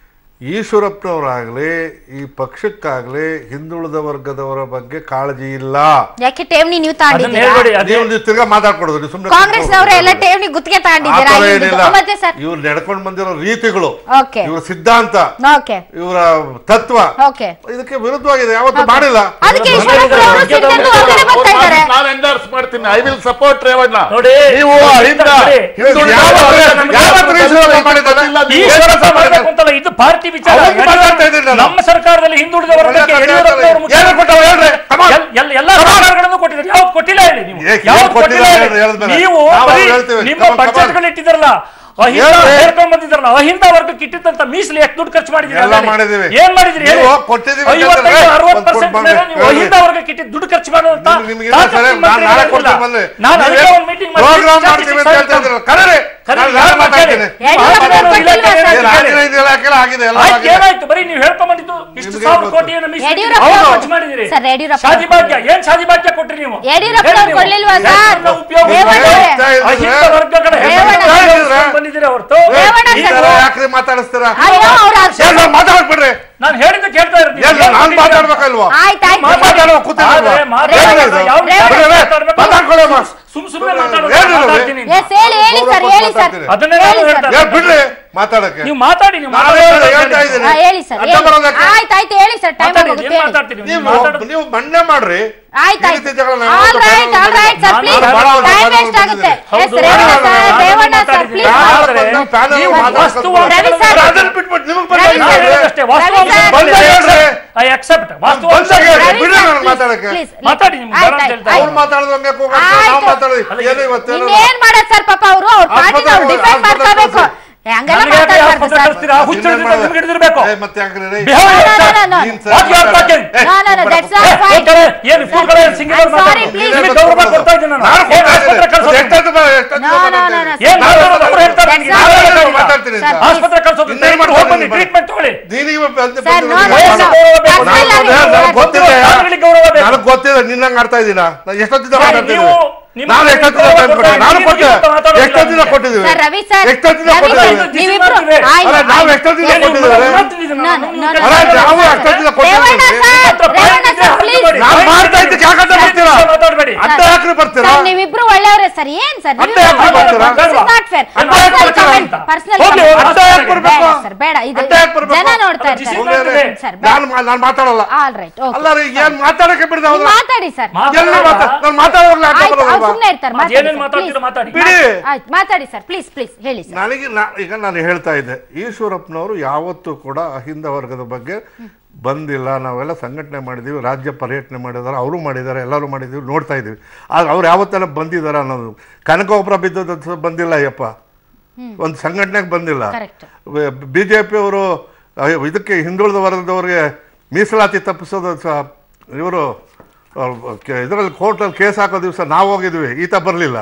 ಈಶ್ವರಪ್ಪನವರಾಗ್ಲಿ ಈ ಪಕ್ಷಕ್ಕಾಗ್ಲಿ ಹಿಂದುಳಿದ ವರ್ಗದವರ ಬಗ್ಗೆ ಕಾಳಜಿ ಇಲ್ಲ ಯಾಕೆ ಠೇವಣಿ ನೀವು ಅದನ್ನ ತಗೊಂಡಿದ್ದೀರಾ ಹೇಳ್ಬೇಡಿ ಅದೇ ನೀವು ನೀವು ತಿರ್ಗಾ ಮಾತಾಡ್ಕೊಡೋದು ನೀವು ಸುಮ್ಮನೆ ಕಾಂಗ್ರೆಸ್ನವರೇ ಎಲ್ಲ ಠೇವಣಿ ಗುತ್ತಿಗೆ ತಗೊಂಡಿದ್ದೀರಾ ಆತರ ಇವ್ರದ್ದು. ಏನಿಲ್ಲ ಮತ್ತೆ ಸರ್ ಇವ್ರು ನಡ್ಕೊಂಡು ಬಂದಿರೋ ರೀತಿಗಳು ಓಕೆ ಇವರ ಸಿದ್ಧಾಂತ ಓಕೆ ಇವರ ತತ್ವ ಓಕೆ ಇದಕ್ಕೆ ವಿರುದ್ಧವಾಗಿದೆ ಯಾವತ್ತು ಮಾಡಿಲ್ಲ ಅದಕ್ಕೆ ಈಶ್ವರಪ್ಪ ಅವರು ಸಿಟ್ಟಿಂದ ಹೊರಗಡೆ ಬರ್ತಾ ಇದ್ದಾರೆ ನಾನು ಎಂಡರ್ಸ್ ಮಾಡ್ತೀನಿ ಐ ವಿಲ್ ಸಪೋರ್ಟ್ ರೇವಣ್ಣ ನೋಡಿ, ನೀವು ಹಿಂದ ನೋಡಿ. ಹಿಂದುಳಿದ ಯಾವತ್ತು- ವರ್ಗದ ಯಾವತ್ತು ಈಶ್ವರಪ್ಪ ಮಾಡಿದ್ದಾನೆ? ಇಲ್ಲ, ನೀವು ಈಶ್ವರಪ್ಪ ಏನು ಮಾಡ್ಬೇಕು ಅಂತಲ್ಲ ಇದು ಪಾರ್ಟಿ ವಿಚಾರ ಅವತ್ತು ಮಾತಾಡ್ತಾ ಇದ್ದೀನಿ ನಾನು. ನಮ್ಮ ಸರ್ಕಾರದಲ್ಲಿ ಹಿಂದುಳಿದ ವರ್ಗಕ್ಕೆ ಒಳ್ಳೆ ಯಡಿಯೂರಪ್ಪನವರು ಮುಖ್ಯ- ಏನು ಕೊಟ್ಟವ್ರು ಹೇಳ್ರಿ? Come on. ಎಲ್- ಎಲ್- ಎಲ್ಲ ಸರ್ಕಾರಗಳನ್ನು ಕೊಟ್ಟಿದ್ದಾರೆ ಯಾವ್ದು ಕೊಟ್ಟಿಲ್ಲ ಹೇಳಿ ನೀವು ಏ, ಯಾವ್ದು ಏನ್ ಕೊಟ್ಟಿಲ್ಲ ಕೊಟ್ಟಿಲ್ಲ ಹೇಳಿ. ಹೇಳ್ರಿ, ಹೇಳಿದ್ಮೇಲೆ. ನೀವು ನಾವು ಬರೀ ಹೇಳ್ತೀವಿ. ನಿಮ್ಮ Come on, come on. ಬಜೆಟ್ಗಳು ಇಟ್ಟಿದ್ರಲ್ಲ Ahinda ಹೇಳ್ರಿ. ಹೇಳ್ಕೊಂಡ್ ಬಂದಿದ್ರಲ್ಲ ಅಹಿಂದ ವರ್ಗಕ್ಕೆ ಇಟ್ಟಿದ್ದಂತ ಮೀಸಲು ಎಷ್ಟು ದುಡ್ಡು ಖರ್ಚು ಮಾಡಿದ್ರಿ ಎಲ್ಲ ಅದರಲ್ಲಿ? ಮಾಡಿದೀವಿ. ಏನ್ ಮಾಡಿದ್ರಿ ಹೇಳಿ? ನೀವು ಕೊಟ್ಟಿದ್ದೀವಿ ಅಂತ ಐವತ್ತೈದು ಹೇಳಿದ್ರೆ ಅರವತ್ತು ಒಂದು ಪರ್ಸೆಂಟ್ ಕೊಟ್ಟು ಮೇಲೆ ಬಂದೆ. ನೀವು ಹೇಳ್ರಿ. ಅಹಿಂದ ವರ್ಗಕ್ಕೆ ಇಟ್ಟಿದ್ದು ದುಡ್ಡು ಖರ್ಚು ಮಾಡುವಂತ ನಿಮ್ಗೆ- ನಿಮ್ಗೆ ಇಲ್ಲ ಸರಿ, ನಾನು ನಾಳೆ ಕೊಡ್ತೀನಿ ಬಂದೆ. ನಾನು ನೀವೇ ಅದಕ್ಕೆ ಒಂದು ಮೀಟಿಂಗ್ ಪ್ರೋಗ್ರಾಮ್ ಮಾಡ್ತೀವಿ ಅಂತ ಹೇಳ್ತಾ ಇದ್ರಲ್ಲ. ಕರೀರಿ. ನಾನು ನಾಳೆ ಮಾತಾಡ್ತೀನಿ. ಯಡಿಯೂರಪ್ಪ ಕೊಟ್ಟಿಲ್ವಾ ಸರ್? ಏ, ರಾಜ್ಯ ಇದೆಲ್ಲ ಹಾಕಿಲ್ಲ, ಆಗಿದೆ ಎಲ್ಲ ಆಯ್ತು, ಆಗಿದೆ. ಏನಾಯ್ತು ಬರೀ ನೀವು ಹೇಳ್ಕೊಂಡ್ ಬಂದಿದ್ದು ಇಷ್ಟು ನಿಮ್ಗೆ ಸಾವಿರ ಗೊತ್ತು. ಕೋಟಿಯನ್ನು ಮೀಸಲು ಯಡಿಯೂರಪ್ಪ ಹೌದು, ಅವ್ರು ಖರ್ಚು ಮಾಡಿದಿರಿ ಸರ್, ಯಡಿಯೂರಪ್ಪ ಶಾದಿ ಅವ್ರು ಭಾಗ್ಯ ಏನ್ ಶಾದಿ ಭಾಗ್ಯ ಕೊಟ್ರಿ ನೀವು ಯಡಿಯೂರಪ್ಪ ಹೇಳಿ ಅವ್ರು ನೀವು. ಕೊಡ್ಲಿಲ್ವಾ ಸರ್? ಯಾಕಂದ್ರೆ ಉಪಯೋಗ ರೇವಣ್ಣ ಇಲ್ಲ. ಅವರೇ. ಹೇಳ್ತಾ ಇದ್ರೆ- ಅಹಿಂದ ವರ್ಗಗಳ ರೇವಣ್ಣ ಹೆಸರನ್ನು ಅವರೇ. ಉಪಯೋಗಿಸ್ಕೊಂಡು ಬಂದಿದ್ದೀರಿ ಹೊರತು ರೇವಣ್ಣ ಈ ಸರ್. ತರ ಯಾಕ್ರಿ ಮಾತಾಡಿಸ್ತೀರಾ ಅಯ್ಯೋ ಅವ್ರ ಏನ್ ನಾನು ಮಾತಾಡ್ಬಿಡ್ರಿ ನಾನು ಹೇಳಿದ್ದು ಕೇಳ್ತಾ ಇರೋದು ಏನ್ ನಾನು ಮಾತಾಡ್ಬೇಕಲ್ವಾ ಆಯ್ತು ಆಯ್ತು ಮಾತಾಡೋ ಕೂತಿಲ್ವಾ? ಆದ್ರೆ ಮಾತಾಡೋದು ಏನ್ ಇದು? ಯಾವ ರೇವಣ್ಣ ಬಿಡ್ರಿ, ಮಾತಾಡ್ಬೇಕು? ಮಾತಾಡ್ಕೊಳ್ಳಿ ಅಮ್ಮ. ಸುಮ್ ಸುಮ್ನೆ ಮಾತಾಡೋದು ಏನ್ ಇದು? ಮಾತಾಡ್ತೀನಿ ಎಸ್ ಹೇಳಿ ಹೇಳಿ ಸರ್ ಹೇಳಿ ಸರ್ ಅದನ್ನೇ ನಾನು ಹೇಳಿ ಹೇಳ್ತಾ ಸರ್ ಏ, ಬಿಡ್ರಿ ಮಾತಾಡಕ್ಕೆ ನೀವು ಮಾತಾಡಿ ನೀವು ನಾನು ಮಾತಾಡೋದು ಹೇಳ್ತಾ ಹೇಳಿ. ಇದ್ದೀನಿ. ಹಾ, ಹೇಳಿ ಸರ್ ಅಡ್ಡ ಬರೋದಕ್ಕೆ. ಆಯ್ತು ಆಯ್ತು ಹೇಳಿ ಸರ್ ಟೈಮ್ ಮಾತಾಡಿ, ಆಗೋಗುತ್ತೆ ಏನ್ ಹೇಳಿ ಮಾತಾಡ್ತೀರಿ ನೀವು? ನೀವು ಮಾತಾಡೋದು ನೀವು ಮಂಡನೆ ಮಾಡ್ರಿ ಆಯ್ತು ಈ ಆಯ್ತು ರೀತಿ ಜಗಳ ನಾನು ಆಲ್ ಯಾವತ್ತೂ ರೈಟ್ ಆಲ್ ರೈಟ್ ಸರ್ ನಾನು ಪ್ಲೀಸ್ ಬಹಳ ಒಂದು ಟೈಮ್ ಮಾತಾಡ್ತಾ ವೇಸ್ಟ್ ಆಗುತ್ತೆ ಇದ್ದೀನಿ. ಎಸ್ ಹೌದು, ರೇವಣ್ಣ ನಾನು ಸರ್ ನಾನು ರೇವಣ್ಣ ಸರ್ ಮಾತಾಡಿದ್ದೀನಿ. ಪ್ಲೀಸ್ ನಾನು ಆದ್ರೆ ಬಂದು ಪ್ಯಾನಲ್ ನೀವು ಮಾತಾಡ್ತಾ ವಾಸ್ತವವಾಗಿ ರವಿ ಸರ್. ಅದನ್ನ ಬಿಟ್ಬಿಟ್ಟು ನಿಮಗೆ ರವಿ ನಾನು ಸರ್. ಹೇಳಿದಷ್ಟೇ, ವಾಸ್ತವವಾಗಿ ರವಿ ಸರ್. ಬಂದಾಗ ಹೇಳ್ರಿ. ಐ ಅಕ್ಸೆಪ್ಟ್ ವಾಸ್ತವ ಬಂದಾಗ ಹೇಳ್ರಿ. ರವಿ ಬಿಡ್ರಿ ಸರ್, ನಾನು please, ಮಾತಾಡಕ್ಕೆ. please, ಮಾತಾಡಿ, ನಿಮ್ಗೆ ಆಯ್ತು, ಬರೋದು ಆಯ್ತು, ಹೇಳ್ತಾ ಅವ್ರು ಆಯ್ತು. ಮಾತಾಡೋದಂಗೆ ಕೂಗಾಡ್ತಾರೆ, ನಾವು ಆಯ್ತು. ಮಾತಾಡೋದು ಏನು ಇವತ್ತೇನು ಇನ್ನೇನ್ ಮಾಡೋದ್ ಸರ್ ಪಾಪ ಅವರು ಅವ್ರ ಪಾರ್ಟಿನ ಅವ್ರು ಆಸ್ಪತ್ರೆ- ಡಿಫೆಂಡ್ ಆಸ್ಪತ್ರೆ ಮಾಡ್ಕೋಬೇಕು ಕಳ್ಸಿ. ಹಂಗೆಲ್ಲ ನನಗೆ ಯಾಕೆ ಮಾತಾಡ್ಬಾರ್ದು ಆಸ್ಪತ್ರೆ ಸರ್ ಕಳಿಸ್ತೀರಾ? ಹುಚ್ಚ ಹಿಡಿದಿರ್ಬೇಕು, ನಿಮ್ಗೆ ಹಿಡಿದಿರ್ಬೇಕು. ಏ, ಮತ್ತೆ ಯಾಕ್ರಿ ರೀ? Behave No, no, yourself. no, no. ನೀನ್ ಸರ್ What you are ಮಾತಾಡು. talking? ಏ, No, no, no, that's not ಏ, fine. ಕೂತ್ಕೊಳ್ಳಿ. ಏನು ಫೂಲ್ಗಳೇ ಸಿಂಗಲ್ I'm sorry, please. ನಿಮಗೆ ಗೌರವ ಕೊಡ್ತಾ ಇದ್ದೀನಿ ನಾನು ನಾನು ಏನ್ ಕೊಡ್ತಾ ಆಸ್ಪತ್ರೆ ಇದ್ದೀನಿ. ಕಳ್ಸೋದು? ಎಷ್ಟೊತ್ತು ಬಾ- ಎಷ್ಟೊತ್ತು No, no, no, no, ಮಾತಾಡ್ತೀನಿ? ಏನ್ ಮಾತಾಡೋದು? ಅವ್ರು ಹೇಳ್ತಾರೆ That's ನಿಮ್ಗೆ. not ನಾವೇ fine. ಹೇಳ್ತಾ ಮಾತಾಡ್ತೀನಿ ಇಲ್ಲ. ಅಂತ. ಆಸ್ಪತ್ರೆ ಕಳ್ಸೋದು ಇನ್ನೇನ್ ಹೋಗಿ ಮಾಡ್ತಾರೆ ಬನ್ನಿ ನೀವು? ಟ್ರೀಟ್ಮೆಂಟ್ ತಗೊಳ್ಳಿ ನೀನಿಗೆ ಬಂದು- ಸರ್, ಬಂದು no, no, ನಾನು- no. ಬೇಕು. That's ನಾನು not ಗೊತ್ತಿದೆ, right. ನನಗೆ ಗೊತ್ತಿದೆ. ಅವ್ರಿಗೆ ಗೌರವ ಬೇಕು. ನನಗೆ ಗೊತ್ತಿದೆ ನಿನ್ನಂಗೆ ಆಡ್ತಾ ಇದ್ದೀನ ನಾನು ಎಷ್ಟೊತ್ತಿಂದ ಸರ್, ಮಾತಾಡ್ತೀನಿ ನೀವು ನಿಮ್ಮ ನಾನು ಎಷ್ಟೊತ್ತಿಂದ ಗೌರವ ಟೈಮ್ ಕೊಟ್ಟೆ ನಾನು ನೀವು ಕೊಟ್ಟೆ ಇವತ್ತು ಮಾತಾಡೋದಿಲ್ಲ ಎಷ್ಟೊತ್ತಿನ ನಮ್ಗೆ. ಕೊಟ್ಟಿದ್ದೀವಿ ಸರ್ ರವಿ ಸರ್ ಎಷ್ಟೊತ್ತಿನ ರವಿ ಸರ್, ಕೊಟ್ಟಿದ್ದೀವಿ ನೀವಿಬ್ರು ಮಾಡ್ತೀವಿ. ಆಯ್ತು, ಅಲ್ಲ, ನಾವು ಆಯ್ತು. ಎಷ್ಟೊತ್ತಿನ Yes, ಕೊಟ್ಟಿದ್ದೀವಿ? no, no, no, no, ಅಲ್ಲ, no, ನಾವು no, ಎಷ್ಟೊತ್ತಿನ no. ಕೊಟ್ಟಿದ್ದೀವಿ? Revanna sir, Revanna sir, please. ನಾನು ಮಾಡ್ತಾ ಇದ್ದಕ್ಕೆ ಯಾಕೆ ಅಡ್ಡ ಬರ್ತೀರಾ ಮಾತಾಡಬೇಡಿ ಅಡ್ಡ ಯಾಕ್ರಿ ಬರ್ತೀರಾ ಸರ್ ನೀವಿಬ್ರು ಒಳ್ಳೆಯವರೇ ಸರ್ ಏನ್ ಸರ್ ಅಡ್ಡ ಯಾಕೆ ಬರ್ತೀರಾ? ನಾಟ್ ಫೇರ್ ಅಡ್ಡ ಯಾಕೆ ಬರ್ತೀರಾ ಅಂತ? ಪರ್ಸನಲ್ ಹೋಗ್ಲಿ, ಅಡ್ಡ ಯಾಕೆ ಬರ್ಬೇಕು? ಬೇಡ ಸರ್ ಬೇಡ ಇದು ಅಡ್ಡ ಯಾಕೆ ಬರ್ಬೇಕು? ಜನ ನೋಡ್ತಾ ಅದು ಇರ್ತಾರೆ ಜಿಸಿ ಸುಮ್ನೆ ಸರ್ ನಾನು ಮಾ- ನಾನು ಮಾತಾಡಲ್ಲ ಆಲ್ ರೈಟ್ ಓಕೆ ಅಲ್ಲ ರೀ ಏನ್ ಮಾತಾಡಕ್ಕೆ ಬಿಡ್ದ ಹೌದಾ ಮಾತಾಡಿ ಸರ್ ಎಲ್ಲ ಮಾತಾ ನಾನು ಮಾತಾಡೋರ್ಲ ಅಡ್ಡ ಆಯ್ತು ಅವ್ರು ಬರೋದಲ್ವಾ ಸುಮ್ಮನೆ ಇರ್ತಾರೆ ಮಾತಾಡಿ ಏನೇನ್ sir, ಮಾತಾಡ್ತೀರೋ please. ಮಾತಾಡಿ ಬಿಡಿ ಆಯ್ತು ಮಾತಾಡಿ ಸರ್ ಪ್ಲೀಸ್ ಪ್ಲೀಸ್ ಹೇಳಿ ಸರ್ ನನಗೆ ನಾ- ಈಗ ನಾನು ಹೇಳ್ತಾ ಇದ್ದೆ ಈಶ್ವರಪ್ಪನವರು ಯಾವತ್ತೂ ಕೂಡ ಅಹಿಂದ ವರ್ಗದ ಬಗ್ಗೆ ಬಂದಿಲ್ಲ ನಾವೆಲ್ಲ ಸಂಘಟನೆ ಮಾಡಿದ್ದೀವಿ ರಾಜ್ಯ ಪರ್ಯಟನೆ ಮಾಡಿದ್ದಾರೆ ಅವರು ಮಾಡಿದ್ದಾರೆ ಎಲ್ಲರೂ ಮಾಡಿದ್ದೀವಿ ನೋಡ್ತಾ ಇದ್ದೀವಿ ಆದ್ರೆ ಅವ್ರು ಯಾವತ್ತೆಲ್ಲ ಬಂದಿದ್ದಾರೆ ಅನ್ನೋದು ಕನಕಗೊಬ್ಬರ ಬಿದ್ದದ್ದು ಸ- ಬಂದಿಲ್ಲ ಅಯ್ಯಪ್ಪ ಒಂದು ಸಂಘಟನೆಗೆ ಬಂದಿಲ್ಲ Correct. ಬಿ ಜೆ ಪಿಯವರು ಇದಕ್ಕೆ ಹಿಂದುಳಿದ ವರ್ಗದವರಿಗೆ ಮೀಸಲಾತಿ ತಪ್ಪಿಸೋದು ಸಹ ಇವರು ಇದರಲ್ಲಿ ಕೋರ್ಟಲ್ಲಿ ಕೇಸ್ ಹಾಕೋ ದಿವಸ ನಾವು ಹೋಗಿದ್ವಿ ಈತ ಬರಲಿಲ್ಲ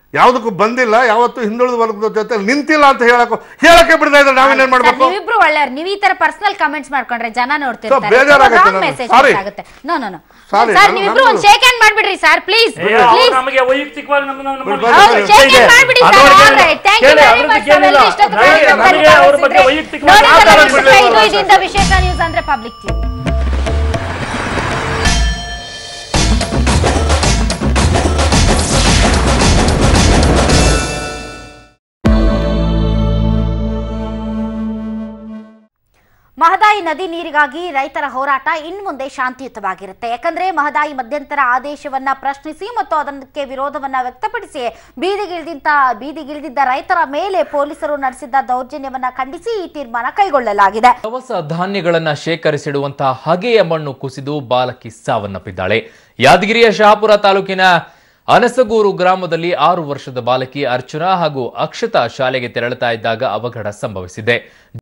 ಯಾವುದಕ್ಕೂ ಬಂದಿಲ್ಲ ಯಾವತ್ತೂ ಹಿಂದುಳಿದ ವರ್ಗದ ಜೊತೆ ನಿಂತಿಲ್ಲ ಅಂತ ಹೇಳಕ್ ಹೇಳಕ್ಕೆ ಬಿಡ್ತಾ ಇದ್ದಾರೆ ನಾವೇನೇನ್ ಸರ್, ಮಾಡ್ಬೇಕು ನೀವಿಬ್ರು ಒಳ್ಳೆಯವ್ರು ನೀವು ಈ ತರ ಪರ್ಸನಲ್ ಕಮೆಂಟ್ಸ್ ಮಾಡ್ಕೊಂಡ್ರೆ ಜನ ನೋಡ್ತಿರ್ತಾರೆ ಬೇಜಾರಾಗತ್ತೆ ನನಗೆ. Message Sorry. ಆಗುತ್ತೆ no no no Sorry, sir ನಾನು- ನೀವಿಬ್ರು ಒಂದು ನಮ್ದು- ಶೇಕ್ ಹ್ಯಾಂಡ್ ಮಾಡ್ಬಿಡ್ರಿ ಸರ್ ಪ್ಲೀಸ್ ಏ, ಅವ್ರು ಪ್ಲೀಸ್ ನಮಗೆ ವೈಯಕ್ತಿಕವಾಗಿ ನಮ್ಮ ನಮ್ಮ- ನಮ್ಮ- ಬಿಡ್ಬಾರ್ದು. ಹೌದು, ಇದೆ. shake hand ಮಾಡ್ಬಿಡಿ ಸರ್. ಅದರೊಳಗೆ All right. Thank you ಕೇಳಿ, very ಅದ್ರದ್ದು much. ಕೇಳಿಲ್ಲ. ತಾವೆಲ್ಲ ಇಷ್ಟೊತ್ತು ನನಗೆ- ಕಾರ್ಯಕ್ರಮದಲ್ಲಿ ನನಗೆ ಅವ್ರ ಬಗ್ಗೆ ಭಾಗವಹಿಸಿದ್ರೆ ವೈಯಕ್ತಿಕವಾಗಿ ನೋಡಿದ್ರಲ್ಲ ಮಾತಾಡೋದು ವೀಕ್ಷಕರೇ, ಇದು ಬಿಡ್ಬೇಡಿ. ಇದರಿಂದ ವಿಶೇಷ ನ್ಯೂಸ್ ಅಂದ್ರೆ ಪಬ್ಲಿಕ್ ಟಿವಿ ಮಹದಾಯಿ ನದಿ ನೀರಿಗಾಗಿ ರೈತರ ಹೋರಾಟ ಇನ್ನು ಮುಂದೆ ಶಾಂತಿಯುತವಾಗಿರುತ್ತೆ ಯಾಕಂದ್ರೆ ಮಹದಾಯಿ ಮಧ್ಯಂತರ ಆದೇಶವನ್ನ ಪ್ರಶ್ನಿಸಿ ಮತ್ತು ಅದಕ್ಕೆ ವಿರೋಧವನ್ನ ವ್ಯಕ್ತಪಡಿಸಿ ಬೀದಿಗಿಳಿದಂತ ಬೀದಿಗಿಳಿದಿದ್ದ ರೈತರ ಮೇಲೆ ಪೊಲೀಸರು ನಡೆಸಿದ್ದ ದೌರ್ಜನ್ಯವನ್ನ ಖಂಡಿಸಿ ಈ ತೀರ್ಮಾನ ಕೈಗೊಳ್ಳಲಾಗಿದೆ ದವಸ ಧಾನ್ಯಗಳನ್ನ ಶೇಖರಿಸಿಡುವಂತಹ ಹಗೆಯ ಮಣ್ಣು ಕುಸಿದು ಬಾಲಕಿ ಸಾವನ್ನಪ್ಪಿದ್ದಾಳೆ ಯಾದಗಿರಿಯ ಶಹಾಪುರ ತಾಲೂಕಿನ ಅನಸಗೂರು ಗ್ರಾಮದಲ್ಲಿ ಆರು ವರ್ಷದ ಬಾಲಕಿ ಅರ್ಚನಾ ಹಾಗೂ ಅಕ್ಷತಾ ಶಾಲೆಗೆ ತೆರಳುತ್ತಾ ಇದ್ದಾಗ ಅವಘಡ ಸಂಭವಿಸಿದೆ